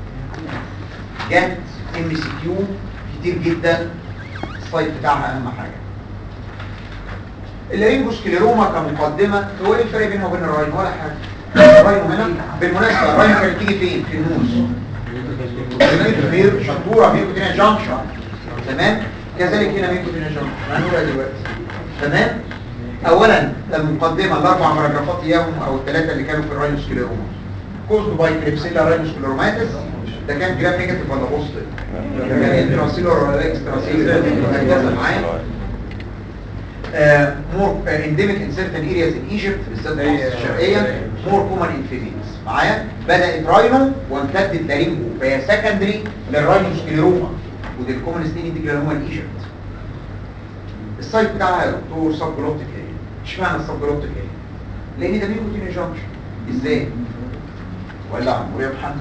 جت ام سي كيو كتير جدا السايت بتاعها اهم حاجة الارينجوسكليروما كمقدمة هو ايه الفرق بينها وبين الراين ولا حاجة الراين هنا بالمناسبة الراين كانت تيجي فين في النوز مير شطورة ميركوتينيا جانكشن تمام كذلك هنا ميركوتينيا جانكشن هنقولها دلوقتي تمام اولا المقدمه الاربع باراجرافات اياهم او الثلاثه اللي كانوا في الراينوسكليروما كوزد باي كليبسيلا راينوسكليروماتس ده كان جرام نيجاتيف ولا بوزيتيف كان انتراسيلور ولا اكستراسيلور هكذا معايا مور انديميك ان سيرتن ارياز ان ايجيبت بالذات مصر الشرقيه مور كومن ان فيميلز معايا بدات راينو وامتدت لارينجو فهي سكندري للراينوسكليروما ودي الكومن ستين دي جلانوما ان ايجيبت السايت بتاعها يا دكتور سب جلوبتيك اريا اشمعنى السب جلوبتيك اريا لان ده ميكوتين جانكشن ازاي ولا عمرو يا محمد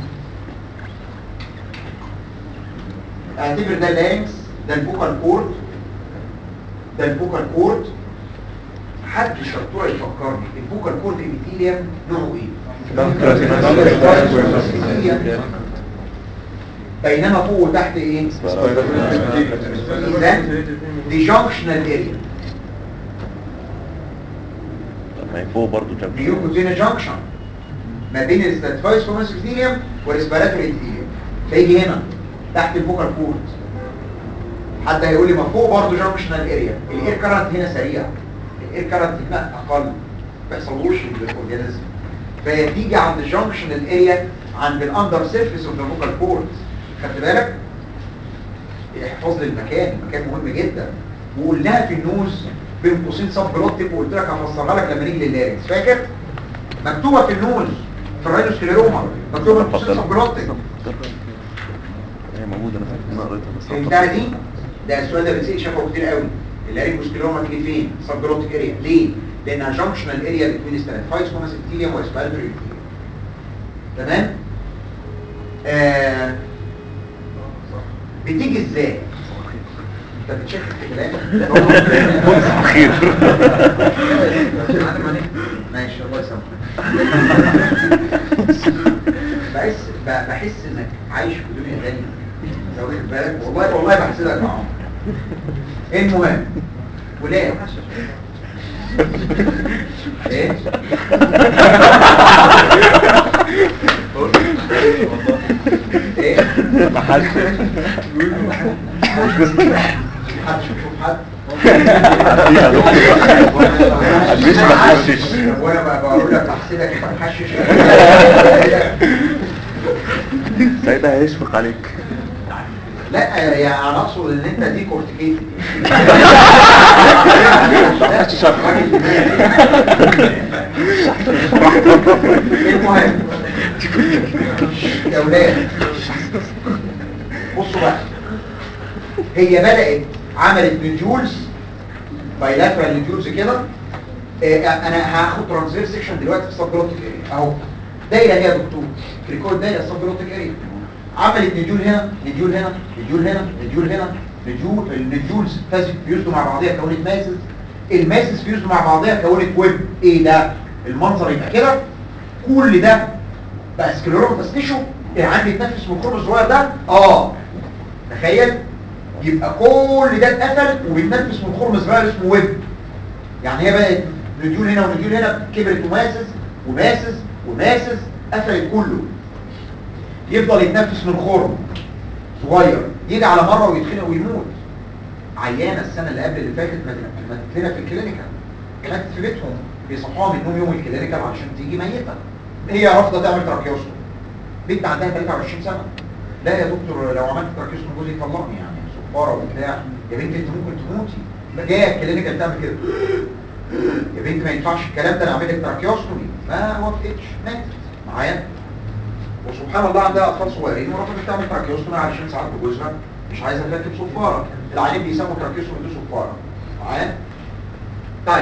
اعتبر ده اللانكس ده البوكال كورد ده البوكال كورد حد شطوره يفكرني البوكال كورد ابيثيليوم نوعه ايه بينما فوق وتحت ايه اذا دي جانكشنال اريا طب ما هي فوق برضه جنب ميوكوتينا جانكشن ما بين الستاتفايس كومنس ابيثيليوم والريسبيراتوري ابيثيليوم فيجي هنا تحت البوكال كورد حد هيقول لي ما فوق برضه جانكشنال اريا الاير كارنت هنا سريع الاير كارنت هنا اقل ما بيحصلوش للاورجانيزم فهي تيجي عند الجانكشنال اريا عند الاندر سيرفيس اوف ذا فوكال كورد خدت بالك احفظ لي المكان المكان مهم جدا وقلناها في النوز بين قوسين سب بلوتيك وقلت لك هفسرها لك لما نيجي لللارنكس فاكر مكتوبه في النوز في الراينوسكليروما مكتوبه بين قوسين سب بلوتيك هي موجودة انا فاكر إن انا قريتها بس فهمتها دي ده السؤال ده بيتسال شافه كتير قوي الارينوسكليروما تيجي فين سب بلوتيك اريا ليه لانها جانكشنال اريا بين ستاتفايس كومنس ابيثيليوم واسبالتوري ابيثيليوم تمام آه بتيجي ازاي انت بتشكك في كلامك خير ماشي الله يسامحك بحس ب- بحس انك عايش في دنيا تانية لو واخد واخد بالك والله والله بحسدك يا عمر المهم ولاد ايه ايه ما حدش محدش بيشوف حد فيها دكتور مش بحشش وانا بقى بقول لك بحسدك انت محشش ساعتها هيشفق عليك لا يعني انا اقصد ان انت دي كورتيكيتد محشش أكتر. المهم يا ولاد بصوا بقى هي بدأت عملت نوديولز بايلاترال نوديولز كده آه، انا هاخد ترانزير سيكشن دلوقتي في السبجلوتيك اريا اهو دايره هي يا دكتور كليكود دايره السبجلوتيك اريا عملت نوديول هنا نوديول هنا نوديول هنا نوديول هنا نوديول النوديولز فازت فيوزدوا مع بعضيها كونت ماسز الماسز فيوزدوا مع بعضيها كونت ويب ايه ده المنظر يبقى كده كل ده بقى سكليروما تيشو عندي تنفس من الخرم الصغير ده اه تخيل يبقى كل ده اتقفل وبيتنفس من خرم صغير اسمه ويب يعني هي بقت نديول هنا ونديول هنا كبرت وماسس وماسس وماسس قفلت كله يفضل يتنفس من خرم صغير يجي على مره ويتخنق ويموت عيانه السنه اللي قبل اللي فاتت ماتت ماتت لنا في الكلينيكال ماتت في بيتهم بيصحوها من النوم يوم الكلينيكال علشان تيجي ميته هي رافضه تعمل تراكيوستوم بنت عندها 23 سنه لا يا دكتور لو عملت تراكيوستوم جوزي يطلقني يعني صفاره وبتاع يا بنت انت ممكن تموتي ما جايه الكلينيكال تعمل كده يا بنت ما ينفعش الكلام ده انا اعمل لك تراكيوستومي ما وافقتش ماتت معايا وسبحان الله عندها اطفال صغيرين ورفضت تعمل تراكيوستومي علشان ساعات جوزها مش عايزه تركب صفاره العيانين بيسموا تراكيوستومي دي صفاره معايا طيب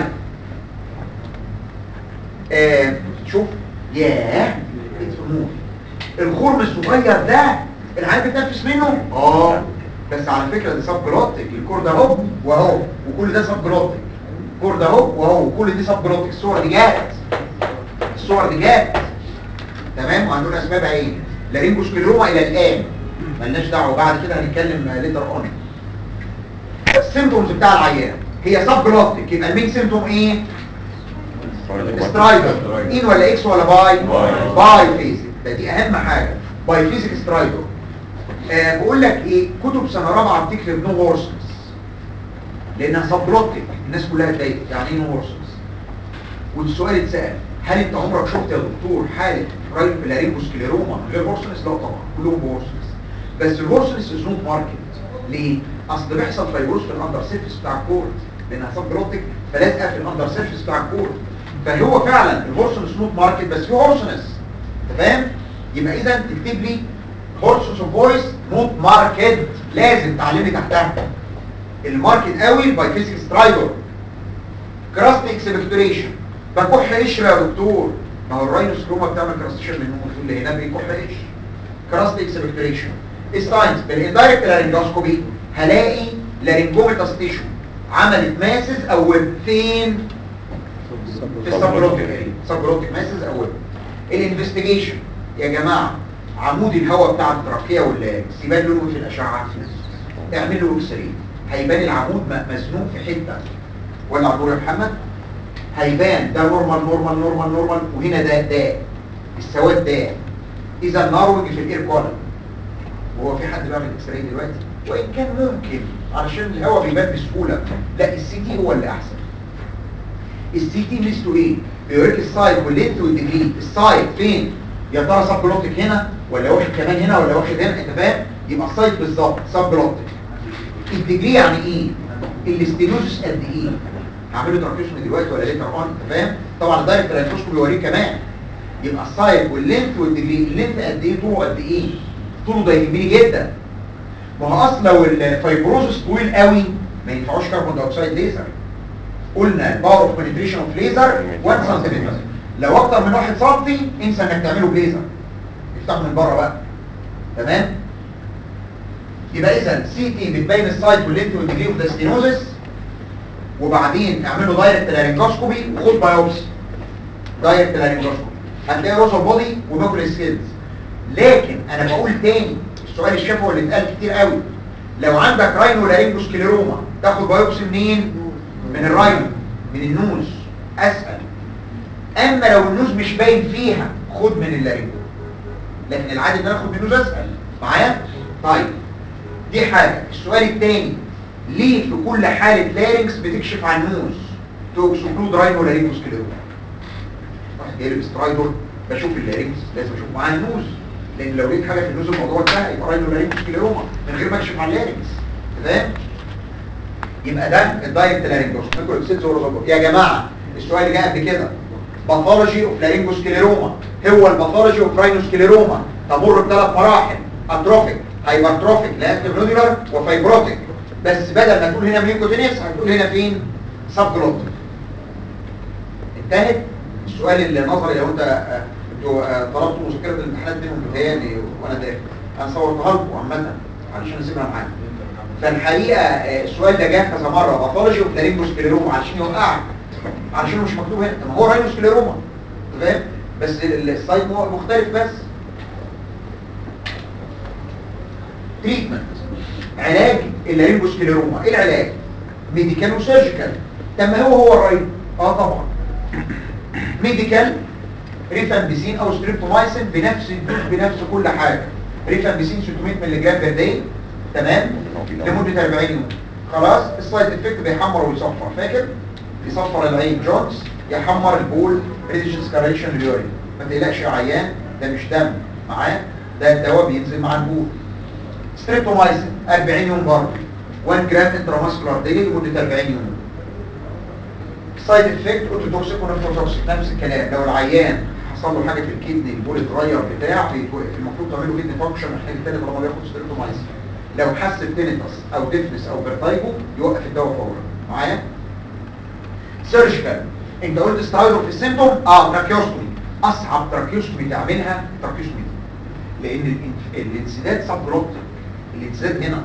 آه شوف ياه الامور الخرم الصغير ده العيان بتنفس منه اه بس على فكره ده سب جلوتيك الكور ده اهو واهو وكل ده سب جلوتيك الكور ده اهو واهو وكل دي سب جلوتيك الصور دي جات الصور دي جات تمام وهنقول اسبابها ايه لارينجوسكليروما الى الان ملناش دعوه بعد كده هنتكلم ليتر اون السيمتومز بتاع العيان هي سب جلوتيك يبقى المين سيمتوم ايه سترايدر ان ولا اكس ولا باي باي فيزيك ده دي اهم حاجه باي فيزيك سترايدر آه بقول لك ايه كتب سنه رابعه بتكتب نو هورسنس لانها سبلوتيك الناس كلها اتضايقت يعني ايه نو هورسنس والسؤال اتسال هل انت عمرك شفت يا دكتور حاله لارينجوسكليروما من غير هورسنس لا طبعا كلهم بهورسنس بس الهورسنس از نوت ماركت ليه اصل بيحصل فيروس في الاندر سيرفيس بتاع الكورد لانها سبلوتيك فلازقه في الاندر سيرفيس بتاع الكورد فهو فعلا الهورسنس نوت ماركت بس في هورسنس انت فاهم يبقى اذا تكتب لي هورسنس اوف فويس نوت ماركت لازم تعلمي تحتها الماركت قوي باي فيزيك سترايدر كراست اكسبكتوريشن بكح قشر يا دكتور ما هو الراينوسكروما بتعمل كراستيشن من النوم تقول لي هنا بيكح قشر كراست اكسبكتوريشن الساينس بالاندايركت لارنجوسكوبي هلاقي لارنجوميتاس تيشو عملت ماسز او ويب فين في السبروتيك سبروتيك ماسز او ويب الانفستيجيشن يا جماعه عمود الهواء بتاع التراكيه واللارنكس يبان لونه في الاشعه اعمل له اكس راي هيبان العمود م- مزنوق في حته ولا عبور يا محمد هيبان ده نورمال نورمال نورمال نورمال وهنا ده داء السواد داء اذا ناروج في الاير كولم وهو في حد بيعمل اكس راي دلوقتي وان كان ممكن علشان الهواء بيبان بسهوله لا السي تي هو اللي احسن السي تي ميزته ايه بيوريك السايد واللينت والديجري السايد فين يا ترى سب بلوتك هنا ولا واخد كمان هنا ولا واخد هنا انت فاهم يبقى السايد بالظبط سب بلوتك الديجري يعني ايه الاستينوزس قد ايه هعمله تراكيوسمي دلوقتي ولا ليتر اون انت فاهم طبعا الدايركت تراكيوسمي بيوريك كمان يبقى السايد واللينت والديجري اللينت قد ايه طوله قد ايه طوله ده يهمني جدا ما هو اصل لو الفايبروزس طويل قوي ما ينفعوش كربون دايوكسيد ليزر قلنا الباور اوف بنتريشن اوف ليزر 1 سنتيمتر لو اكتر من 1 سم انسى انك تعمله بليزر افتحه من بره بقى تمام يبقى اذا سي تي بتبين السايد واللينت والديجري اوف ستينوزس وبعدين اعمل له دايركت لارنجوسكوبي وخد بايوبسي دايركت لارنجوسكوبي هتلاقي روزا بودي وباكل سكيلز لكن انا بقول تاني السؤال الشفوي اللي اتقال كتير قوي لو عندك راينو لارينجوسكليروما تاخد بايوبسي منين من الراينو من النوز اسهل اما لو النوز مش باين فيها خد من اللارينجو لكن العادي ان انا اخد من النوز اسهل معايا طيب دي حاجه السؤال الثاني ليه في كل حاله لارينكس بتكشف عن النوز توكسوكلود راينو لارينجوسكليروما واحد جاي لابس ترايدور بشوف اللارينكس لازم اشوف معاه النوز لان لو لقيت حاجه في النوز الموضوع انتهى يبقى راينو لارينجوسكليروما من غير ما اكشف عن اللارينكس تمام يبقى ده الدايركت لارينجوس يا جماعه السؤال اللي جاي قبل كده باثولوجي اوف لارينجوسكليروما هو الباثولوجي اوف راينوسكليروما تمر بثلاث مراحل اتروفيك هايبرتروفيك لانتيبلودولار وفايبروتيك بس بدل ما تقول هنا ميوكوتينيس هتقول هنا فين سب جلوتيك انتهت السؤال النظري لو انت آه، انتوا آه، طلبتوا مذكره الامتحانات منهم بتهيألي وانا داخل انا صورتها لكم عامه علشان اسيبها معاكم فالحقيقه آه، السؤال ده جه كذا مره باثولوجي اوف لارينجوسكليروما علشان يوقعك علشان مش مكتوب هنا طب ما هو راينوسكليروما أنت فاهم بس ال- السايت مو- مختلف بس تريتمنت علاج اللارينجوسكليروما ايه العلاج ميديكال وسيرجيكال طب ما هو هو الراين اه طبعا ميديكال ريفامبيسين او ستريبتومايسين بنفس الدوز بنفس كل حاجه ريفامبيسين 600 مللي جرام بير داي تمام لمده 40 يوم خلاص السايد افكت بيحمر ويصفر فاكر يصفر العين جونز يحمر البول ريديشن سكاريشن اليورين ما تقلقش يا عيان ده مش دم معاه ده الدواء بينزل مع البول ستريبتومايسين 40 يوم برضه 1 جرام انتراماسكولار داي لمده 40 يوم سايد افكت اوتوتوكسيك ونفروتوكسيك نفس الكلام لو العيان حصل له حاجه في الكدني البول اتغير بتاع بيتوقف المفروض تعمل له كدني فانكشن محتاج تاني طالما بياخد ستريبتومايسين لو حس بتينيتس او ديفنس او فيرتايجو يوقف الدواء فورا معايا سيرجيكال انت قلت ستايرو في السيمتوم اه تراكيوستومي اصعب تراكيوستومي تعملها التراكيوستومي دي لان الانف- الانسداد سب جلوتيك الانسداد هنا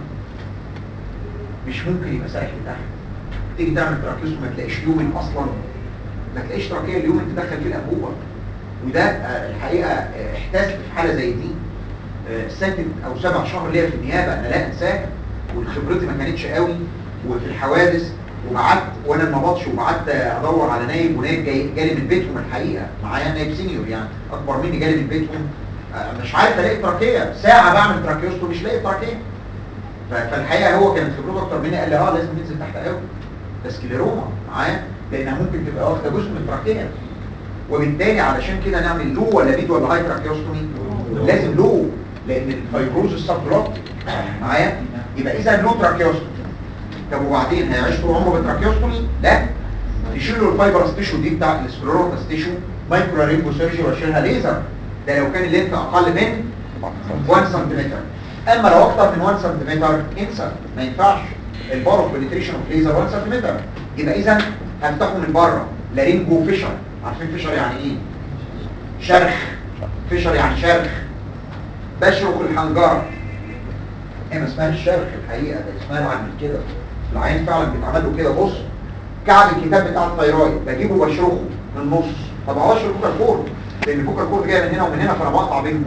مش ممكن يبقى سايح لتحت تيجي تعمل تراكيوستومي ما تلاقيش ليومن اصلا ما تلاقيش تراكيه اليومن تدخل فيه الانبوبه وده آه، الحقيقه آه، احتست في حاله زي دي آه، ساكت او سبع شهر ليا في النيابه انا لا انساه وخبرتي ما كانتش قوي وفي الحوادث وبعت وانا ما بطش وبعت ادور على نايب ونايب جاي جالي من بيتهم الحقيقه معايا نايب سينيور يعني اكبر مني جالي من بيتهم آه، مش عارف الاقي تراكيه ساعه بعمل تراكيوستو مش لاقي تراكيه ف- فالحقيقه هو كانت خبرته اكتر مني قال لي اه لازم تنزل تحت قوي ده سكليروما معايا لانها ممكن تبقى واخده جزء من التراكيه وبالتالي علشان كده نعمل لو ولا ميد ولا هاي تراكيوستومي لازم لو لان الفيبروز السبلوت معايا يبقى اذا لو تراكيوستومي طب وبعدين هيعيش طول عمره بالتراكيوستومي لا تشيل له الفايبرس تيشو دي بتاع السكليروتاس تيشو مايكرو رينجو سيرجي واشيلها ليزر ده لو كان اللينف اقل من 1 سنتيمتر اما لو اكتر من 1 سنتيمتر انسى ما ينفعش البار اوف بنتريشن اوف ليزر 1 سنتيمتر يبقى اذا هفتحه من بره لارينجو فيشر عارفين فيشر يعني ايه شرخ فيشر يعني شرخ بشرخ الحنجره هي ما اسمهاش شرخ الحقيقه ده اسمها العين كده العين فعلا بيتعمل له كده بص كعب الكتاب بتاع الثيرويد بجيبه بشرخه من النص طب هو اشرخ الكوكا كورد لان الكوكا كورد جايه من هنا ومن هنا فانا بقطع بينهم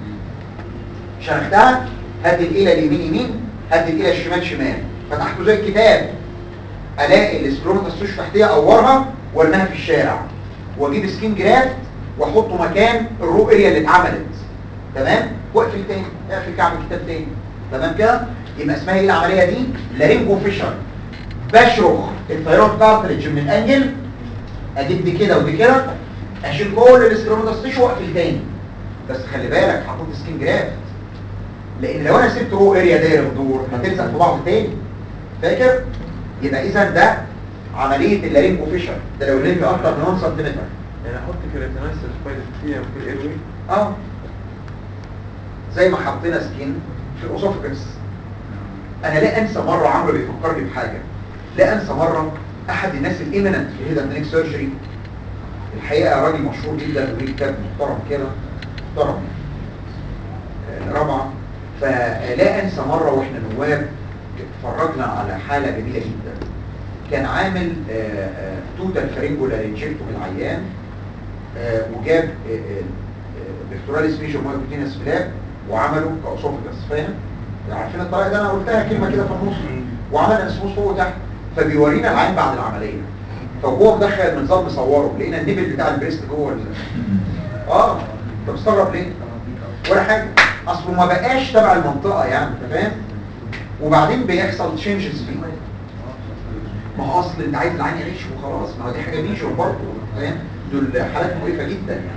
شرختها هات الإلى اليمين يمين هات الإلى الشمال شمال فتحته زي الكتاب الاقي السكروماتوس تشوف تحتيها اورها وارميها في الشارع واجيب سكين جرافت واحطه مكان الرو اريا اللي اتعملت تمام واقفل تاني اقفل كعب الكتاب تاني تمام كده يبقى اسمها ايه العمليه دي لارينجو فيشر بشرخ الثيرويد كارتريدج من الانجل اجيب دي كده ودي كده اشيل كل السكروماتوس تشو واقفل تاني بس خلي بالك حطيت سكين جرافت لان لو انا سبت رو اريا داير الدور هتلزق في بعض تاني فاكر يبقى اذا ده عمليه اللارينجو فيشر ده لو اللينج اكتر من 1 سنتيمتر يعني احط كرياتينايز سبايد فيها في الايروي اه زي ما حطينا سكين في الاسوفجس انا لا انسى مره عمرو بيفكرني بحاجه لا انسى مره احد الناس الايمننت في هيدا نيك سيرجري الحقيقه راجل مشهور جدا وليه كتاب محترم كده محترم يعني آه، رابعه فلا انسى مره واحنا نواب اتفرجنا على حاله جميله جدا كان عامل توتال فارينجولار انجكتوم العيان آه، وجاب بكتوراليس ميجور مايكوتينس فلاب وعملوا كاسوفجس فاهم عارفين الطريقه ده انا قلتها كلمه كده في النص وعملنا اسموس فوق وتحت فبيورينا العين بعد العمليه فهو مدخل المنظار مصوره لقينا النبل بتاع البريست جوه ال... اه انت مستغرب ليه ولا حاجه اصله ما بقاش تبع المنطقه يعني انت فاهم وبعدين بيحصل تشينجز فيه ما هو اصل انت عايز العين يعيش وخلاص ما هو دي حاجه بيجر برضه فاهم دول حالات مقرفه جدا يعني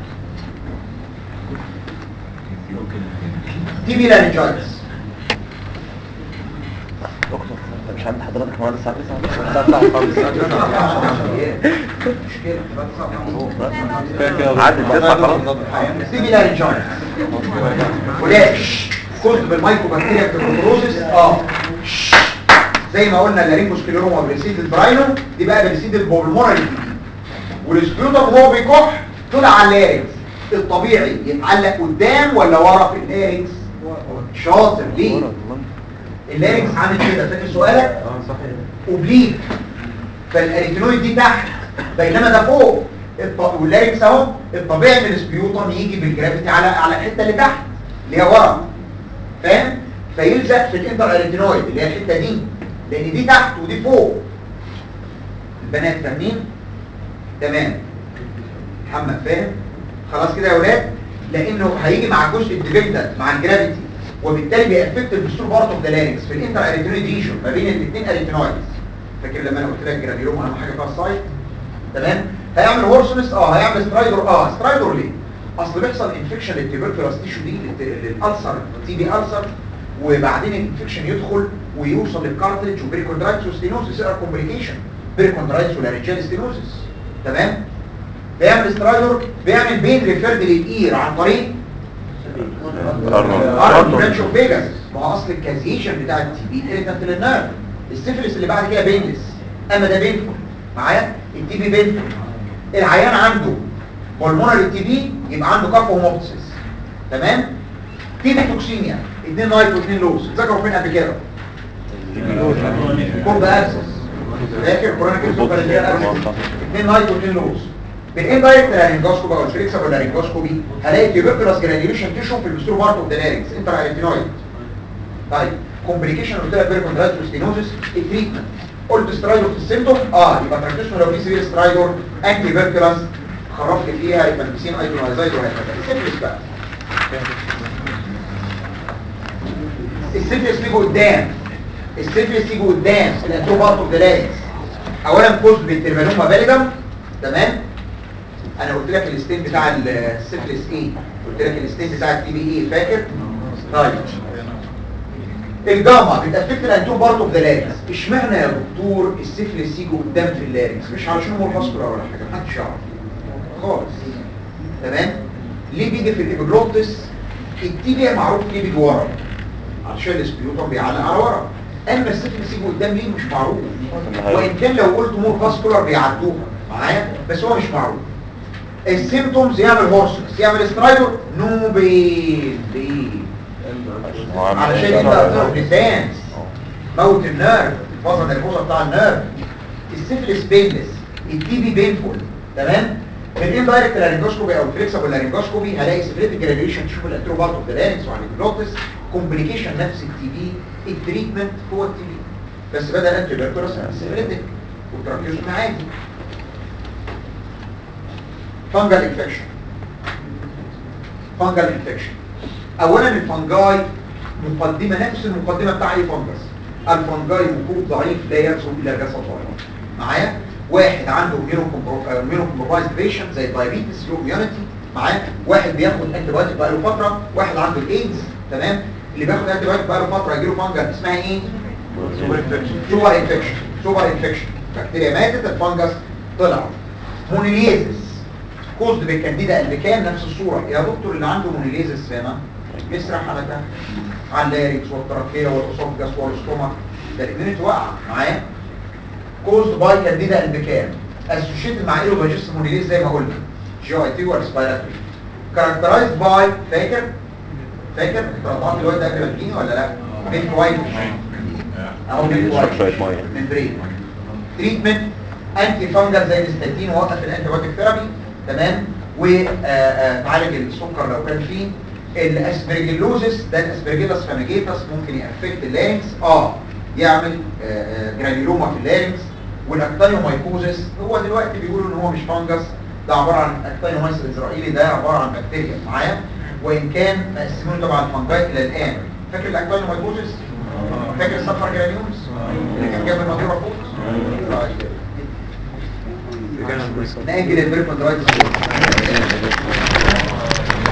دي بيلارنجايتس دكتور انت مش عند حضرتك كمان الساعه 9 عدت 9 خلاص دي بيلارنجايتس ولاش كوز بالمايكوبكتيريا كروزس اه زي ما قلنا اللارينجوسكليروما بريسيد البراينو دي بقى بريسيد البولمونري والسبيوتم هو بيكح طلع على اللارينكس الطبيعي يتعلق قدام ولا ورا في اللارينكس شاطر ليه اللارينكس عامل كده فاكر سؤالك اه صحيح اوبليك فالاريتينويد دي تحت بينما ده فوق الط- واللارينكس اهو الطبيعي ان السبيوتم يجي بالجرافيتي على على الحته اللي تحت اللي هي ورا فاهم فيلزق في الانتر اريتينويد اللي هي الحته دي لان دي تحت ودي فوق البنات فاهمين تمام محمد فاهم خلاص كده يا ولاد لانه هيجي مع جزء الديبندنت مع الجرافيتي وبالتالي بيأفكت البستور بارت اوف ذا لارينكس في الانتر اريتينويد ريجن ما بين الاثنين اريتينويدز فاكر لما انا قلت لك جرافيروم اهم حاجه فيها السايت تمام هيعمل هورسونس اه هيعمل سترايدور اه سترايدور ليه اصل بيحصل انفكشن للتيبركلوس تيشو دي للت- للالسر تي بي السر وبعدين الانفكشن يدخل ويوصل للكارتلج وبريكوندرايتس وستينوزس يقرا كومبليكيشن بريكوندرايتس ولارنجال ستينوزس تمام بيعمل سترايدور بيعمل بين ريفيرد للاير عن طريق ارنولد برانش اوف فيجاس ما هو اصل الكازيشن بتاع التي بي اريتنت للنيرف السيفلس اللي بعد كده بينلس اما ده بينفول معايا التي بي بينفول العيان عنده هرمونال تي بي يبقى عنده كف وموبسس تمام تي بي توكسيميا اثنين نايت واثنين لوز ذكروا فين قبل كده كورب اكسس فاكر كورونيك سوبريتير اكسس اثنين نايت واثنين لوز بالاندايركت لارنجوسكوبي او الفليكسبل لارنجوسكوبي هلاقي تيوبركلوس جرانيوليشن تيشو في البسترو بارت اوف ذا لارنكس انتر اريتينويد طيب كومبليكيشن قلت لك بيركوندرايتس ستينوزس التريتمنت قلت سترايدور في السيمتوم اه يبقى تركيزنا لو في سيفير سترايدور انتي بيركولاس خرفت فيها يبقى نسين ايتونايزايد وهكذا السيفلس بقى السيفلس يجي قدام السيفلس يجي قدام الانترو بارت اوف ذا لارنكس اولا كوز بالترمانوما باليدم تمام انا قلت لك الستين بتاع السيفلس ايه قلت لك الستين بتاع التي بي ايه فاكر طيب الجاما بتأفكت الانتوم بارت اوف ذا لارينكس اشمعنى يا دكتور السيفلس يجي قدام في اللارينكس مش علشان هو الفاسكولار ولا حاجه محدش يعرف خالص تمام ليه بيجي في الابيجلوتس التي بي معروف ليه بيجي ورا علشان السبيوتم بيعلق على ورا اما السيفلس يجي قدام ليه مش معروف وان كان لو قلت مور فاسكولار بيعدوها معايا بس هو مش معروف السيمتومز يعمل هورسنس يعمل سترايدر نو بين ليه علشان انت هتضرب لسانس موت النيرف الفازة النرفوزة بتاع النيرف السيفلس بينلس التي بي بينفول تمام بالاندايركت لارنجوسكوبي او الفليكسبل لارنجوسكوبي هلاقي سيفليتك جراديشن تشوف الانترو بارت اوف ذا لارنكس وعن الجلوتس كومبليكيشن نفس التي بي التريتمنت هو التي بي بس بدل انتي بيركولاس سيفليتك والتراكيوزم عادي فانجل انفكشن فانجل انفكشن اولا الفنجاي مقدمة نفس المقدمة بتاع اي فنجس الفنجاي مكروب ضعيف لا يرسل الى جسد ضعيف معايا واحد عنده ميونو كومبروفايزد بيشنت زي الدايابيتس لو اميونيتي معايا واحد بياخد انتي بايوتيك بقاله فتره واحد عنده الايدز تمام اللي بياخد انتي بايوتيك بقاله فتره يجيله فانجل اسمها ايه سوبر انفكشن سوبر انفكشن سوبر انفكشن بكتيريا ماتت الفنجس طلع مونيليزس كوزد بالكانديدا البكان نفس الصورة يا دكتور اللي عنده مونيليزس هنا يسرح على ده على اللاريكس والتراكية والاسوفجس والاستومك ده الاميونيتي واقعة معايا كوزد باي كانديدا البكان اسوشيتد مع ايروفاجيس مونيليز زي ما قلنا جي اي تي وريسبيراتوري كاركترايزد باي فاكر فاكر انت قطعت الواد ده قبل ما تجيني ولا لا بيت وايت اهو بيت وايت شوية مية. ممبرين تريتمنت انتي فانجل زي الاستاتين ووقف الانتي بايوتيك ثيرابي تمام وتعالج السكر لو كان فيه الاسبرجيلوزس ده الاسبرجيلاس فانجيتس ممكن يأفكت اللارنكس اه يعمل جرانيلوما في اللارنكس والاكتانيومايكوزس هو دلوقتي بيقولوا ان هو مش فانجس ده عباره عن اكتانيومايس الاسرائيلي ده عباره عن بكتيريا معايا وان كان مقسمينه طبعا فانجاي الى الان فاكر الاكتانيومايكوزس فاكر السفر جرانيومز اللي كان جنب المنظوره فوق طيب نأجل البريفوندرايتس